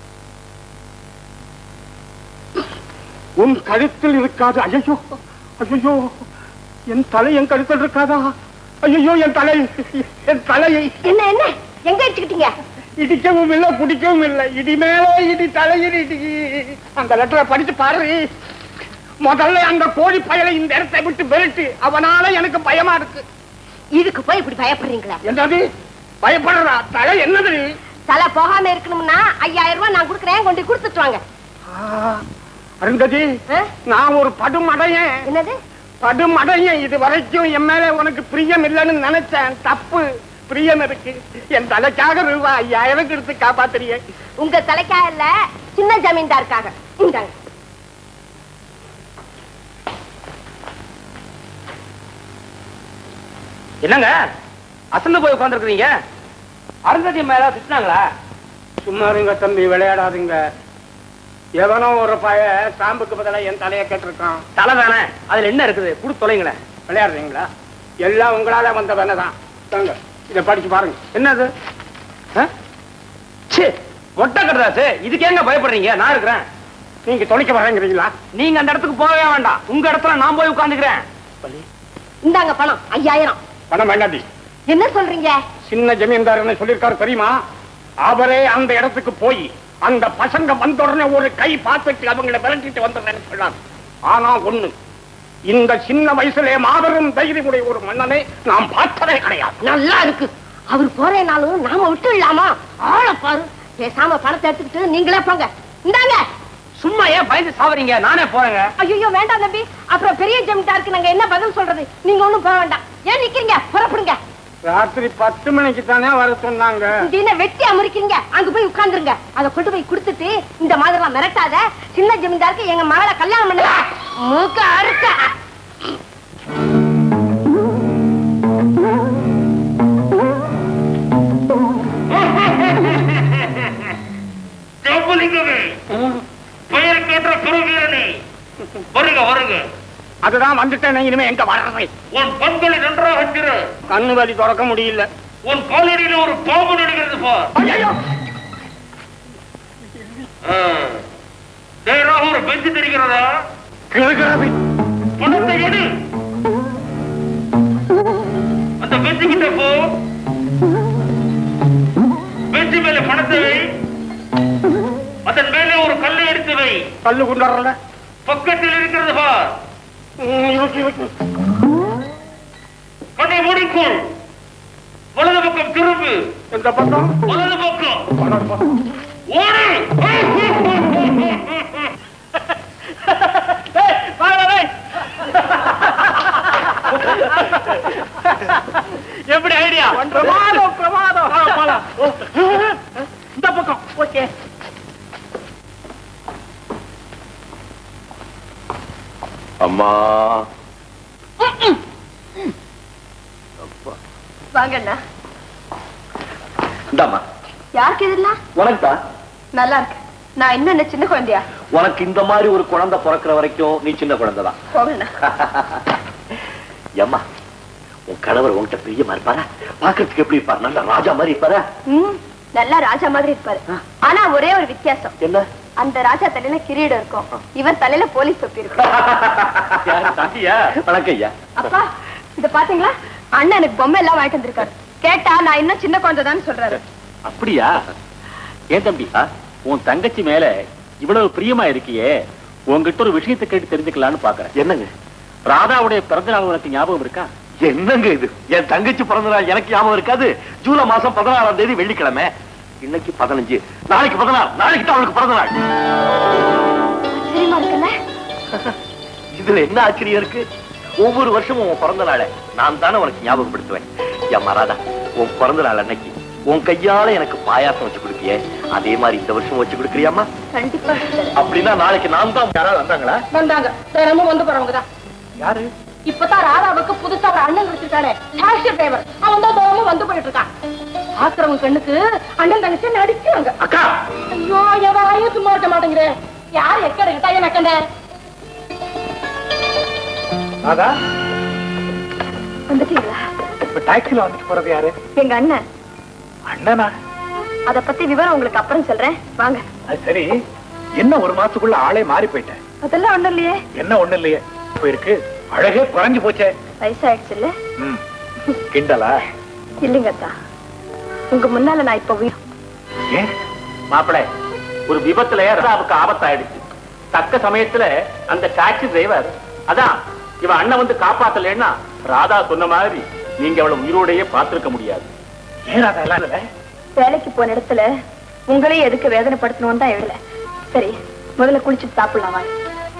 உன் கழுத்தில் இருக்காது ஐயோ ஐயோ என் தலை என் கழுத்தில் இருக்காதா ஐயோ என் தலை என் தலையை என்ன என்ன எங்க அடிச்சுக்கிட்டீங்க இடிக்கவும் இல்லை குடிக்கவும் இல்லை இடி மேலே இடி தலையில் இடி அந்த லெட்டரை படிச்சு பாரு முதல்ல அந்த கோழி பயலை இந்த இடத்தை விட்டு விரட்டு அவனால எனக்கு பயமா இருக்கு இதுக்கு போய் இப்படி பயப்படுறீங்களா என்னது பயப்படுறா தலை என்னது தலை போகாம இருக்கணும்னா ஐயாயிரம் ரூபாய் நான் கொடுக்குறேன் கொண்டு போய் கொடுத்துட்டு வாங்க அருந்ததி நான் ஒரு படுமடையன் என்னது படுமடையன் இது வரைக்கும் என் மேல உனக்கு பிரியம் இல்லைன்னு நினைச்சேன் தப்பு பிரியம் இருக்கு என் தலைக்காக ரூபா ஐயாயிரம் எடுத்து காப்பாத்துறிய உங்க தலைக்காக இல்ல சின்ன ஜமீன்தாருக்காக இந்தாங்க என்னங்க அசந்து போய் உட்காந்துருக்கீங்க அருந்ததி மேல திட்டினாங்களா சும்மா இருங்க தம்பி விளையாடாதீங்க எவனோ ஒரு பய ஸ்டாம்புக்கு பதிலா என் தலையை கேட்டிருக்கான் தலை தானே அதுல என்ன இருக்குது குடு தொலைங்களேன் விளையாடுறீங்களா எல்லாம் உங்களால வந்த வேலை தான் தாங்க இதை படிச்சு பாருங்க என்னது மொட்டை கட்டுறாசு இதுக்கு எங்க பயப்படுறீங்க நான் இருக்கிறேன் நீங்க தொலைக்க வரேங்கிறீங்களா நீங்க அந்த இடத்துக்கு போகவே வேண்டாம் உங்க இடத்துல நான் போய் உட்கார்ந்துக்கிறேன் இந்தாங்க பணம் ஐயாயிரம் பணம் வேண்டாண்டி என்ன சொல்றீங்க சின்ன ஜமீன்தார் என்ன சொல்லியிருக்காரு தெரியுமா அவரே அந்த இடத்துக்கு போய் அந்த பசங்க வந்த உடனே ஒரு கை பார்த்துட்டு அவங்களை விரட்டிட்டு வந்துடுறேன்னு சொன்னார் ஆனா ஒண்ணு இந்த சின்ன வயசுல மாபெரும் தைரியமுடைய ஒரு மன்னனை நாம் பார்த்ததே கிடையாது நல்லா இருக்கு அவர் போறேனாலும் நாம விட்டு இல்லாமா ஆளை பாரு பேசாம பணத்தை எடுத்துக்கிட்டு நீங்களே போங்க இந்தாங்க சும்மா ஏன் பயந்து சாவறீங்க நானே போறேங்க ஐயோ வேண்டாம் தம்பி அப்புறம் பெரிய ஜமீன்தாருக்கு நாங்க என்ன பதில் சொல்றது நீங்க ஒண்ணும் போக வேண்டாம் ஏன் நிக்கிறீங்க புறப்படுங்க ராத்திரி பத்து மணிக்கு தானே வர சொன்னாங்க தின வெட்டி அமுறிக்கிறீங்க அங்க போய் உட்கார்ந்துருங்க அதை கொண்டு போய் கொடுத்துட்டு இந்த மாதிரிலாம் மிரட்டாத சின்ன ஜமீன்தாருக்கு எங்க மகளை கல்யாணம் பண்ண மூக்க அறுக்க ஜம்புலிங்கமே பெயர் கேட்ட சுரவீரனே வருக வருக அதுதான் வந்துட்டேன் இனிமே எங்க வர்றது உன் பண்களை நன்றாக திரு கண்ணு வலி திறக்க முடியல உன் காலடியில ஒரு பாம்பு நடுகிறது பார் ஆ. நேராக ஒரு பெஞ்சு தெரிகிறதா கிழக்கிறது பணத்தை எடு அந்த பெஞ்சு கிட்ட போ பெஞ்சு மேல பணத்தை வை அதன் மேலே ஒரு கல்லை எடுத்து வை கல்லு கொண்டாடுறல பக்கத்தில் இருக்கிறது பார் கண்ணை மூடிக்கொள் வலது பக்கம் திரும்பு எந்த பக்கம் வலது பக்கம் ஓடு எப்படி ஐடியா பிரமாதம் பிரமாதம் இந்த பக்கம் ஓகே அம்மா வாங்கண்ணா இந்தாம்மா யாருக்கு இதெல்லாம் உனக்குதா நல்லா இருக்கு நான் இன்னும் என்ன சின்ன குழந்தையா உனக்கு இந்த மாதிரி ஒரு குழந்தை பிறக்கிற வரைக்கும் நீ சின்ன குழந்தை தான் போங்கண்ணா ஏம்மா உன் கணவர் உன்கிட்ட பிரியமா இருப்பாரா பாக்குறதுக்கு எப்படி இருப்பாரு நல்ல ராஜா மாதிரி இருப்பாரா ம் நல்லா ராஜா மாதிரி இருப்பாரு ஆனா ஒரே ஒரு வித்தியாசம் என்ன அந்த ராஜா தலையில கிரீடம் இருக்கும் இவர் தலையில போலீஸ் தொப்பி இருக்கும் தம்பியா வணக்கம் ஐயா அப்பா இத பாத்தீங்களா அண்ணன் எனக்கு பொம்மை எல்லாம் வாங்கிட்டு வந்திருக்காரு கேட்டா நான் இன்னும் சின்ன குழந்தை சொல்றாரு அப்படியா ஏன் தம்பி உன் தங்கச்சி மேல இவ்வளவு பிரியமா இருக்கியே உன்கிட்ட ஒரு விஷயத்தை கேட்டு தெரிஞ்சுக்கலாம்னு பாக்குறேன் என்னங்க ராதாவுடைய பிறந்த நாள் உனக்கு ஞாபகம் இருக்கா என்னங்க இது என் தங்கச்சி பிறந்த நாள் எனக்கு ஞாபகம் இருக்காது ஜூலை மாசம் பதினாறாம் தேதி வெள்ளிக்கிழமை இன்னைக்கு பதினஞ்சு நாளைக்கு பதினாறு நாளைக்கு தான் அவளுக்கு பிறந்த நாள் ஆச்சரியமா இருக்குல்ல இதுல என்ன ஆச்சரியம் இருக்கு ஒவ்வொரு வருஷமும் உன் பிறந்த நாளை நான் தானே உனக்கு ஞாபகப்படுத்துவேன் ஏம்மா ராதா உன் பிறந்த நாள் அன்னைக்கு உன் கையால எனக்கு பாயாசம் வச்சு கொடுப்பியே அதே மாதிரி இந்த வருஷம் வச்சு கொடுக்குறியாம்மா கண்டிப்பா அப்படின்னா நாளைக்கு நான் தான் யாராவது வந்தாங்களா வந்தாங்க தினமும் வந்து போறவங்க தான் யாரு இப்பதான் ராதாவுக்கு புதுசா ஒரு அண்ணன் வச்சிருக்கானே டாக்ஸி டிரைவர் அவன் தான் தினமும் வந்து போயிட்டு இருக்கான் பாக்குறவங்க கண்ணுக்கு அண்ணன் தங்கச்சி நடிக்கிறாங்க அக்கா ஐயோ எவாயும் சும்மா இருக்க மாட்டேங்கிறேன் யார் எக்கட கிட்டா எனக்கண்ட ராதா வந்துட்டீங்களா இப்ப டாக்ஸில வந்துட்டு போறது யாரு எங்க அண்ணன் அண்ணனா அத பத்தி விவரம் உங்களுக்கு அப்புறம் சொல்றேன் வாங்க அது சரி என்ன ஒரு மாசத்துக்குள்ள ஆளே மாறி போயிட்டேன் அதெல்லாம் ஒண்ணும் இல்லையே என்ன ஒண்ணு இல்லையே போயிருக்கு அழகே குறைஞ்சு போச்சே வயசாயிடுச்சு இல்ல ம். கிண்டலா இல்லைங்க அத்தா உங்க முன்னால நான் இப்ப உயிர் ஏன் மாப்பிள ஒரு விபத்துல ராதாவுக்கு ஆபத்தாயிடுச்சு தக்க சமயத்துல அந்த டாக்ஸி டிரைவர் அதான் இவ அண்ணன் வந்து காப்பாத்தலைன்னா ராதா சொன்ன மாதிரி நீங்க அவளை உயிரோடையே பார்த்திருக்க முடியாது ஏன் ராதா எல்லாம் இல்ல வேலைக்கு போன இடத்துல உங்களையும் எதுக்கு வேதனைப்படுத்தணும்னு தான் எழுதல சரி முதல்ல குளிச்சுட்டு சாப்பிடலாம் வாங்க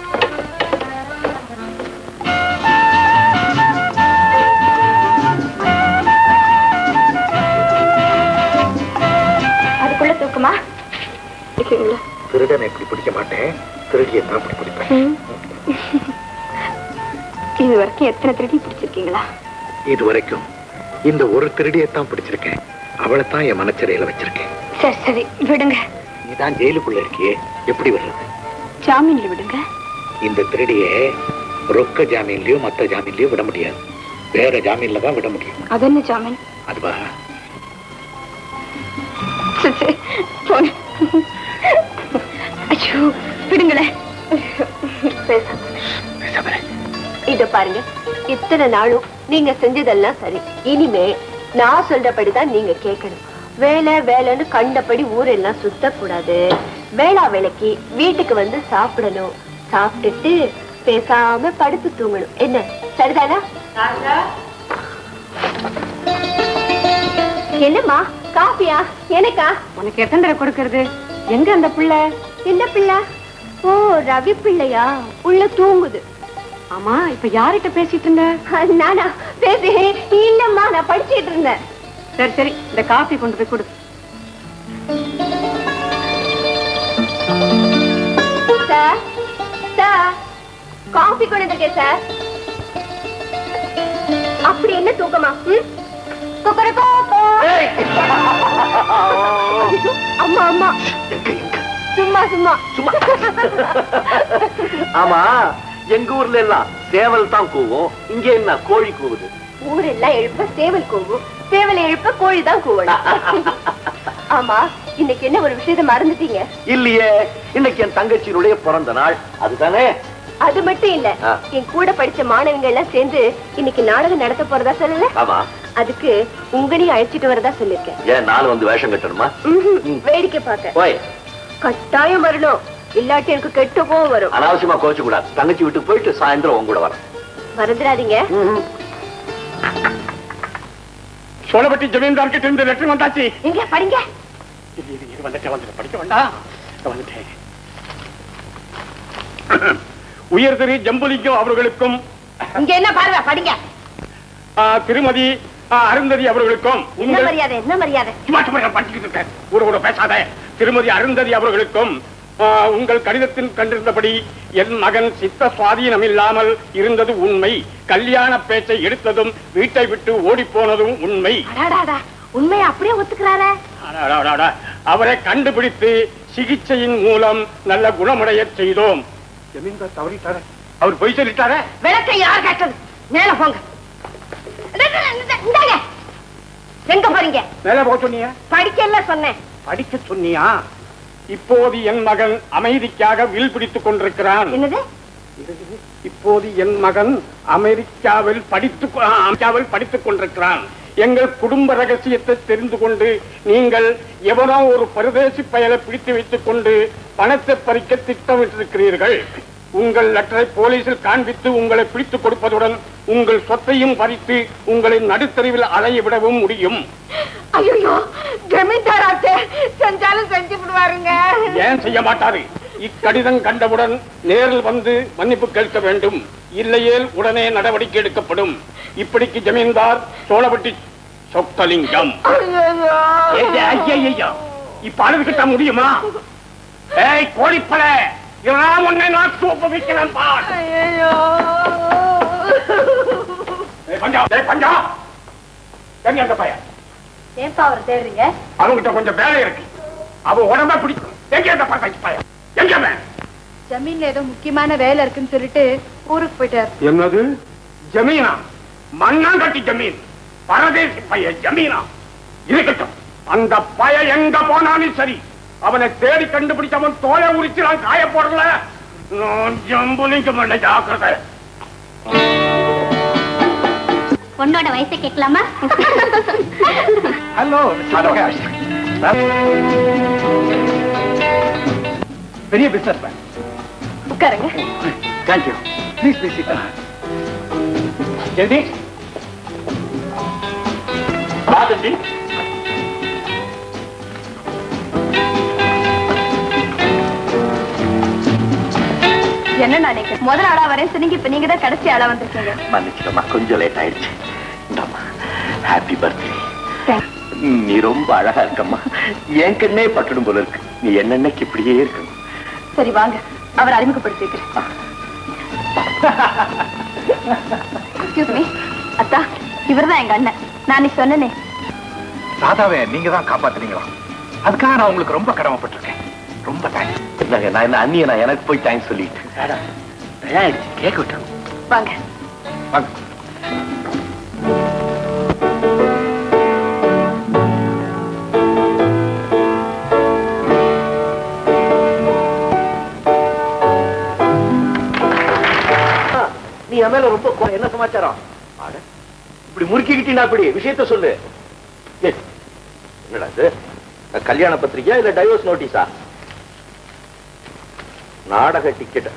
அதுக்குள்ள தூக்குமா இல்ல. திருடனை இப்படி பிடிக்க மாட்டேன் திருடியை தான் இப்படி பிடிப்பேன் ம். இது வரைக்கும் எத்தனை திருடி பிடிச்சிருக்கீங்களா இது வரைக்கும் இந்த ஒரு திருடியை தான் பிடிச்சிருக்கேன் அவளை தான் என் மனச்சிறையில வச்சிருக்கேன் சரி சரி விடுங்க நீ தான் ஜெயிலுக்குள்ள இருக்கியே எப்படி வர்றது ஜாமீன்ல விடுங்க இந்த திருடியை ரொக்க ஜாமீன்லயோ மத்த ஜாமீன்லயோ விட முடியாது வேற ஜாமீன்ல தான் விட முடியும் அது என்ன ஜாமீன் அதுவா சரி, சரி, போங்க ஐயோ விடுங்களேன் இத பாருங்க இத்தனை நாளும் நீங்க செஞ்சதெல்லாம் சரி இனிமே நான் சொல்றபடிதான் நீங்க கேட்கணும் வேலை வேலைன்னு கண்டபடி ஊரெல்லாம் சுத்தக்கூடாது வேளா வேலைக்கு வீட்டுக்கு வந்து சாப்பிடணும் சாப்பிட்டுட்டு பேசாம படுத்து தூங்கணும் என்ன சரிதானா என்னம்மா காஃபியா எனக்கா உனக்கு எத்தனை தடவை கொடுக்கறது எங்க அந்த பிள்ளை என்ன பிள்ளை ஓ ரவி பிள்ளையா உள்ள தூங்குது ஆமா இப்ப யார்கிட்ட பேசிட்டு இருந்த நானா பேசி இல்லம்மா நான் படிச்சிட்டு இருந்தேன் சரி சரி இந்த காஃபி கொண்டு போய் கொடு சார் சார் காஃபி கொண்டு வந்திருக்கேன் சார் அப்படி என்ன தூக்கமா ம்? கொக்கரக்கோ, கோ. அம்மா அம்மா சும்மா சும்மா ஆமா எங்க ஊர்ல எல்லாம் சேவல் தான் கூவும் இங்க என்ன கோழி கூவுது ஊரெல்லாம் எழுப்ப சேவல் கூவும் சேவல் எழுப்ப கோழி தான் கூவணும் ஆமா இன்னைக்கு என்ன ஒரு விஷயத்தை மறந்துட்டீங்க இல்லையே இன்னைக்கு என் தங்கச்சியினுடைய பிறந்த நாள் அதுதானே அது மட்டும் இல்ல ஆ. என் கூட படிச்ச மாணவங்க எல்லாம் சேர்ந்து இன்னைக்கு நாடகம் நடத்த போறதா சொல்லல ஆமா அதுக்கு உங்களையும் அழைச்சிட்டு வரதா சொல்லிருக்கேன் ஏன் நாலு வந்து வேஷம் கட்டணுமா ம்ஹும். வேடிக்கை பார்க்க போய் கட்டாயம் வரணும் இல்லாட்டி எனக்கு கெட்ட கோவம் வரும் அனாவசியமா கோச்சு கூடாது தங்கச்சி வீட்டுக்கு போயிட்டு சாயந்தரம் உங்க கூட வரேன் மறந்துடாதீங்க சோழப்பட்டி ஜமீன்தார் கிட்ட இருந்து லெட்டர் வந்தாச்சு எங்க படிங்க இது, இது, இது வந்துட்டேன் வந்துட்டேன் படிக்க வேண்டாம் இதோ வந்துட்டேன் உயர் திரு ஜம்புலிங்கம் அவர்களுக்கும் இங்க என்ன பார்வை படிங்க ஆ, திருமதி ஆ, அருந்ததி அவர்களுக்கும் என்ன உங்கள் மரியாதை என்ன மரியாதை சும்மா சும்மா நான் படிச்சுக்கிட்டு இருக்கேன் கூட கூட பேசாத திருமதி அருந்ததி அவர்களுக்கும் ஆ, உங்கள் கடிதத்தில் கண்டிருந்தபடி என் மகன் சித்த சுவாதீனம் இல்லாமல் இருந்தது உண்மை கல்யாண பேச்சை எடுத்ததும் வீட்டை விட்டு ஓடி போனதும் உண்மை அடாடாடா உண்மையை அப்படியே ஒத்துக்கிறாரே அடாடாடாடா. அவரை கண்டுபிடித்து சிகிச்சையின் மூலம் நல்ல குணமடைய செய்தோம் ஜமீன்தார் தவறிட்டாரே அவர் பொய் சொல்லிட்டாரே விளக்கை யார் கேட்டது மேல போங்க இந்த- இந்த- இந்தாங்க. எங்க போறீங்க மேல போக சொன்னீங்க படிக்கல சொன்னேன் படிக்க சொன்னியா இப்போது என் மகன் அமைதிக்காக வில் பிடித்துக் கொண்டிருக்கிறான் என்னது இப்போது என் மகன் அமெரிக்காவில் படித்து அமெரிக்காவில் படித்துக் கொண்டிருக்கிறான் எங்கள் குடும்ப ரகசியத்தை தெரிந்து கொண்டு நீங்கள் எவனோ ஒரு பரதேசி பயலை பிடித்து வைத்துக் கொண்டு பணத்தை பறிக்க திட்டமிட்டிருக்கிறீர்கள் உங்கள் லெட்டரை போலீசில் காண்பித்து உங்களை பிடித்துக் கொடுப்பதுடன் உங்கள் சொத்தையும் பறித்து உங்களை நடுத்தருவில் அலைய விடவும் முடியும் ஐயோ ஜமீன்தாராச்சே செஞ்சாலும் செஞ்சு விடுவாருங்க ஏன் செய்ய மாட்டாரு இக்கடிதம் கண்டவுடன் நேரில் வந்து மன்னிப்பு கேட்க வேண்டும் இல்லையேல் உடனே நடவடிக்கை எடுக்கப்படும் இப்படிக்கு ஜமீன்தார் சோழபட்டி சொக்கலிங்கம் ஏய், ஐயா, ஐயா, இப்ப அழுதுகிட்ட முடியுமா ஏய் கோழிப்பல இதெல்லாம் உன்னை நான் சூப்ப வைக்கிறேன் பார் ஏய், பஞ்சா ஏய், பஞ்சா எங்க அந்த பையன் ஏன்பா அவர் தேடுறீங்க அவன்கிட்ட கொஞ்சம் வேலை இருக்கு அவ உடம்ப பிடிக்கும் எங்க அந்த பையன் பையன் எங்க அவன்? ஜமீன்ல ஏதோ முக்கியமான வேலை இருக்குன்னு சொல்லிட்டு ஊருக்கு போயிட்டார் என்னது ஜமீனா மண்ணாங்கட்டி ஜமீன் பரதேசி பைய ஜமீனா இருக்கட்டும் அந்த பய எங்க போனாலும் சரி அவனை தேடி கண்டுபிடிச்சு அவன் தோலை உரிச்சு நான் காய போடல நான் ஜம்புலிங்க பண்ண ஜாக்கிரதை பொண்ணோட வயசை கேட்கலாமா ஹலோ பெரிய பிசினஸ் மேன் உட்காருங்க thank you please please Jayathi Raji என்ன நினைக்க முதல் ஆளா வரேன் சொன்னீங்க இப்ப நீங்க தான் கடைசி ஆளா வந்திருக்கீங்க மன்னிச்சுக்கம்மா கொஞ்சம் லேட் ஆயிடுச்சு இந்தாம்மா ஹாப்பி பர்த்டே நீ ரொம்ப அழகா இருக்கம்மா என் கண்ணே பட்டுடும் போல இருக்கு நீ என்னென்னைக்கு இப்படியே இருக்கணும் சரி வாங்க அவர் அறிமுகப்படுத்தி வைக்கிறேன் எக்ஸ்கியூஸ் மீ அத்தா இவர்தான் எங்க அண்ணன் நான் அன்னைக்கு சொன்னனே ராதாவை நீங்க தான் காப்பாத்துனீங்களா அதுக்காக நான் உங்களுக்கு ரொம்ப கடமைப்பட்டிருக்கேன் ரொம்ப தேங்க்ஸ் என்னங்க நான் என்ன அண்ணிய நான் எனக்கு போய் தேங்க்ஸ் சொல்லிட்டு தயாரிச்சு கேட்க விட்டாங்க வாங்க வாங்க நீ என் மேல ரொம்ப கோ- என்ன சமாச்சாரம் அட, இப்படி முறுக்கிக்கிட்டீங்கன்னா அப்படி விஷயத்த சொல்லு ஏய், என்னடா இது கல்யாண பத்திரிக்கையா இல்ல டைவர்ஸ் நோட்டீஸா நாடக டிக்கெட்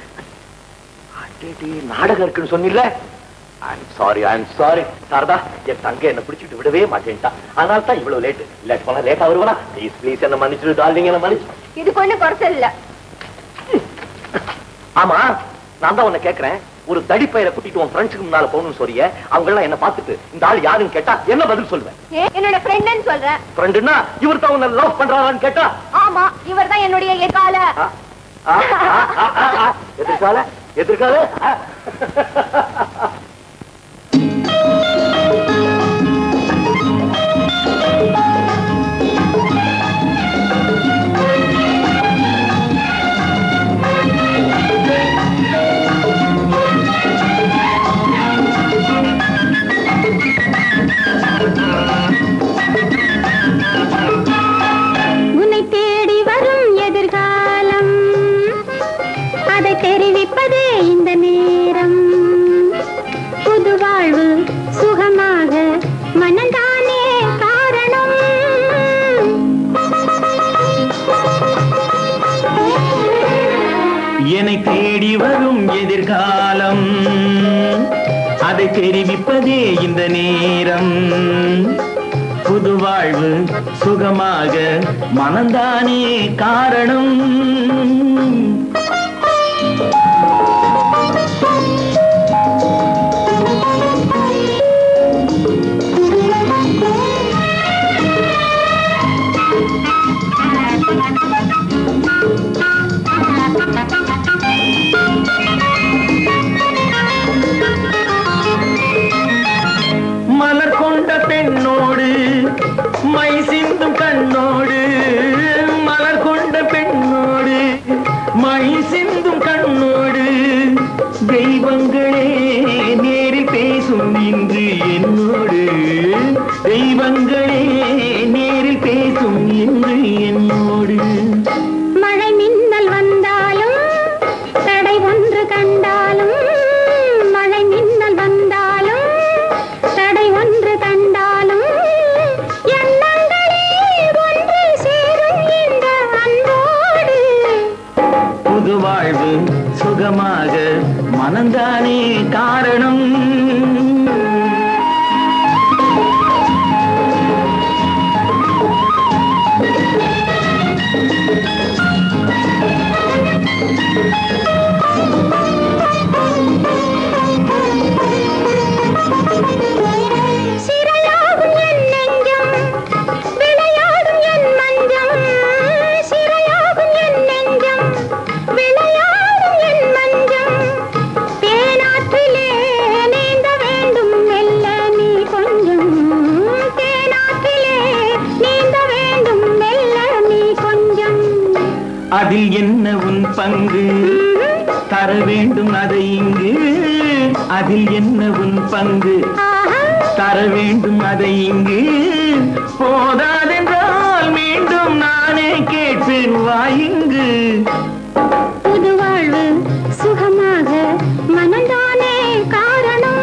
நாடகம் இருக்குன்னு சொன்னில்ல I'm sorry I'm sorry Sarada என் தங்க என்ன பிடிச்சிட்டு விடவே மாட்டேன்ட்டா அதனால தான் இவ்வளவு லேட் இல்லாட்டி போனா லேட்டா வருவனா ப்ளீஸ் ப்ளீஸ் என்ன மன்னிச்சிடு டார்லிங் என்ன மன்னிச்சு இதுக்கு ஒண்ணு குறைச்சல் இல்ல ஆமா நான் தான் உன்னை கேக்குறேன் ஒரு தடிப்பையில கூட்டிட்டு உன் ஃப்ரெண்ட்ஸுக்கு முன்னால போகணும்னு சொல்றிய அவங்க எல்லாம் என்ன பார்த்துட்டு இந்த ஆள் யாருன்னு கேட்டா என்ன பதில் சொல்லுவேன் ஏ, என்னோட ஃப்ரெண்டுன்னு சொல்றேன் ஃப்ரெண்டுன்னா இவர் தான் உன்னை லவ் பண்றாரான்னு கேட்டா ஆமா இவர் தான் என்னுடைய எக்கால ஆ, ஆ, ஆ, ஆ, ஆ, எதிர்கால எதிர்கால ஆ. உன்னை தேடி வரும் எதிர்காலம் அதை தெரிவிப்பதே இந்த நேரம் புது வாழ்வு சுகமாக மனந்தானே காரணம் என்னை தேடி வரும் எதிர்காலம் அதை தெரிவிப்பதே இந்த நேரம் புது வாழ்வு சுகமாக மனந்தானே காரணம் மலர் கொண்ட பெண்ணோடு மை சிந்தும் கண்ணோடு மலர் கொண்ட பெண்ணோடு மை சிந்தும் கண்ணோடு தெய்வங்களே நேரில் பேசும் இன்று என்னோடு தெய்வங்களே நேரில் பேசும் இன்று என்னோடு மழை மின்னல் வந்தாலும் தடை ஒன்று கண்டாலும் மழை மின்னல் வந்தாலும் தடை ஒன்று கண்டாலும் எண்ணங்களே ஒன்று சேரும் இந்த அன்போடு புது வாழ்வு சுகமாக மனந்தானே காரணம் சிறையாகும் என் நெஞ்சம் விளையாடும் என் மஞ்சம் சிறையாகும் என் நெஞ்சம் விளையாடும் என் மஞ்சம் தேனாற்றிலே நீந்த வேண்டும் மெல்ல நீ கொஞ்சம் தேனாற்றிலே நீந்த வேண்டும் மெல்ல நீ கொஞ்சம் அதில் என்ன உன் பங்கு தர வேண்டும் அதை இங்கு அதில் என்ன உன் பங்கு தர வேண்டும் அதை இங்கு போதாதென்றால் மீண்டும் நானே கேட்பேன் வாயிங்கு புது வாழ்வு சுகமாக மனந்தானே காரணம்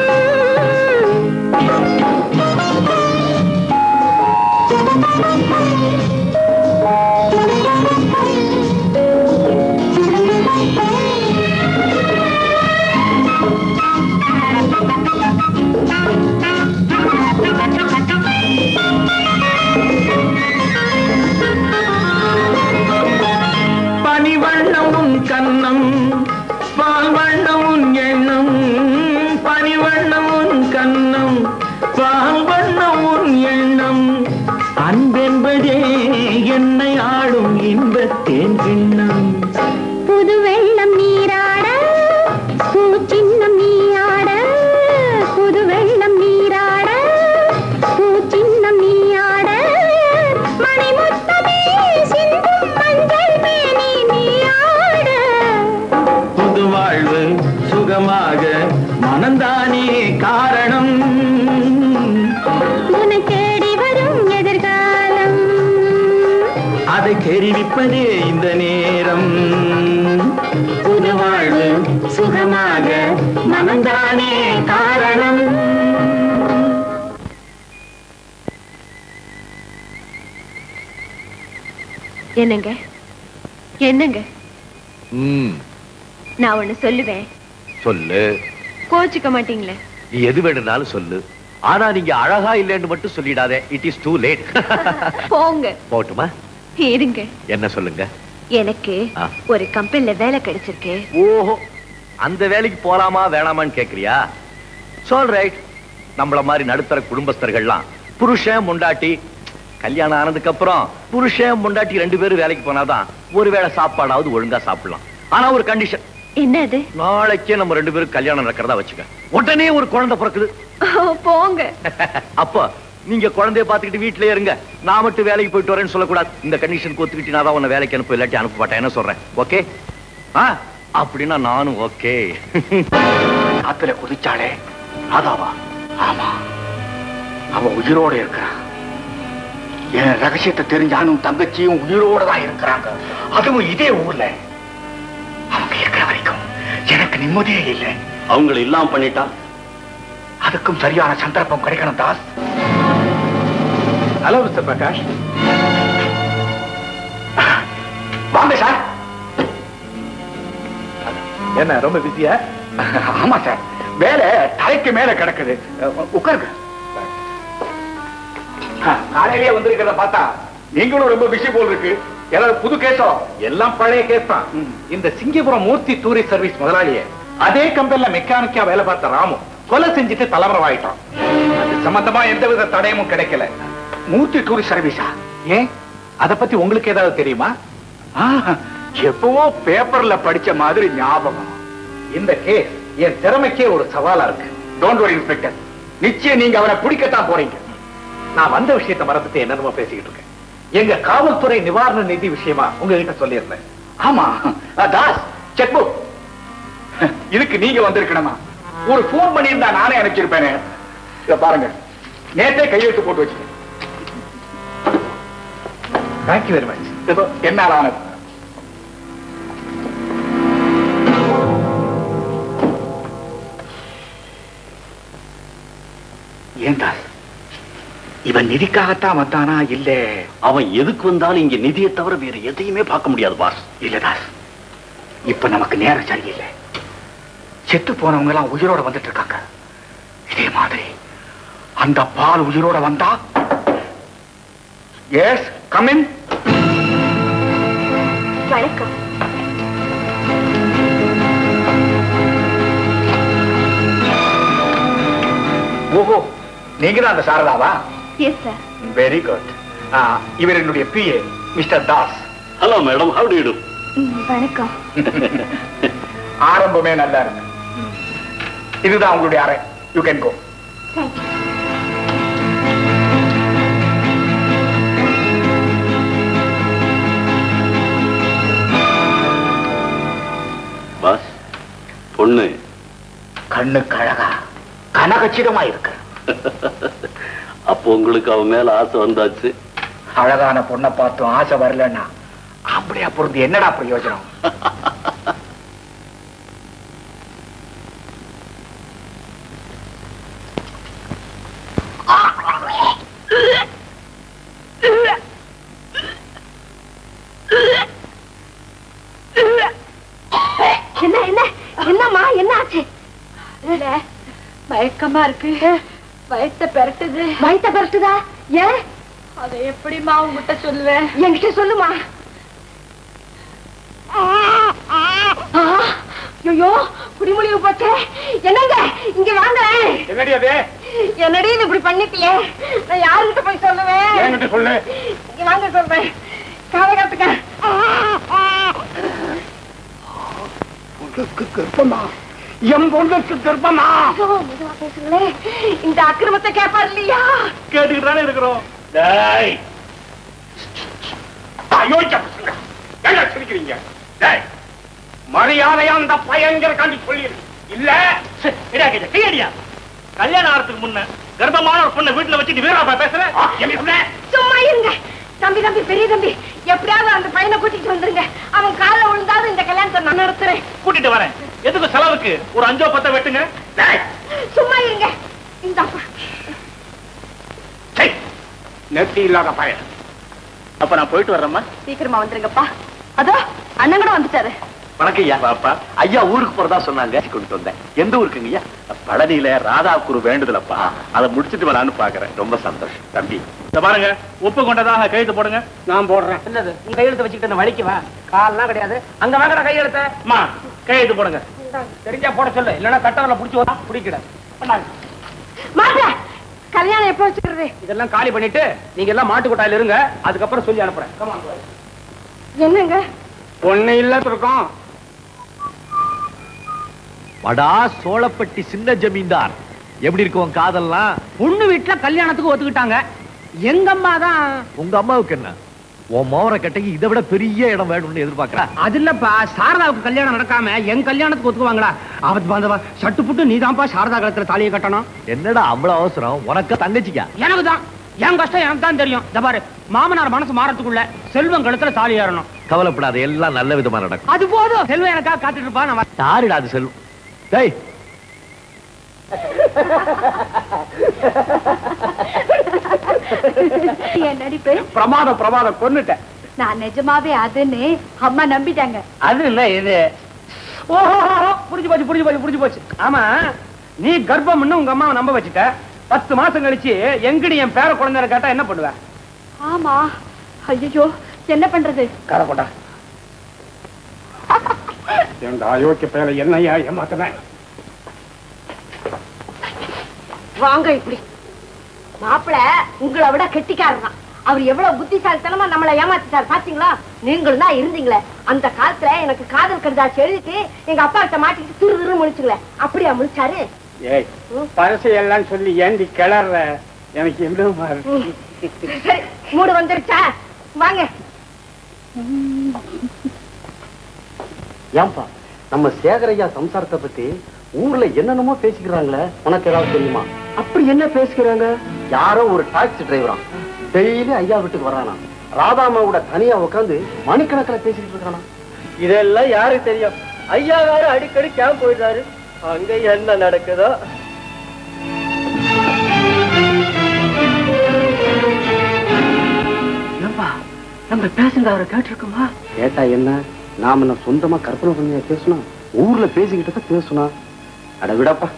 பனிவண்ணம் உன் பார்ப்பதே இந்த நேரம் புது வாழ்வு சுகமாக மனந்தானே காரணம் என்னங்க என்னங்க ம் நான் ஒண்ணு சொல்லுவேன் சொல்லு கோச்சுக்க மாட்டீங்களே நீ எது வேணும்னாலும் சொல்லு ஆனா நீங்க அழகா இல்லைன்னு மட்டும் சொல்லிடாதே இட் இஸ் டூ லேட் போங்க போட்டுமா இருங்க என்ன சொல்லுங்க எனக்கு ஆ. ஒரு கம்பெனில வேலை கிடைச்சிருக்கு ஓஹோ அந்த வேலைக்கு போலாமா வேணாமான்னு கேக்குறியா சொல் ரைட் நம்மள மாதிரி நடுத்தர குடும்பஸ்தர்கள்லாம் புருஷன் முண்டாட்டி கல்யாணம் ஆனதுக்கு அப்புறம் புருஷன் முண்டாட்டி ரெண்டு பேரும் வேலைக்கு போனாதான் ஒருவேளை சாப்பாடாவது ஒழுங்கா சாப்பிடலாம் ஆனா ஒரு கண்டிஷன் என்ன அது நாளைக்கே நம்ம ரெண்டு பேரும் கல்யாணம் நடக்கிறதா வச்சுக்க உடனே ஒரு குழந்தை பிறக்குது போங்க அப்ப நீங்க குழந்தைய பாத்துக்கிட்டு வீட்லயே இருங்க நான் மட்டும் வேலைக்கு போயிட்டு வரேன்னு சொல்லக்கூடாது இந்த கண்டிஷனுக்கு ஒத்துக்கிட்டு நான் தான் உன்னை வேலைக்கு அனுப்ப இல்லாட்டி அனுப்ப மாட்டேன் என்ன சொல்றேன் ஓகே ஆ அப்படின்னா நானும் ஓகே ஆத்துல குதிச்சாளே அதாவா ஆமா அவ உயிரோட இருக்கிறான் என் ரகசியத்தை தெரிஞ்சானும் தங்கச்சியும் உயிரோட தான் இருக்கிறாங்க அதுவும் இதே ஊர்ல அவங்க இருக்கிற வரைக்கும் எனக்கு நிம்மதியே இல்லை அவங்களை இல்லாம பண்ணிட்டா அதுக்கும் சரியான சந்தர்ப்பம் கிடைக்கணும் தாஸ் ஹலோ மிஸ்டர் பிரகாஷ் வாங்க சார் என்ன ரொம்ப பிஸியா ஆமா சார் வேலை தலைக்கு மேல கிடக்குது அஹ், உட்காருங்க அஹ், காலையிலேயே வந்திருக்கிறத பார்த்தா நீங்களும் ரொம்ப பிஸி போல் இருக்கு ஏதாவது புது கேஸோ எல்லாம் பழைய கேஸ் தான் இந்த சிங்கபுரம் மூர்த்தி டூரிஸ்ட் சர்வீஸ் முதலாளியே அதே கம்பெனில மெக்கானிக்கா வேலை பார்த்த ராமு கொலை செஞ்சுட்டு தலைமறைவாயிட்டான் அது சம்பந்தமா எந்தவித தடயமும் கிடைக்கல மூர்த்தி டூரிஸ்ட் சர்வீஸா ஏன் அத பத்தி உங்களுக்கு ஏதாவது தெரியுமா ஆ, எப்பவோ பேப்பர்ல படிச்ச மாதிரி ஞாபகம் இந்த கேஸ் என் திறமைக்கே ஒரு சவாலா இருக்கு டோன்ட் வரி இன்ஸ்பெக்டர் நிச்சயம் நீங்க அவரை பிடிக்கத்தான் போறீங்க நான் வந்த விஷயத்தை மறந்துட்டு என்னென்னமோ பேசிக்கிட்டு இருக்கேன் எங்க காவல்துறை நிவாரண நிதி விஷயமா உங்ககிட்ட சொல்லியிருந்தேன் ஆமா அஹ், தாஸ் செக் புக் இதுக்கு நீங்க வந்திருக்கணுமா ஒரு போன் பண்ணியிருந்தா நானே அனுப்பிச்சிருப்பேனே இத பாருங்க நேத்தே கையெழுத்து போட்டு வச்சுட்டேன் தேங்க்யூ வெரி மச் இதோ என்னால் ஆனது ஏன் தாஸ் இவன் நிதிக்காகத்தான் வந்தானா இல்ல அவன் எதுக்கு வந்தாலும் இங்க நிதியை தவிர வேற எதையுமே பார்க்க முடியாது பாஸ் இல்ல தாஸ் இப்ப நமக்கு நேரம் சரியில்லை செத்து போனவங்க எல்லாம் உயிரோட வந்துட்டு இருக்காங்க இதே மாதிரி அந்த பால் உயிரோட வந்தா எஸ் கமின் வணக்கம் ஓஹோ நீங்க தான் அந்த சாரதாவா எஸ் சார் வெரி குட் இவர் என்னுடைய PA mister Das hello madam how do வணக்கம் ஆரம்பமே நல்லா இருக்கு இதுதான் உங்களுடைய அறை you can go thank you boss பொண்ணு கண்ணுக்கு அழகா கனகச்சிதமா இருக்கு அப்போ உங்களுக்கு அவன் மேல ஆசை வந்தாச்சு அழகான பொண்ணை பார்த்தும் ஆசை வரலன்னா அப்படியா பொருந்து என்னடா பிரயோஜனம் என்ன என்ன என்னம்மா என்ன ஆச்சு இல்ல மயக்கமா இருக்கு வயத்த பெரட்டுது வயித்த பரட்டுதா ஏன் அதை எப்படிமா உங்ககிட்ட சொல்லுவேன் என்கிட்ட சொல்லுமா ஐயோ குடிமொழிவு போச்சே என்னங்க இங்க வாங்க என்னடி அது என்னடி இது இப்படி பண்ணிட்டியே நான் யாருகிட்ட போய் சொல்லுவேன் என்கிட்ட சொல்லு இங்க வாங்க சொல்றேன் காலகத்துக்க பொண்ணுக்கு கர்ப்பமா என் பொண்ணுக்கு கர்ப்பமா மெதுவா பேசுங்களே இந்த அக்கிரமத்தை கேட்பார் இல்லையா கேட்டுக்கிட்டு இருக்கிறோம் டேய் அயோக்கிய பசங்க என்ன சிரிக்கிறீங்க டேய் மரியாதையா அந்த பையங்கிற காண்டி சொல்லிடு இல்ல கையடியா கல்யாணம் ஆகிறதுக்கு முன்ன கர்ப்பமான ஒரு பொண்ணை வீட்டுல வச்சுட்டு வீரா பேசுற என்ன சொன்ன சும்மா இருங்க தம்பி தம்பி பெரிய தம்பி எப்படியாவது அந்த பையனை கூட்டிட்டு வந்துருங்க அவன் கால்ல விழுந்தாலும் இந்த கல்யாணத்தை நான் நடத்துறேன் கூட்டிட்டு வரேன் எதுக்கு செலவுக்கு ஒரு அஞ்சோ பத்த வெட்டுங்க டேய், சும்மா இருங்க இந்த நெத்தி இல்லாத பையன் அப்ப நான் போயிட்டு வர்றேம்மா சீக்கிரமா வந்துருங்கப்பா அதோ அண்ணன் கூட வந்துட்டாரு வணக்கம் ஐயா பாப்பா ஐயா ஊருக்கு போறதா சொன்னாங்க கொண்டு வந்தேன் எந்த ஊருக்குங்க ஐயா பழனியில ராதாவுக்கு ஒரு வேண்டுதலப்பா அதை முடிச்சிட்டு வரலான்னு பாக்குறேன் ரொம்ப சந்தோஷம் தம்பி இந்த பாருங்க ஒப்பு கொண்டதாக கையெழுத்து போடுங்க நான் போடுறேன் என்னது உங்க கையெழுத்து வச்சுக்கிட்டு இந்த வலிக்கு வா கால்லாம் கிடையாது அங்க வாங்கற கையெழுத்த அம்மா கையெழுத்து போடுங்க தெரிஞ்சா போட சொல்லு இல்லன்னா கட்டவரை புடிச்சு வரா பிடிக்கிட மாப்பிள கல்யாணம் எப்ப வச்சுக்கிறது இதெல்லாம் காலி பண்ணிட்டு நீங்க எல்லாம் மாட்டு கொட்டாயில இருங்க அதுக்கப்புறம் சொல்லி அனுப்புறேன் Come on, boy. என்னங்க ஒண்ணு இல்ல இருக்கோம் வடா சோழப்பட்டி சின்ன ஜமீன்தார் எப்படி இருக்கும் காதல்லாம் பொண்ணு வீட்டுல கல்யாணத்துக்கு ஒத்துக்கிட்டாங்க எங்க அம்மா தான் உங்க அம்மாவுக்கு என்ன உன் மோர கட்டைக்கு இதை விட பெரிய இடம் வேணும்னு எதிர்பார்க்கறேன் அது இல்லப்பா சாரதாவுக்கு கல்யாணம் நடக்காம என் கல்யாணத்துக்கு ஒத்துக்குவாங்களா அவத் பாந்தவா சட்டு புட்டு நீதான்ப்பா சாரதா கழுத்துல தாலியை கட்டணும் என்னடா அவ்வளவு அவசரம் உனக்கு தங்கச்சிக்கா எனக்கு தான் என் கஷ்டம் எனக்கு தான் தெரியும் இந்த பாரு மாமனார் மனசு மாறத்துக்குள்ள செல்வம் கழுத்துல தாலி ஏறணும் கவலைப்படாத எல்லாம் நல்ல விதமா நடக்கும் அது போதும் செல்வம் எனக்காக காத்துட்டு இருப்பா நான் வரேன். யாருடா அது செல்வம் டேய் என் நடிப்பு பிரமாதம் பிரமாதம் கொன்னுட்டேன் நான் நிஜமாவே அதுன்னு அம்மா நம்பிட்டாங்க அது இல்ல இது ஓஹோ புரிஞ்சு போச்சு புரிஞ்சு போச்சு புரிஞ்சு போச்சு ஆமா நீ கர்ப்பம் உங்க அம்மாவை நம்ப வச்சுட்ட பத்து மாசம் கழிச்சு எங்கடி என் பேர குழந்தை கேட்டா என்ன பண்ணுவ ஆமா ஐயோ என்ன பண்றது கரை போட்டா எங்க அயோக்கிய பேர என்னையா ஏமாத்தினேன் வாங்க இப்படி மாப்பிள உங்களை விட கெட்டிக்காரர் தான் அவர் எவ்வளவு புத்திசாலித்தனமா நம்மளை ஏமாத்திட்டார் பாத்தீங்களா நீங்களும் தான் இருந்தீங்களே அந்த காலத்துல எனக்கு காதல் கருதாச்சு எழுதிட்டு எங்க அப்பா கிட்ட மாட்டிக்கிட்டு துரு துரு முடிச்சுங்களே அப்படியா முடிச்சாரு ஏய் பரசையெல்லாம் சொல்லி ஏண்டி கிளற எனக்கு என்ன சரி மூடு வந்துருச்சா வாங்க ஏன்பா நம்ம சேகரையா சம்சாரத்தை பத்தி ஊர்ல என்னென்னமோ பேசிக்கிறாங்களே உனக்கு ஏதாவது தெரியுமா அப்படி என்ன பேசிக்கிறாங்க யாரோ ஒரு டாக்ஸி டிரைவரா டெய்லி ஐயா வீட்டுக்கு வரானா ராதாமாவோட தனியா உட்காந்து மணிக்கணக்கில் பேசிக்கிட்டு இருக்கானா இதெல்லாம் யாருக்கு தெரியும் ஐயா வேற அடிக்கடி கேம்ப் போயிடுறாரு அங்க என்ன நடக்குதோ ஏன்பா நம்ம பேசுங்க அவரை கேட்டிருக்குமா கேட்டா என்ன நாம என்ன சொந்தமா கற்பனை பண்ணியா பேசணும் ஊர்ல பேசிக்கிட்டு தான் பேசணும் அட விடப்பா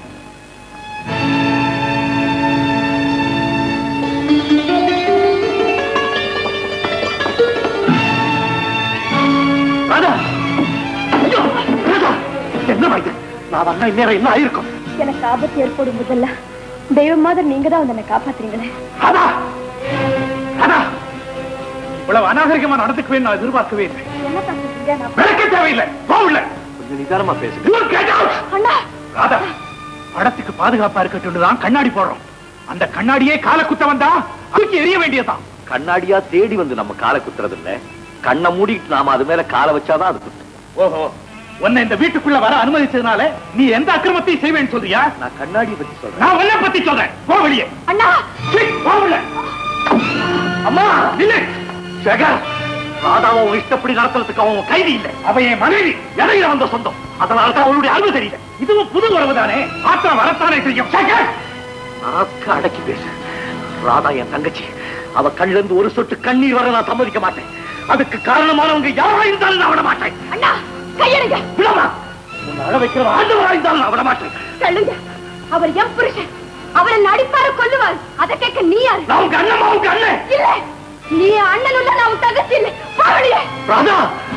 ராதா ஐயோ ராதா என்ன இது நான் வந்தா இந்நேரம் என்ன ஆயிருக்கும் எனக்கு ஆபத்து ஏற்படும் முதல்ல தெய்வம் மாதிரி நீங்க தான் வந்து என்னை காப்பாத்துறீங்களே ராதா ராதா இவ்வளவு அநாகரிகமா நடந்துக்குவேன் நான் எதிர்பார்க்கவே இல்லை என்ன பண்ணுறீங்க நான் விளக்க தேவையில்லை போகல கொஞ்சம் நிதானமா பேசு You get out! அண்ணா ராதா படத்துக்கு பாதுகாப்பா இருக்கட்டும் தான் கண்ணாடி போடுறோம் அந்த கண்ணாடியே கால குத்த வந்தா அதுக்கு எரிய வேண்டியதுதான் கண்ணாடியா தேடி வந்து நம்ம காலை குத்துறது இல்ல கண்ணை மூடிட்டு நாம அது மேல காலை வச்சாதான் அது குத்தும் ஓஹோ உன்னை இந்த வீட்டுக்குள்ள வர அனுமதிச்சதுனால நீ எந்த அக்கிரமத்தையும் செய்வேன்னு சொல்றியா நான் கண்ணாடியை பத்தி சொல்றேன் நான் உன்னை பத்தி சொல்றேன் போ வெளியே அண்ணா சீ, போ உள்ள. அம்மா நில்லு சேகர் ராதாவை உன் இஷ்டப்படி நடத்துறதுக்கு அவன் உன் கைதி இல்லை அவன் என் மனைவி இடையில வந்த சொந்தம் அதனால தான் அவளுடைய அருமை தெரியல இதுவும் புது உறவு தானே ஆத்திரம் வரத்தானே செய்யும் சேகர் நாக்க அடக்கி பேசு ராதா என் தங்கச்சி அவ கண்ணுல இருந்து ஒரு சொட்டு கண்ணீர் வர நான் சம்மதிக்க மாட்டேன் அதுக்கு காரணமானவங்க யாரா இருந்தாலும் நான் விட மாட்டேன் அண்ணா கையெடுங்க விடமா உன்னை அழ வைக்கிற ஆண்டவரா இருந்தாலும் நான் விட மாட்டேன் தள்ளுங்க அவர் என் புருஷன் அவரை நடிப்பாரு கொல்லுவார் அதை கேட்க நீ யாரு நான் உங்க அண்ணமா உங்க அண்ணன் இல்ல நீ அண்ணன் உள்ள நான் உன் தங்கச்சி இல்லை பாவடியே ராதா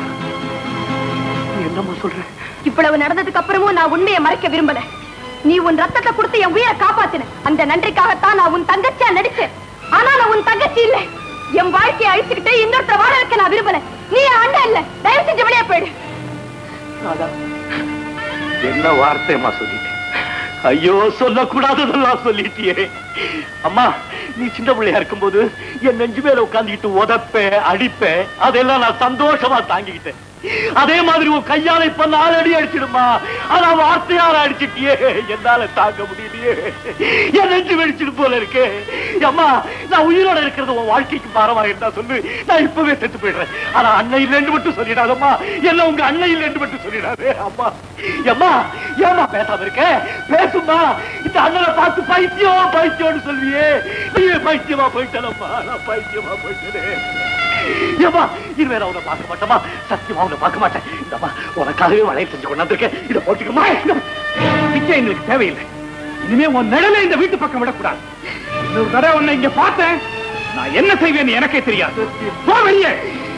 நீ என்னம்மா சொல்ற இவ்வளவு நடந்ததுக்கு அப்புறமும் நான் உண்மையை மறைக்க விரும்பல நீ உன் ரத்தத்தை கொடுத்து என் உயிரை காப்பாத்தின அந்த நன்றிக்காகத்தான் நான் உன் தங்கச்சியா நடிச்சேன் ஆனா நான் உன் தங்கச்சி இல்ல என் வாழ்க்கையை அழிச்சுக்கிட்டு இன்னொருத்தர் வாழ வைக்க நான் விரும்பல நீ என் அண்ணன் இல்ல தயவு செஞ்சு வெளியே போயிடு ராதா என்ன வார்த்தையம்மா சொல்லிட்டேன் ஐயோ சொல்லக்கூடாததெல்லாம் சொல்லிட்டியே அம்மா நீ சின்ன பிள்ளையா இருக்கும்போது என் நெஞ்சு மேல உட்கார்ந்துக்கிட்டு உதப்ப அடிப்ப அதெல்லாம் நான் சந்தோஷமா தாங்கிக்கிட்டேன் அதே மாதிரி உன் கையால இப்ப நாலு அடி அடிச்சிடுமா ஆனா வார்த்தையால அடிச்சிட்டியே என்னால தாங்க முடியலையே என் நெஞ்சு வெடிச்சிடு போல இருக்கு அம்மா நான் உயிரோட இருக்கிறது உன் வாழ்க்கைக்கு பாரமா இருந்தா சொல்லு நான் இப்பவே செத்து போயிடுறேன் ஆனா அண்ணன் இல்லைன்னு மட்டும் சொல்லிடாதம்மா என்ன உங்க அண்ணன் இல்லைன்னு மட்டும் சொல்லிடாதே அம்மா அம்மா ஏமா பேசாம இருக்க பேசுமா இந்த அண்ணனை பார்த்து பைத்தியம் பைத்தியம்னு சொல்வியே நீ பைத்தியமா போயிட்டலம்மா நான் பைத்தியமா போயிட்டேன் ஏமா இனிமே நான் உன்னை பார்க்க மாட்டேமா சத்தியமா உன்னை பார்க்க மாட்டேன் இந்தம்மா உனக்காகவே வளையல் செஞ்சு கொண்டாந்துருக்கேன் இதை போட்டுக்கமா நிச்சயம் எங்களுக்கு தேவையில்லை இனிமே உன் நிழலை இந்த வீட்டு பக்கம் விடக்கூடாது இன்னொரு தடவை உன்னை இங்க பார்த்தேன் நான் என்ன செய்வேன்னு எனக்கே தெரியாது போ வெளியே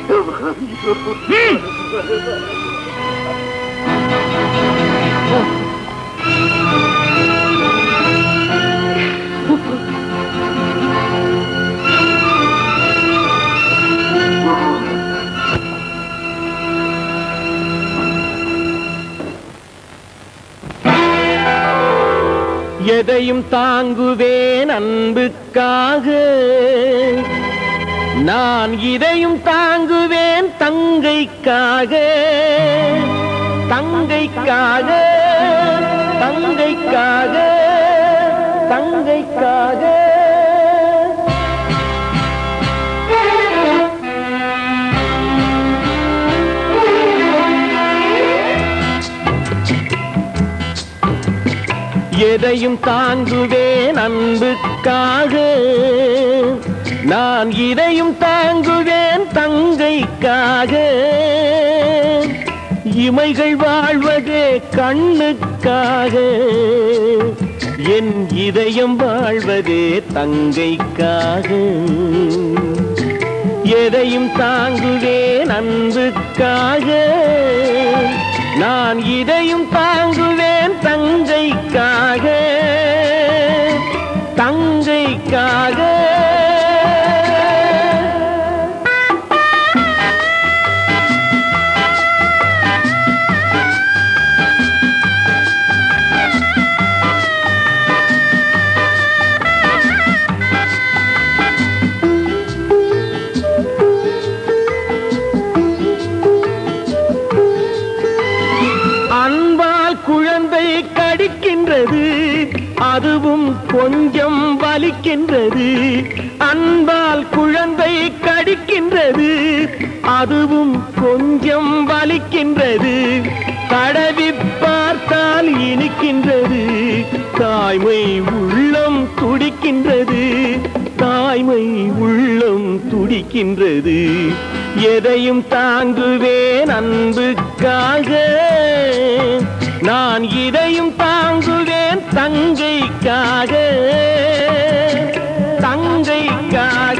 ம். எதையும் தாங்குவேன் அன்புக்காக நான் இதையும் தாங்குவேன் தங்கைக்காக தங்கைக்காக தங்கைக்காக தங்கைக்காக எதையும் தாங்குவேன் அன்புக்காக நான் இதையும் தாங்குவேன் தங்கைக்காக இமைகள் வாழ்வதே கண்ணுக்காக என் இதயம் வாழ்வதே தங்கைக்காக எதையும் தாங்குவேன் அன்புக்காக நான் இதையும் தாங்குவேன் தங்கைக்காக தங்கைக்காக அன்பால் குழந்தை கடிக்கின்றது அதுவும் கொஞ்சம் வலிக்கின்றது அன்பால் குழந்தை கடிக்கின்றது அதுவும் கொஞ்சம் வலிக்கின்றது தடவி பார்த்தால் இனிக்கின்றது தாய்மை உள்ளம் துடிக்கின்றது தாய்மை உள்ளம் துடிக்கின்றது எதையும் தாங்குவேன் அன்புக்காக நான் இதையும் தாங்குவேன் தங்கைக்காக தங்கைக்காக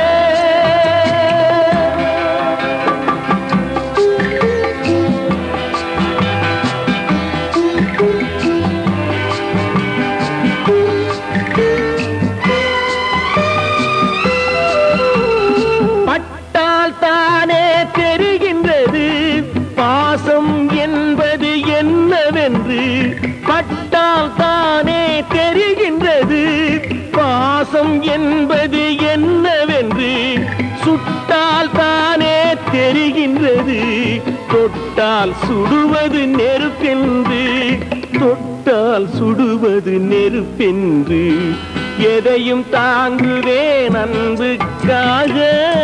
பட்டால் தானே தெரிகின்றது பாசம் என்பது என்னவென்று பட்டால் தானே தெரிகின்றது பாசம் என்பது என்னவென்று சுட்டால் தானே தெரிகின்றது தொட்டால் சுடுவது நெருப்பென்று தொட்டால் சுடுவது நெருப்பென்று எதையும் தாங்குவேன் அன்புக்காக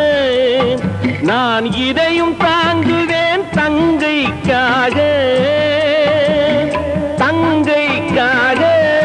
நான் இதையும் தாங்குவேன் தங்கைக்காக தங்கைக்காக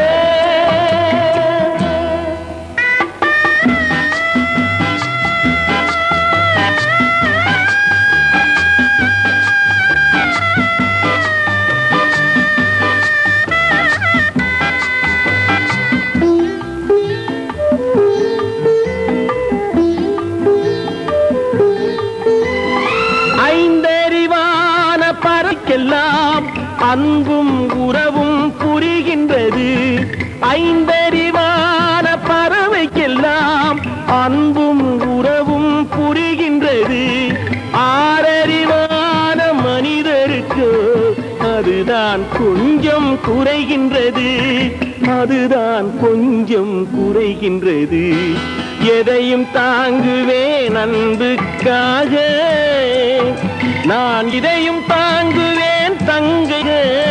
ஐந்தறிவான பறக்கெல்லாம் அன்பும் உறவும் புரிகின்றது ஐந்தறிவான பறவைக்கெல்லாம் அன்பும் உறவும் புரிகின்றது ஆறறிவான மனிதருக்கு அதுதான் கொஞ்சம் குறைகின்றது அதுதான் கொஞ்சம் குறைகின்றது எதையும் தாங்குவேன் அன்புக்காக நான் இதையும் தாங்குவேன் தங்கை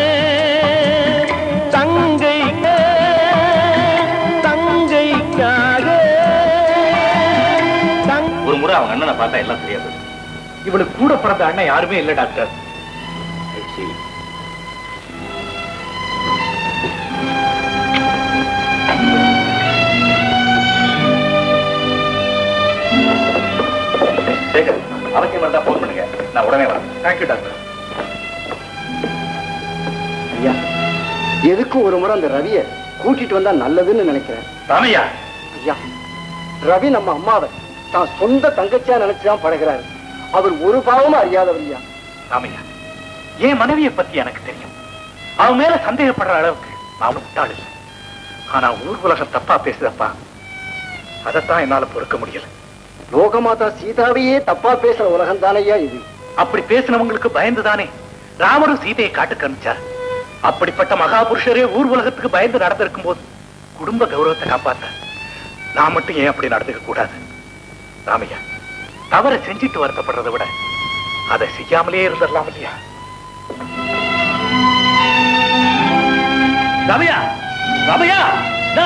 தங்கை தங்கைக்காக தங் ஒரு முறை அவங்க அண்ணனை பார்த்தா எல்லாம் தெரியாது இவளுக்கு கூட பிறந்த அண்ணன் யாருமே இல்ல டாக்டர் சேகர் அவசியம் இருந்தா போன் பண்ணுங்க நான் உடனே வரேன் தேங்க்யூ டாக்டர் ஐயா எதுக்கும் ஒரு முறை அந்த ரவியை கூட்டிட்டு வந்தா நல்லதுன்னு நினைக்கிறேன் ராமையா ஐயா ரவி நம்ம அம்மாவை தான் சொந்த தங்கச்சியா நினைச்சுதான் பழகிறாரு அவர் ஒரு பாவமும் அறியாதவர் ஐயா ராமையா என் மனைவியை பத்தி எனக்கு தெரியும் அவன் மேல சந்தேகப்படுற அளவுக்கு நான் முட்டாள் இல்லை ஆனா ஊர் உலகம் தப்பா பேசுதப்பா அதைத்தான் என்னால பொறுக்க முடியல லோகமாதா சீதாவையே தப்பா பேசுற உலகம் தானையா இது அப்படி பேசினவங்களுக்கு பயந்துதானே ராமரும் சீதையை காட்டு காமிச்சார் அப்படிப்பட்ட மகாபுருஷரே ஊர் உலகத்துக்கு பயந்து நடந்திருக்கும் போது குடும்ப கௌரவத்தை காப்பாத்த நான் மட்டும் ஏன் அப்படி நடந்துக்க கூடாது ராமையா தவற செஞ்சிட்டு வருத்தப்படுறதை விட அதை செய்யாமலே இருந்துடலாம் இல்லையா ரமையா ரமையா டா.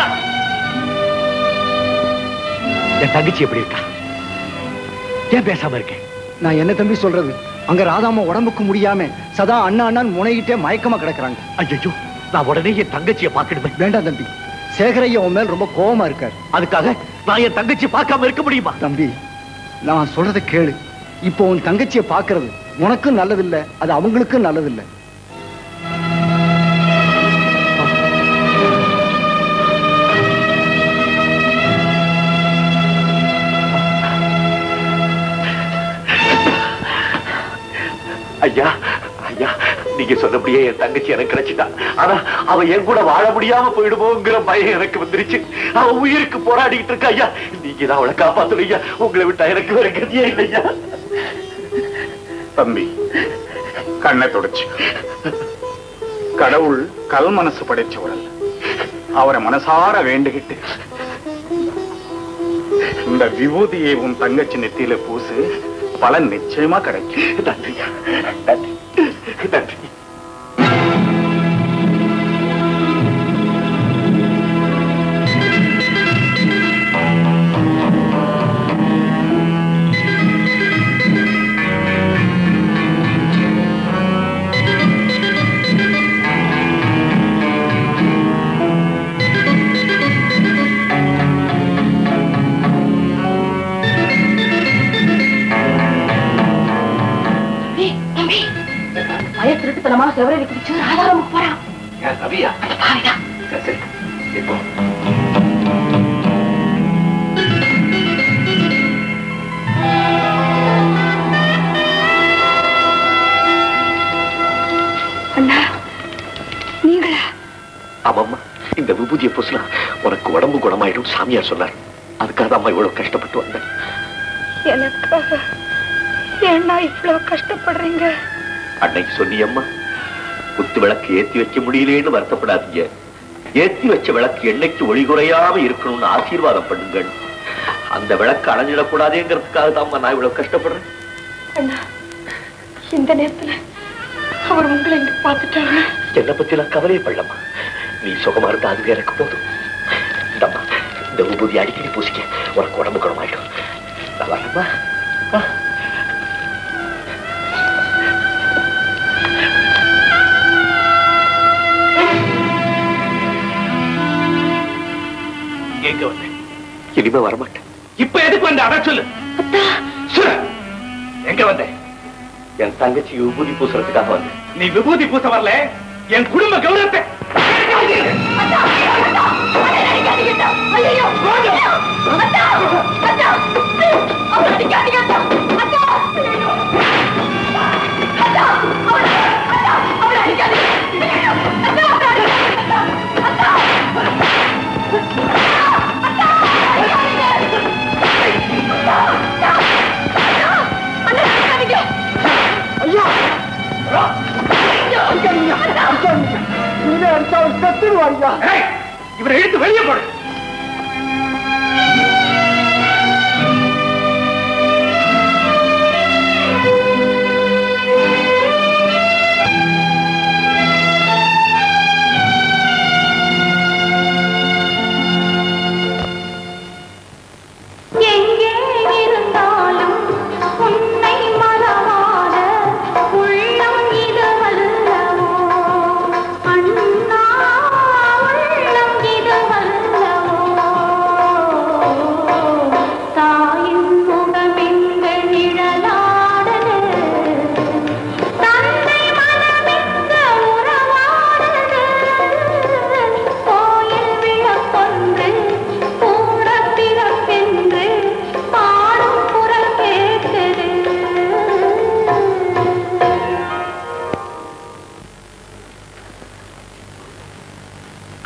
என் தங்கச்சி எப்படி இருக்கா ஏன் பேசாம இருக்கேன் நான் என்ன தம்பி சொல்றது அங்க ராதாமா உடம்புக்கு முடியாம சதா அண்ணா அண்ணான் முனைகிட்டே மயக்கமா கிடக்குறாங்க ஐயோ நான் உடனே என் தங்கச்சியை பார்க்கணுமே வேண்டாம் தம்பி சேகரையா உன் மேல் ரொம்ப கோவமா இருக்காரு அதுக்காக நான் என் தங்கச்சி பார்க்காம இருக்க முடியுமா தம்பி நான் சொல்றத கேளு இப்போ உன் தங்கச்சியை பாக்குறது உனக்கும் நல்லதில்லை அது அவங்களுக்கும் நல்லதில்லை ஐயா ஐயா நீங்க சொன்னபடியே என் தங்கச்சி எனக்கு கிடைச்சிட்டா ஆனா அவ என் கூட வாழ முடியாம போயிடுமோங்கிற பயம் எனக்கு வந்துருச்சு அவ உயிருக்கு போராடிட்டு இருக்கா ஐயா நீங்க தான் அவளை காப்பாத்தணும் ஐயா உங்களை விட்டா எனக்கு வேற கதியே இல்லையா தம்பி கண்ணை தொடச்சு கடவுள் கல் மனசு படைச்சவர் அல்ல அவரை மனசார வேண்டுகிட்டு இந்த விபூதியை உன் தங்கச்சி நெத்தியில பூசு பலன் நிச்சயமா கிடைக்கும் நன்றி நன்றி நன்றி பய திருட்டுத்தனமா செவரடி குடிச்சு ராதாராமுக்கு போறான் ரவியா சரி இப்போ அண்ணா நீங்களா ஆமாம்மா இந்த விபூதியை பூசினா உனக்கு உடம்பு குணமாயிடும் சாமியார் சொன்னார் அதுக்காக தான் அம்மா இவ்வளவு கஷ்டப்பட்டு வந்தேன் எனக்காக ஏன்னா இவ்வளவு கஷ்டப்படுறீங்க அன்னைக்கு சொன்னியம்மா குத்து விளக்கு ஏத்தி வைக்க முடியலேன்னு வருத்தப்படாதீங்க ஏத்தி வச்ச விளக்கு என்னைக்கு ஒளி குறையாம இருக்கணும்னு ஆசீர்வாதம் பண்ணுங்கள் அந்த விளக்கு அணைஞ்சிடக்கூடாதேங்கிறதுக்காக தான் நான் இவ்வளவு கஷ்டப்படுறேன் அண்ணா இந்த நேரத்துல அவர் உங்களை இங்க பார்த்துட்டாங்க என்னை பத்தி நான் கவலைப்படலம்மா நீ சுகமா இருந்தா அதுவே எனக்கு போதும் இந்தம்மா இந்த விபூதி அடிக்கடி பூசிக்க உனக்கு உடம்பு குணமாயிடும் நான் வரேம்மா ஆ. எங்க வந்தேன் இனிமே வரமாட்டேன் இப்ப எதுக்கு வந்த அட சொல்லு சொல்லு. எங்க வந்த என் தங்கச்சி விபூதி பூசுறதுக்காக வந்தேன் நீ விபூதி பூச வரல என் குடும்ப கௌரவத்தை ஏய், இவரை இழுத்து வெளியே போடு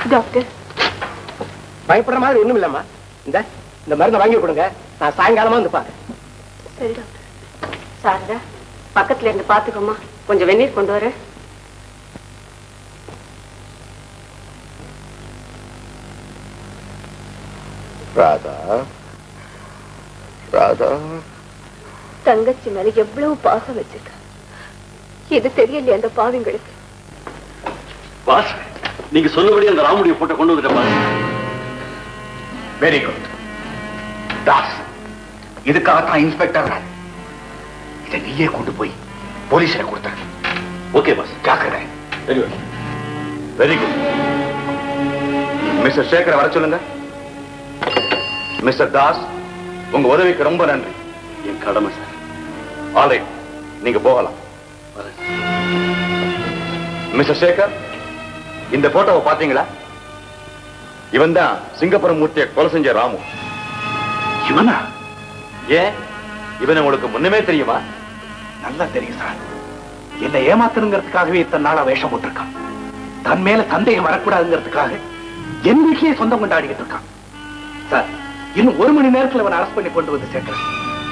டாக்டர் பயப்படுற மாதிரி ஒண்ணும் இல்லம்மா இந்த இந்த மருந்தை வாங்கி கொடுங்க நான் சாயங்காலமா வந்து பாரு சரி டாக்டர் சாரதா பக்கத்துல இருந்து பாத்துக்கோமா கொஞ்சம் வெந்நீர் கொண்டு வர ராதா ராதா தங்கச்சி மேல எவ்வளவு பாசம் வச்சிருக்க இது தெரியலையே அந்த பாவிங்களுக்கு பாஸ் நீங்க சொன்னபடி அந்த ராமுடைய போட்டோ கொண்டு வந்துட்டேன் பாஸ் வெரி குட் தாஸ் இதுக்காகத்தான் இன்ஸ்பெக்டர் இதை நீயே கொண்டு போய் போலீஸ்ல கொடுத்த ஓகே பாஸ் ஜாக்கிரதை very good very good mister சேகரை வர சொல்லுங்க மிஸ்டர் தாஸ் உங்க உதவிக்கு ரொம்ப நன்றி என் கடமை சார் ஆல்ரைட் நீங்க போகலாம் மிஸ்டர் சேகர் இந்த போட்டோவை பாத்தீங்களா இவன் தான் சிங்கப்புரம் மூர்த்தியை கொலை செஞ்ச ராமு இவனா ஏன் இவன் உங்களுக்கு முன்னமே தெரியுமா நல்லா தெரியும் சார் என்னை ஏமாத்தணுங்கிறதுக்காகவே இத்தனை நாளா வேஷம் போட்டிருக்கான் தன் மேல சந்தேகம் வரக்கூடாதுங்கிறதுக்காக என் வீட்லயே சொந்தம் கொண்டாடிக்கிட்டு இருக்கான் சார் இன்னும் ஒரு மணி நேரத்துல அவனை அரெஸ்ட் பண்ணி கொண்டு வந்து சேர்க்கிறேன்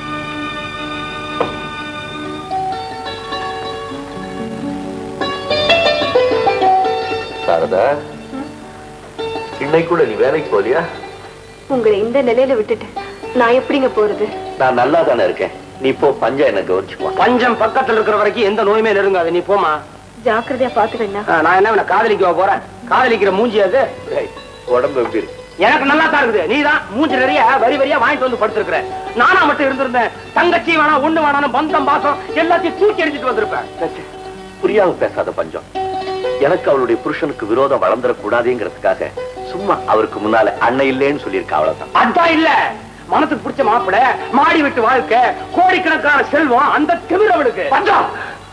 சாரதா இன்னைக்குள்ள நீ வேலைக்கு போலியா உங்களை இந்த நிலையில விட்டுட்டு நான் எப்படிங்க போறது நான் நல்லா தானே இருக்கேன் நீ போ பஞ்சா என்ன கவனிச்சுக்கோ பஞ்சம் பக்கத்துல இருக்கிற வரைக்கும் எந்த நோயுமே நெருங்காது நீ போமா ஜாக்கிரதையா பாத்துக்கண்ணா ஆ, நான் என்ன இவனை காதலிக்க போறேன் காதலிக்கிற மூஞ்சி அது உடம்பு எப்படி இருக்கு எனக்கு நல்லா தான் இருக்குது நீ தான் மூஞ்சி நிறைய வரி வரியா வாங்கிட்டு வந்து படுத்திருக்கிற நானா மட்டும் இருந்திருந்தேன் தங்கச்சி வேணா ஒண்ணு வேணாம் பந்தம் பாசம் எல்லாத்தையும் தூக்கி எரிஞ்சிட்டு வந்திருப்பேன் புரியாம பேசாத பஞ்சம் எனக்கு அவளுடைய புருஷனுக்கு விரோதம் வளர்ந்துடக்கூடாதுங்கிறதுக்காக சும்மா அவருக்கு முன்னால அண்ணன் இல்லேன்னு சொல்லியிருக்கா அவ்வளவுதான் அதான் இல்ல மனசுக்கு பிடிச்ச மாப்பிள மாடி விட்டு வாழ்க்கை கோடிக்கணக்கான செல்வம் அந்த திமிர் அவளுக்கு பஞ்சம்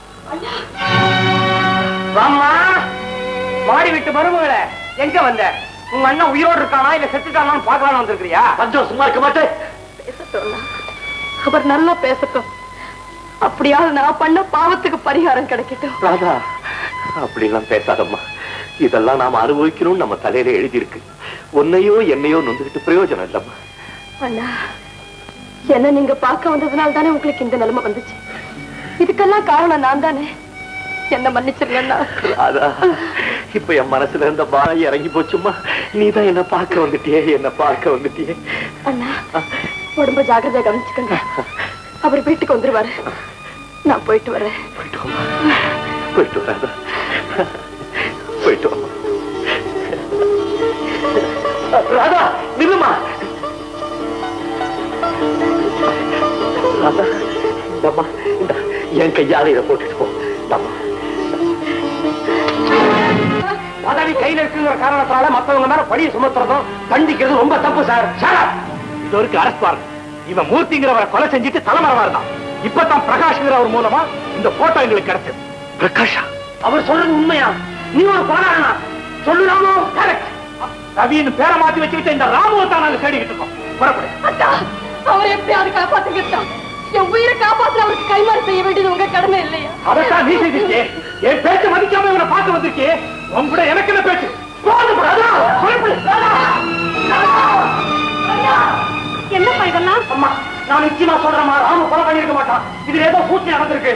வாம்மா மாடி விட்டு மருமகளே எங்க வந்த உங்க அண்ணன் உயிரோடு இருக்கானா இல்ல செத்துட்டானான்னு பாக்கலாம்னு வந்திருக்கிறியா பஞ்சம் சும்மா இருக்க மாட்டேன் பேசட்டும் அவர் நல்லா பேசட்டும் அப்படியாவது நான் பண்ண பாவத்துக்கு பரிகாரம் கிடைக்கட்டும் ராதா அப்படிலாம் பேசாதம்மா இதெல்லாம் நாம அனுபவிக்கணும்னு நம்ம தலையில எழுதியிருக்கு உன்னையோ என்னையோ நொந்துகிட்டு பிரயோஜனம் இல்லம்மா அண்ணா என்ன நீங்க பார்க்க வந்ததுனால தானே உங்களுக்கு இந்த நிலைமை வந்துச்சு இதுக்கெல்லாம் காரணம் நான் தானே என்ன மன்னிச்சிருங்கண்ணா ராதா இப்ப என் மனசுல இருந்த பாய் இறங்கி போச்சும்மா நீதான் என்ன பார்க்க வந்துட்டியே என்ன பார்க்க வந்துட்டியே அண்ணா உடம்ப ஜாக்கிரதையா கவனிச்சுக்கங்க அவர் வீட்டுக்கு வந்துருவாரு நான் போயிட்டு வரேன் போயிட்டு வாம்மா. போயிட்டு வா, ராதா போயிட்டு வாம்மா. ராதா நில்லுமா ராதா இந்தம்மா இந்த என் கையால இதை போட்டுட்டு போ இந்தம்மா பதவி கையில இருக்குங்கிற காரணத்தால மத்தவங்க மேல பழிய சுமத்துறதும் தண்டிக்கிறது ரொம்ப தப்பு சார் சார் இது வரைக்கும் அரெஸ்ட் பாருங்க இவன் மூர்த்திங்கிறவரை கொலை செஞ்சுட்டு தலைமறைவா இருந்தான் இப்பதான் பிரகாஷ்ங்கிறவர் மூலமா இந்த போட்டோ எங்களுக்கு கிடைச்சது பிரகாஷா அவர் சொல்றது உண்மையா நீ ஒரு கொலாடனா சொல்லுறாமோ கரெக்ட் ரவின்னு பேரை மாத்தி வச்சுக்கிட்டு இந்த ராமுவை தான் நாங்க தேடிக்கிட்டு இருக்கோம் புறப்படு அண்ணா அவரை எப்படியாவது காப்பாத்துக்கிட்டா என் உயிரை காப்பாற்ற அவருக்கு கைமாறு செய்ய வேண்டியது உங்க கடமை இல்லையா அதைத்தான் நீ செஞ்சிருக்கே என் பேச்ச மதிக்காம இவனை பார்க்க வந்திருக்கே உன் கூட எனக்கு என்ன பேச்சு போதும் ராதா, புறப்படு, ராதா. என்னப்பா இதெல்லாம் அம்மா நான் நிச்சயமா சொல்றேன் ராம கொலை பண்ணிருக்க மாட்டான் இதுல ஏதோ பூச்சி நடந்திருக்கு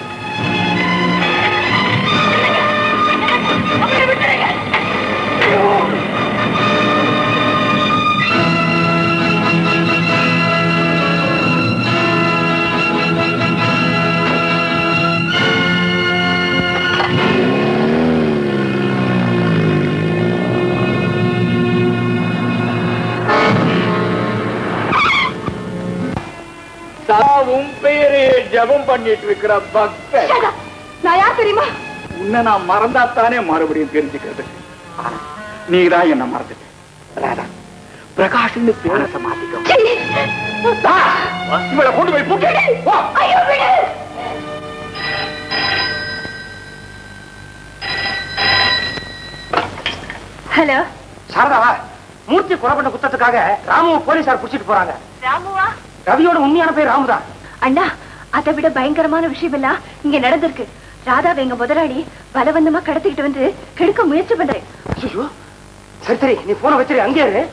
உன் பெயரே ஜபம் பண்ணிட்டு இருக்கிற பக்தர் நான் யார் தெரியுமா உன்னை நான் மறந்தாத்தானே மறுபடியும் தெரிஞ்சுக்கிறது ஆனா நீதான் என்ன மறந்துட்ட ராதா பிரகாஷ்னு பேரச மாத்திக்கோ இவளை கொண்டு போய் பூட்டி வா. ஹலோ சாரதாவா மூர்த்தி கொலை பண்ண குத்தத்துக்காக ராமுவ போலீசார் புடிச்சிட்டு போறாங்க ராமுவா ரவியோட உண்மையான பேர் ராமுதான் அண்ணா அதை விட பயங்கரமான விஷயம் எல்லாம் இங்க நடந்திருக்கு ராதாவை எங்க முதலாளி பலவந்தமா கடத்திக்கிட்டு வந்து கெடுக்க முயற்சி பண்றேன் ஐயோ சரி சரி நீ போன வச்சிரு அங்கே இரு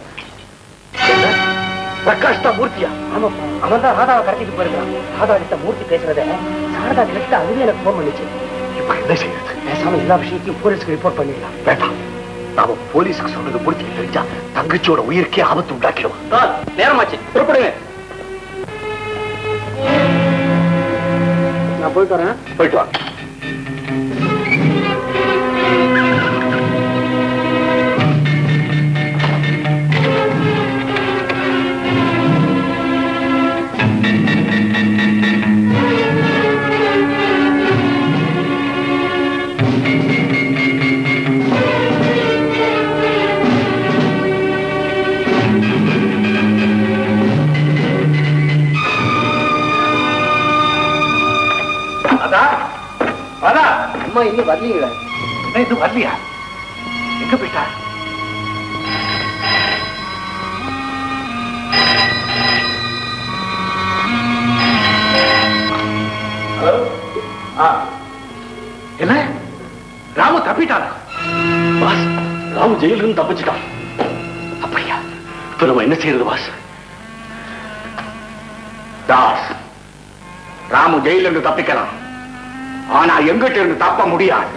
பிரகாஷ் தான் மூர்த்தியா ஆமாப்பா அவன் தான் ராதாவை கடத்திட்டு போயிருக்கான் ராதா கிட்ட மூர்த்தி பேசுறத சாரதா கிட்ட அதுவே எனக்கு போன் பண்ணிச்சு இப்ப என்ன செய்யறது பேசாம எல்லா விஷயத்தையும் போலீஸ்க்கு ரிப்போர்ட் பண்ணிடலாம் வேண்டாம் நாம போலீஸுக்கு சொன்னது மூர்த்திக்கு தெரிஞ்சா தங்கச்சியோட உயிருக்கே ஆபத்து உண்டாக்கிடுவான் நேரமாச்சு புறப்படுங்க நான் போயிட்டு வரேன் போயிட்டு வாங்க அதான் அதான் அம்மா இன்னும் வரலீங்களே என்ன இது வரலையா எங்க போயிட்டா ஹலோ ஆ என்ன ராமு தப்பிட்டானா பாஸ் ராமு ஜெயில இருந்து தப்பிச்சிட்டான் அப்படியா இப்ப நம்ம என்ன செய்யறது பாஸ் தாஸ் ராமு ஜெயில இருந்து தப்பிக்கலாம் ஆனா எங்கிட்ட இருந்து தப்ப முடியாது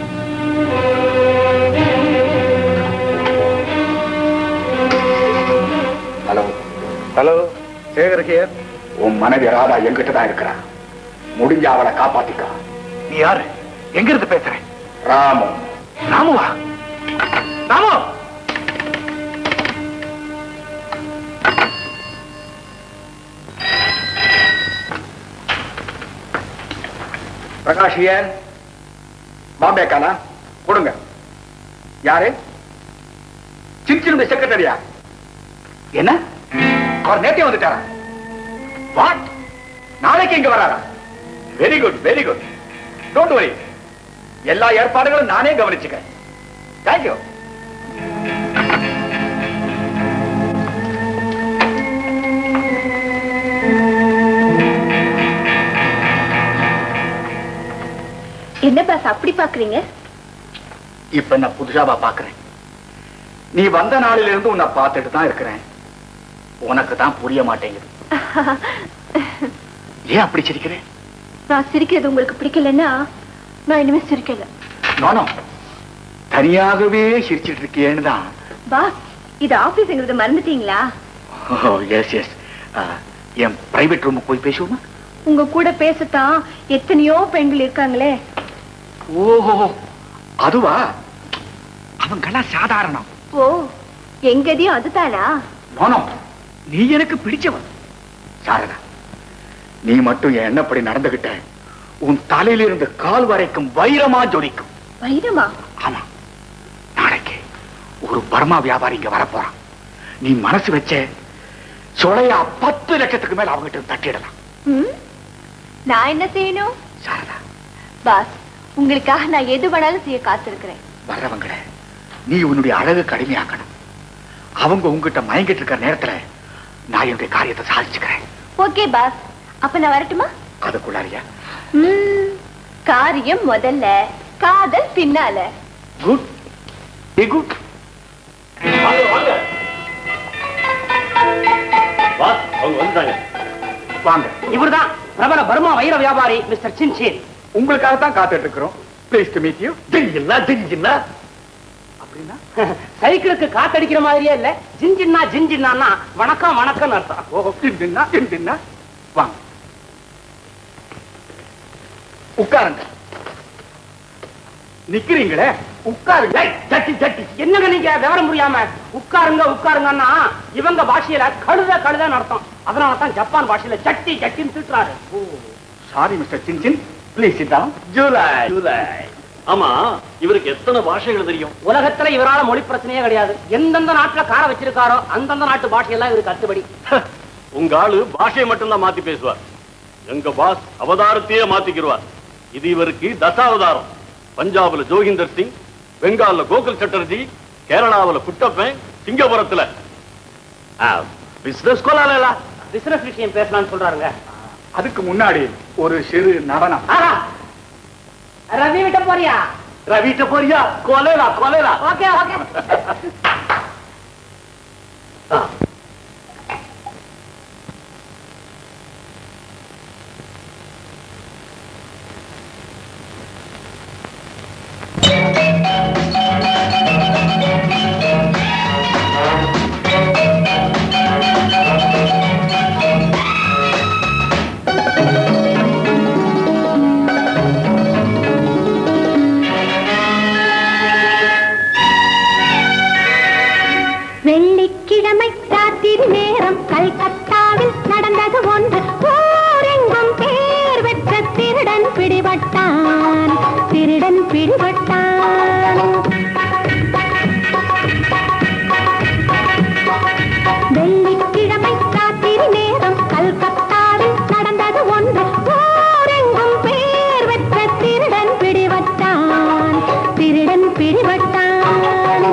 ஹலோ ஹலோ சேகர் ஹியர் உன் மனைவி ராதா எங்கிட்ட தான் இருக்கிறா முடிஞ்ச அவளை காப்பாத்திக்கா நீ யாரு எங்க இருந்து பேசுற ராமு ராமுவா ராமு பிரகாஷ் ஹியர் பாம்பே கானா கொடுங்க யாரு சின்சினுடைய செக்ரட்டரியா என்ன அவர் நேத்தே வந்துட்டாரா வாட் நாளைக்கு இங்க வராரா very good very good don't worry எல்லா ஏற்பாடுகளும் நானே கவனிச்சுக்கிறேன் தேங்க்யூ என்ன பாஸ் அப்படி பாக்குறீங்க இப்ப நான் புதுசாவா பாக்குறேன் நீ வந்த நாளில இருந்து உன்னை பார்த்துட்டு தான் இருக்கிறேன் உனக்கு தான் புரிய மாட்டேங்குது ஏன் அப்படி சிரிக்கிறேன் நான் சிரிக்கிறது உங்களுக்கு பிடிக்கலன்னா நான் இனிமே சிரிக்கல நானும் தனியாகவே சிரிச்சிட்டு இருக்கியேன்னு தான் பாஸ் இது ஆபீஸ்ங்கிறது மறந்துட்டீங்களா எஸ் எஸ் என் பிரைவேட் ரூமுக்கு போய் பேசுவோமா உங்க கூட பேசத்தான் எத்தனையோ பெண்கள் இருக்காங்களே ஓஹோ அதுவா அவங்கெல்லாம் சாதாரணம் ஓ எங்கதையும் அதுதானா நானோ நீ எனக்கு பிடிச்சவன் சாரதா நீ மட்டும் என் என்னப்படி நடந்துகிட்ட உன் தலையில இருந்து கால் வரைக்கும் வைரமா ஜொலிக்கும் வைரமா ஆமா நாளைக்கு ஒரு பர்மா வியாபாரி இங்க வரப்போறான் நீ மனசு வச்ச சொலையா பத்து லட்சத்துக்கு மேல அவங்ககிட்ட இருந்து தட்டிடலாம் ம்? நான் என்ன செய்யணும் சாரதா பாஸ் உங்களுக்காக நான் எது வேணாலும் செய்ய காத்திருக்கிறேன் வர்றவங்கள நீ உன்னுடைய அழகு கடுமையாக்கணும் அவங்க உங்ககிட்ட மயங்கிட்டு இருக்கிற நேரத்துல நான் என்னுடைய காரியத்தை சாதிச்சுக்கிறேன் ஓகே பாஸ் அப்ப நான் வரட்டுமா அதுக்குள்ளாரியா ம், காரியம் முதல்ல காதல் பின்னால குட் பி குட் வாங்க வாங்க பாஸ் அவங்க வந்துட்டாங்க வாங்க இவர்தான் பிரபல பர்மா வைர வியாபாரி மிஸ்டர் சின்சேன் உங்களுக்காக தான் காத்துட்டு இருக்கிறோம் ப்ளீஸ் டு மீட் யூ தெரியுங்களா தெரியுங்களா அப்படின்னா சைக்கிளுக்கு காத்தடிக்கிற மாதிரியே இல்ல ஜின்ஜின்னா ஜின்ஜின்னா வணக்கம் வணக்கம் அர்த்தம் ஓ கிண்டுன்னா கிண்டுன்னா வாங்க உட்காருங்க நிக்கிறீங்களே உட்காருங்க சட்டி சட்டி என்னங்க நீங்க விவரம் புரியாம உட்காருங்க உட்காருங்கன்னா இவங்க பாஷையில கழுத கழுதன்னு அர்த்தம் அதனால தான் ஜப்பான் பாஷையில சட்டி சட்டின்னு திட்டுறாரு sorry mister Chinchin please sit down July July ஆமா இவருக்கு எத்தனை பாஷைகள் தெரியும் உலகத்துல இவரால மொழி பிரச்சனையே கிடையாது எந்தெந்த நாட்டுல காரை வச்சிருக்காரோ அந்தந்த நாட்டு பாஷையெல்லாம் இவருக்கு அத்துபடி உங்க ஆளு பாஷையை மட்டும்தான் மாத்தி பேசுவார் எங்க பாஸ் அவதாரத்தையே மாத்திக்கிடுவார் இது இவருக்கு தசாவதாரம் பஞ்சாப்ல ஜோகிந்தர் சிங் பெங்கால்ல கோகுல் சட்டர்ஜி கேரளாவுல குட்டப்பன் சிங்கப்புரத்துல பிசினஸ் கோலால பிசினஸ் விஷயம் பேசலாம்னு சொல்றாருங்க அதுக்கு முன்னாடி ஒரு சிறு நடனம் ஆஹா. ரவி விட்ட போறியா ரவிட்ட போறியா கொலைரா கொலைரா ஓகே ஓகே கல்கத்தாவில் நடந்தது ஒன்று ஊரெங்கும் பேர் பெற்ற திருடன் பிடிபட்டான் திருடன் பிடிபட்டான் வெள்ளிக்கிழமை ராத்திரி நேரம் கல்கத்தாவில் நடந்தது ஒன்று ஊரெங்கும் பேர் பெற்ற திருடன் பிடிபட்டான் திருடன் பிடிபட்டான்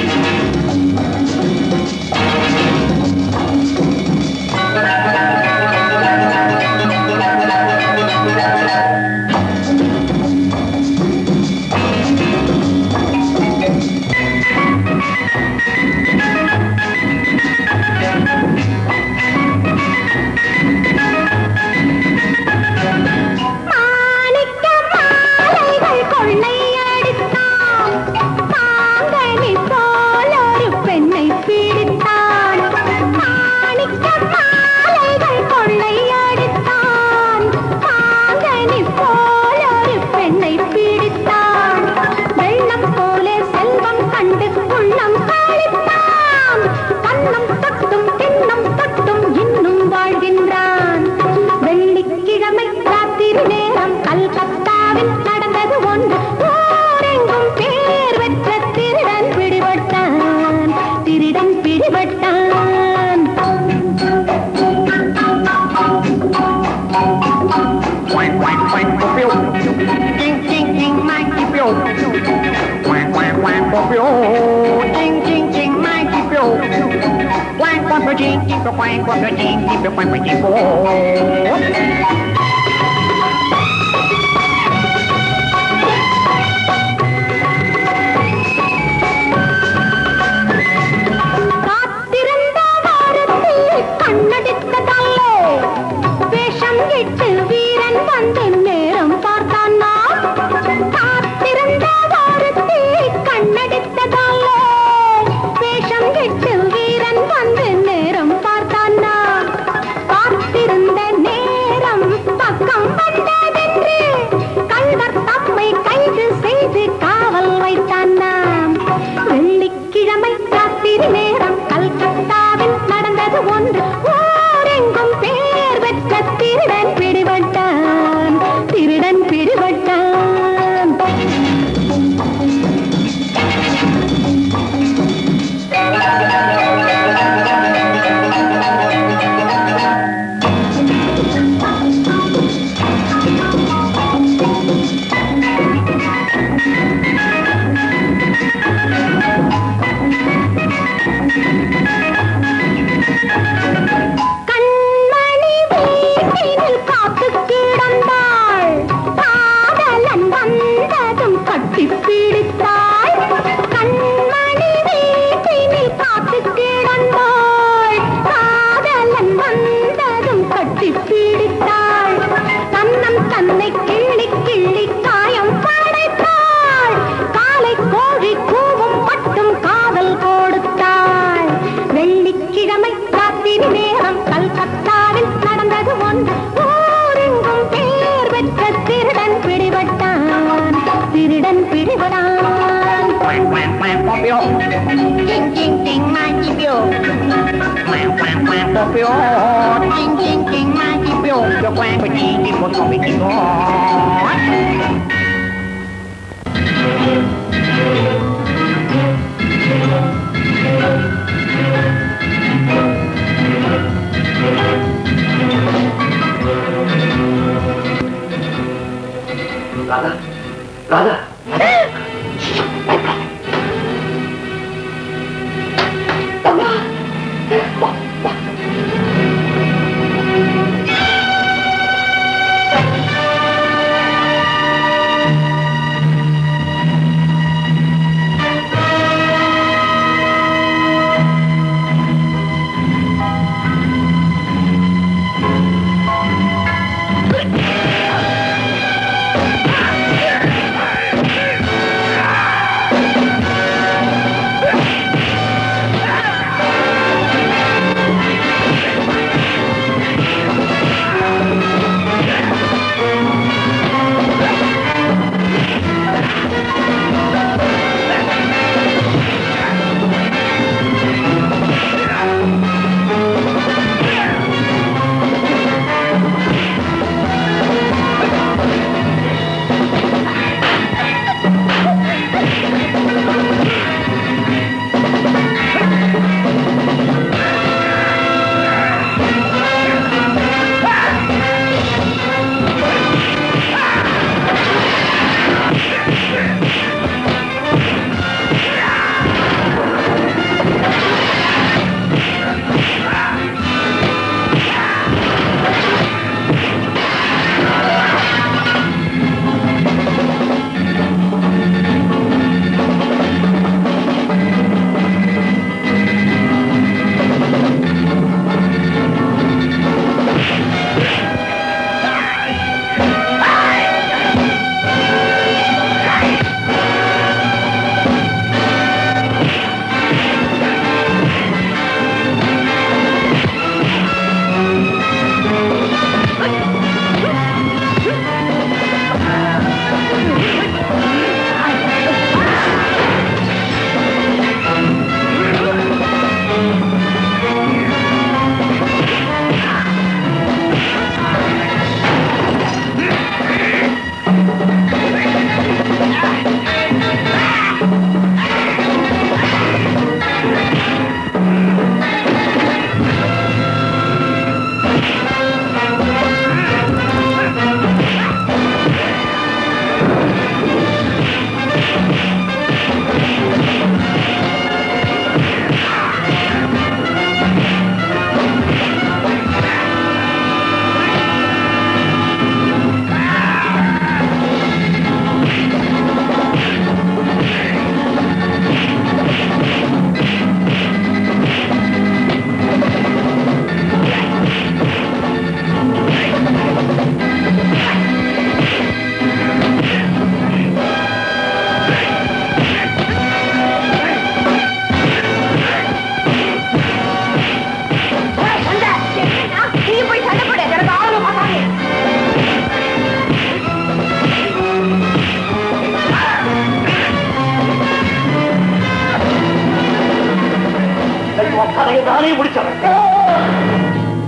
மாணிக்க மாலைகள் கொள்ளையடித்தான் மாங்கனி போல் ஒரு பெண்ணை பிடித்தான் மாணிக்க மாலைகள் கொள்ளையடித்தான் மாங்கனி போல் ஒரு பெண்ணை பிடித்தான் வெள்ளம் போல செல்வம் கண்டு உள்ளம் காளித்தான் கண்ணம் தொட்டும் தின்னம் தொட்டும் இன்னும் வாழ்கின்றான் வெள்ளிக்கிழமை ராத்திரி நேரம் கல்கத்தாவில் நடந்தது ஒன்று ஊரெங்கும் பேர் பெற்ற திருடன் பிடிபட்டான் திருடன் பிடிபட்டான் காத்திருந்த வாரத்தில் கண்ணடித்ததல்லே வேஷம் இட்டு வீரன் வந்து நேரம் பார்த்தான் நான் காத்திருந்த வாரத்தில் கண்ணடித்ததல்லே வேஷம் இட்டு வீரன் வந்து நேரம் பார்த்தான் நான் பார்த்திருந்த நேரம் பக்கம் வந்ததென்று கள்வர் தம்மை கைது செய்து காவல் வைத்தான் நாம் வெள்ளிக்கிழமை ராத்திரி நேரம் கல்கத்தாவில் நடந்தது ஒன்று ஊரெங்கும் பேர் பெற்ற திருடன் பிடிபட்டான் திருடன் பிடிபட்டான் கண்மணி வீட்டினில் காத்து கிடந்தாள் காதலன் வந்ததும் கட்டி பிடித்தாள் கண்மணி வீட்டினில் காத்து கிடந்தாள் காதலன் வந்ததும் கட்டி பிடித்தாள் தன்னம் தன்னை கிள்ளி கிள்ளி காயம் படைத்தாள் காலை கோழி கூவும் மட்டும் காதல் கொடுத்தாள் வெள்ளிக்கிழமை ராத்திரி நேரம் கல்கத்தாவில் நடந்தது ஒன்று ஊரெங்கும் பேர் பெற்ற திருடன் பிடிபட்டான் திருடன் பிடிபடான் Ding ding ding magic bio. Quang quang quang popio. Ding ding ding magic bio. Cho quang phải đi đi một con bị đi Radha Radha ஆ கதையை நானே முடிச்சவன்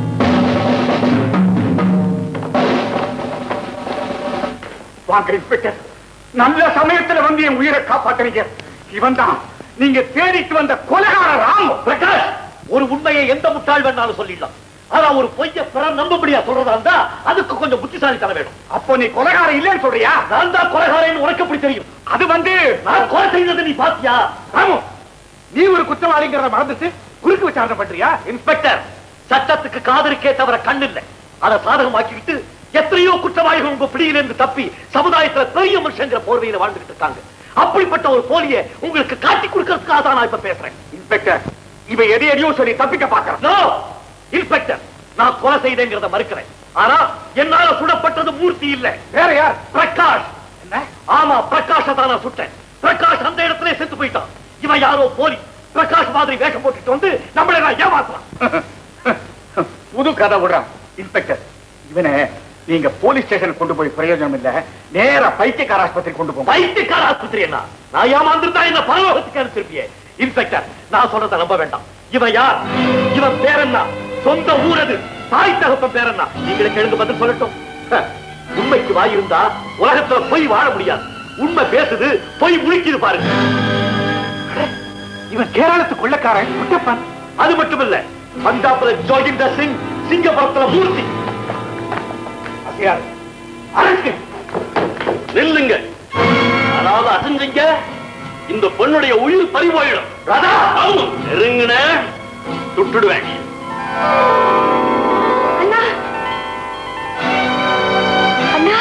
வாங்க இன்ஸ்பெக்டர் நல்ல சமயத்துல வந்து என் உயிரை காப்பாத்துறீங்க இவன் தான் நீங்க தேடிட்டு வந்த கொலைகார ராமு பிரகாஷ் ஒரு உண்மையை எந்த முட்டாள் வேணாலும் சொல்லிடலாம் ஆனா ஒரு பொய்ய பிற நம்பபடியா சொல்றதா இருந்தா அதுக்கு கொஞ்சம் புத்திசாலித்தனம் வேணும் அப்போ நீ கொலைகாரம் இல்லைன்னு சொல்றியா நான் தான் கொலைகாரன் உனக்கு எப்படி தெரியும் அது வந்து நான் கொலை செய்ததை நீ பாத்தியா ராமு நீ ஒரு குற்றவாளிங்கிறத மறந்துட்டு குறுக்கு விசாரணை பண்றியா இன்ஸ்பெக்டர் சட்டத்துக்கு காதலிக்கே தவிர கண் இல்லை அதை சாதகமாக்கிக்கிட்டு எத்தனையோ குற்றவாளிகள் உங்க பிடியிலிருந்து தப்பி சமுதாயத்துல பெரிய மனுஷங்கிற போர்வையில வாழ்ந்துகிட்டு இருக்காங்க அப்படிப்பட்ட ஒரு போலியை உங்களுக்கு காட்டி கொடுக்கறதுக்காக தான் நான் இப்ப பேசுறேன் இன்ஸ்பெக்டர் இவ எதை எதையோ சொல்லி தப்பிக்க பாக்குறான் No! இன்ஸ்பெக்டர் நான் கொலை செய்தேங்கிறத மறுக்கிறேன் ஆனா என்னால சுடப்பட்டது மூர்த்தி இல்ல வேற யார் பிரகாஷ் என்ன ஆமா பிரகாஷ தான் நான் சுட்டேன் பிரகாஷ் அந்த இடத்துல செத்து போயிட்டான் இவன் யாரோ போலி பிரகாஷ் மாதிரி வேஷம் போட்டுட்டு வந்து நம்மளை நான் ஏமாத்துறான் புது கதை விடுறான் இன்ஸ்பெக்டர் இவனை நீங்க போலீஸ் ஸ்டேஷன் கொண்டு போய் பிரயோஜனம் இல்ல நேரா பைத்தியக்கார ஆஸ்பத்திரி கொண்டு போங்க பைத்தியக்கார ஆஸ்பத்திரி என்ன நான் ஏமாந்திருந்தா என்ன பரலோகத்துக்கு அனுப்பிச்சிருப்பியே இன்ஸ்பெக்டர் நான் சொல்றத நம்ப வேண்டாம் இவன் யார் இவன் பேர் என்ன சொந்த ஊர் அது தாய் தகப்பன் பேர் என்ன நீங்களுக்கு எழுந்து பதில் சொல்லட்டும் ஹ, உண்மைக்கு வாய் இருந்தா உலகத்துல பொய் வாழ முடியாது உண்மை பேசுது பொய் முழிக்குது பாருங்க இவன் கேரளத்து கொள்ளக்காரன் குட்டப்பன் அது மட்டும் இல்ல பஞ்சாப்ல ஜோகிந்தர் சிங் சிங்கப்பூரத்துல மூர்த்தி யார் அரசு நில்லுங்க அதாவது அசைஞ்சீங்க இந்த பொண்ணுடைய உயிர் பறி போயிடும் ராதா நெருங்கின சுட்டுடுவேன் அண்ணா அண்ணா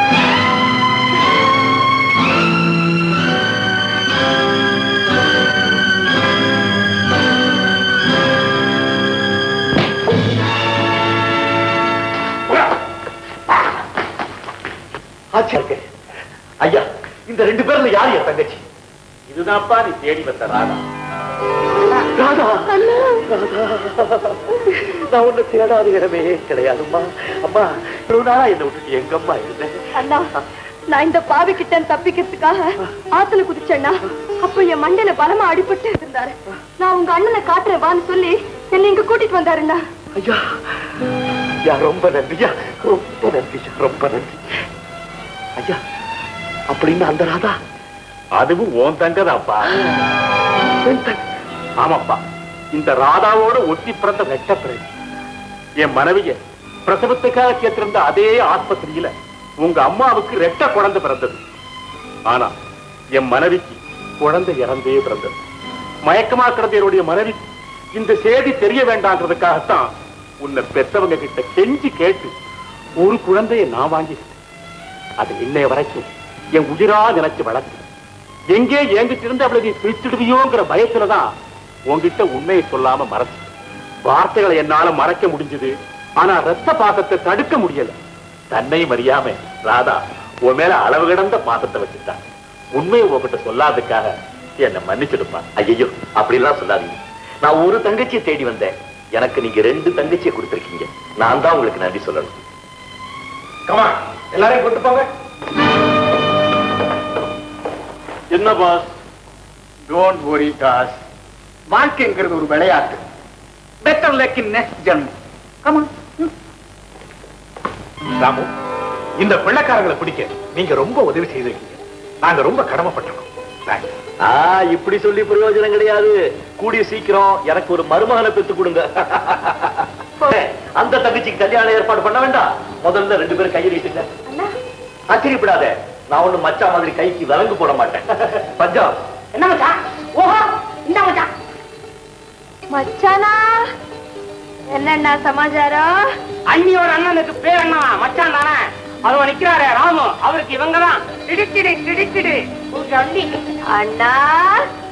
ஆச்சரியம் இருக்கு. ஐயா இந்த ரெண்டு பேர்ல யார் என் தங்கச்சி இதுதான்ப்பா நீ தேடி வந்த ராதா ராதா ராதா. நான் உன்னை தேடாத இடமே கிடையாதும்மா அம்மா இவ்வளவு நாளா என்னை விட்டுட்டு எங்கம்மா இருந்தேன் அண்ணா நான் இந்த பாவி கிட்ட தப்பிக்கிறதுக்காக ஆத்துல குதிச்சேன்னா அப்ப என் மண்டையில பலமா அடிபட்டு இருந்தாரு நான் உங்க அண்ணனை காட்டுறேன் வான்னு சொல்லி என்னை இங்க கூட்டிட்டு வந்தாருண்ணா ஐயா ஐயா ரொம்ப நன்றியா ரொம்ப நன்றியா ரொம்ப நன்றி ஐயா அப்படின்னு அந்த ராதா அதுவும் ஓன் தங்கதாப்பா ஆமாப்பா இந்த ராதாவோட ஒட்டி பிறந்த வெட்ட பிறகு என் மனைவிய பிரசவத்துக்காக சேர்த்திருந்த அதே ஆஸ்பத்திரியில உங்க அம்மாவுக்கு ரெட்ட குழந்தை பிறந்தது ஆனா என் மனைவிக்கு குழந்தை இறந்தே பிறந்தது மயக்கமா கிடந்த என்னுடைய மனைவி இந்த செய்தி தெரிய வேண்டாங்கிறதுக்காகத்தான் உன்னை பெத்தவங்க கிட்ட கெஞ்சி கேட்டு ஒரு குழந்தையை நான் வாங்கிட்டேன் அது இன்னைய வரைக்கும் என் உயிரா நினைச்சு வளர்த்து எங்கே ஏங்கிட்டு இருந்து அவளை நீ பிரிச்சிடுவியோங்கிற பயத்துலதான் உன்கிட்ட உண்மையை சொல்லாம மறைச்சு வார்த்தைகளை என்னால மறைக்க முடிஞ்சது ஆனா ரத்த பாசத்தை தடுக்க முடியல தன்னையும் அறியாம ராதா உன் மேல அளவு கிடந்த பாசத்தை வச்சுட்டான் உண்மையை உன்கிட்ட சொல்லாததுக்காக என்னை மன்னிச்சிடுப்பா ஐயோ அப்படிலாம் சொல்லாதீங்க நான் ஒரு தங்கச்சியை தேடி வந்தேன் எனக்கு நீங்க ரெண்டு தங்கச்சியை கொடுத்திருக்கீங்க நான் தான் உங்களுக்கு நன்றி சொல்லணும் கமா எல்லாரையும் கொண்டு போங்க என்ன பாஸ் டோன்ட் worry காஸ் வாழ்க்கைங்கிறது ஒரு விளையாட்டு பெட்டர் லக் இன் நெக்ஸ்ட் ஜென்மம் கமா ராமு இந்த பிள்ளைக்காரங்களை பிடிக்க நீங்க ரொம்ப உதவி செய்திருக்கீங்க நாங்க ரொம்ப கடமைப்பட்டிருக்கோம் Thanks. ஆ இப்படி சொல்லி பிரயோஜனம் கிடையாது கூடிய சீக்கிரம் எனக்கு ஒரு மருமகனை பெத்து கொடுங்க அந்த தங்கச்சிக்கு கல்யாணம் ஏற்பாடு பண்ண வேண்டாம் முதல்ல ரெண்டு பேரும் கையை நீட்டுங்க ஆச்சரியப்படாத நான் ஒண்ணு மச்சா மாதிரி கைக்கு விலங்கு போட மாட்டேன் பஞ்சம் என்ன மச்சான் ஓஹோ இந்த மச்சான் மச்சானா என்னண்ணா சமாச்சாரம் அண்ணியோட அண்ணனுக்கு பேர் அண்ணா மச்சான் தானே அதோ நிக்கிறாரே ராமு அவருக்கு இவங்க தான் திடுக்கிடு திடுக்கிடு அண்ணா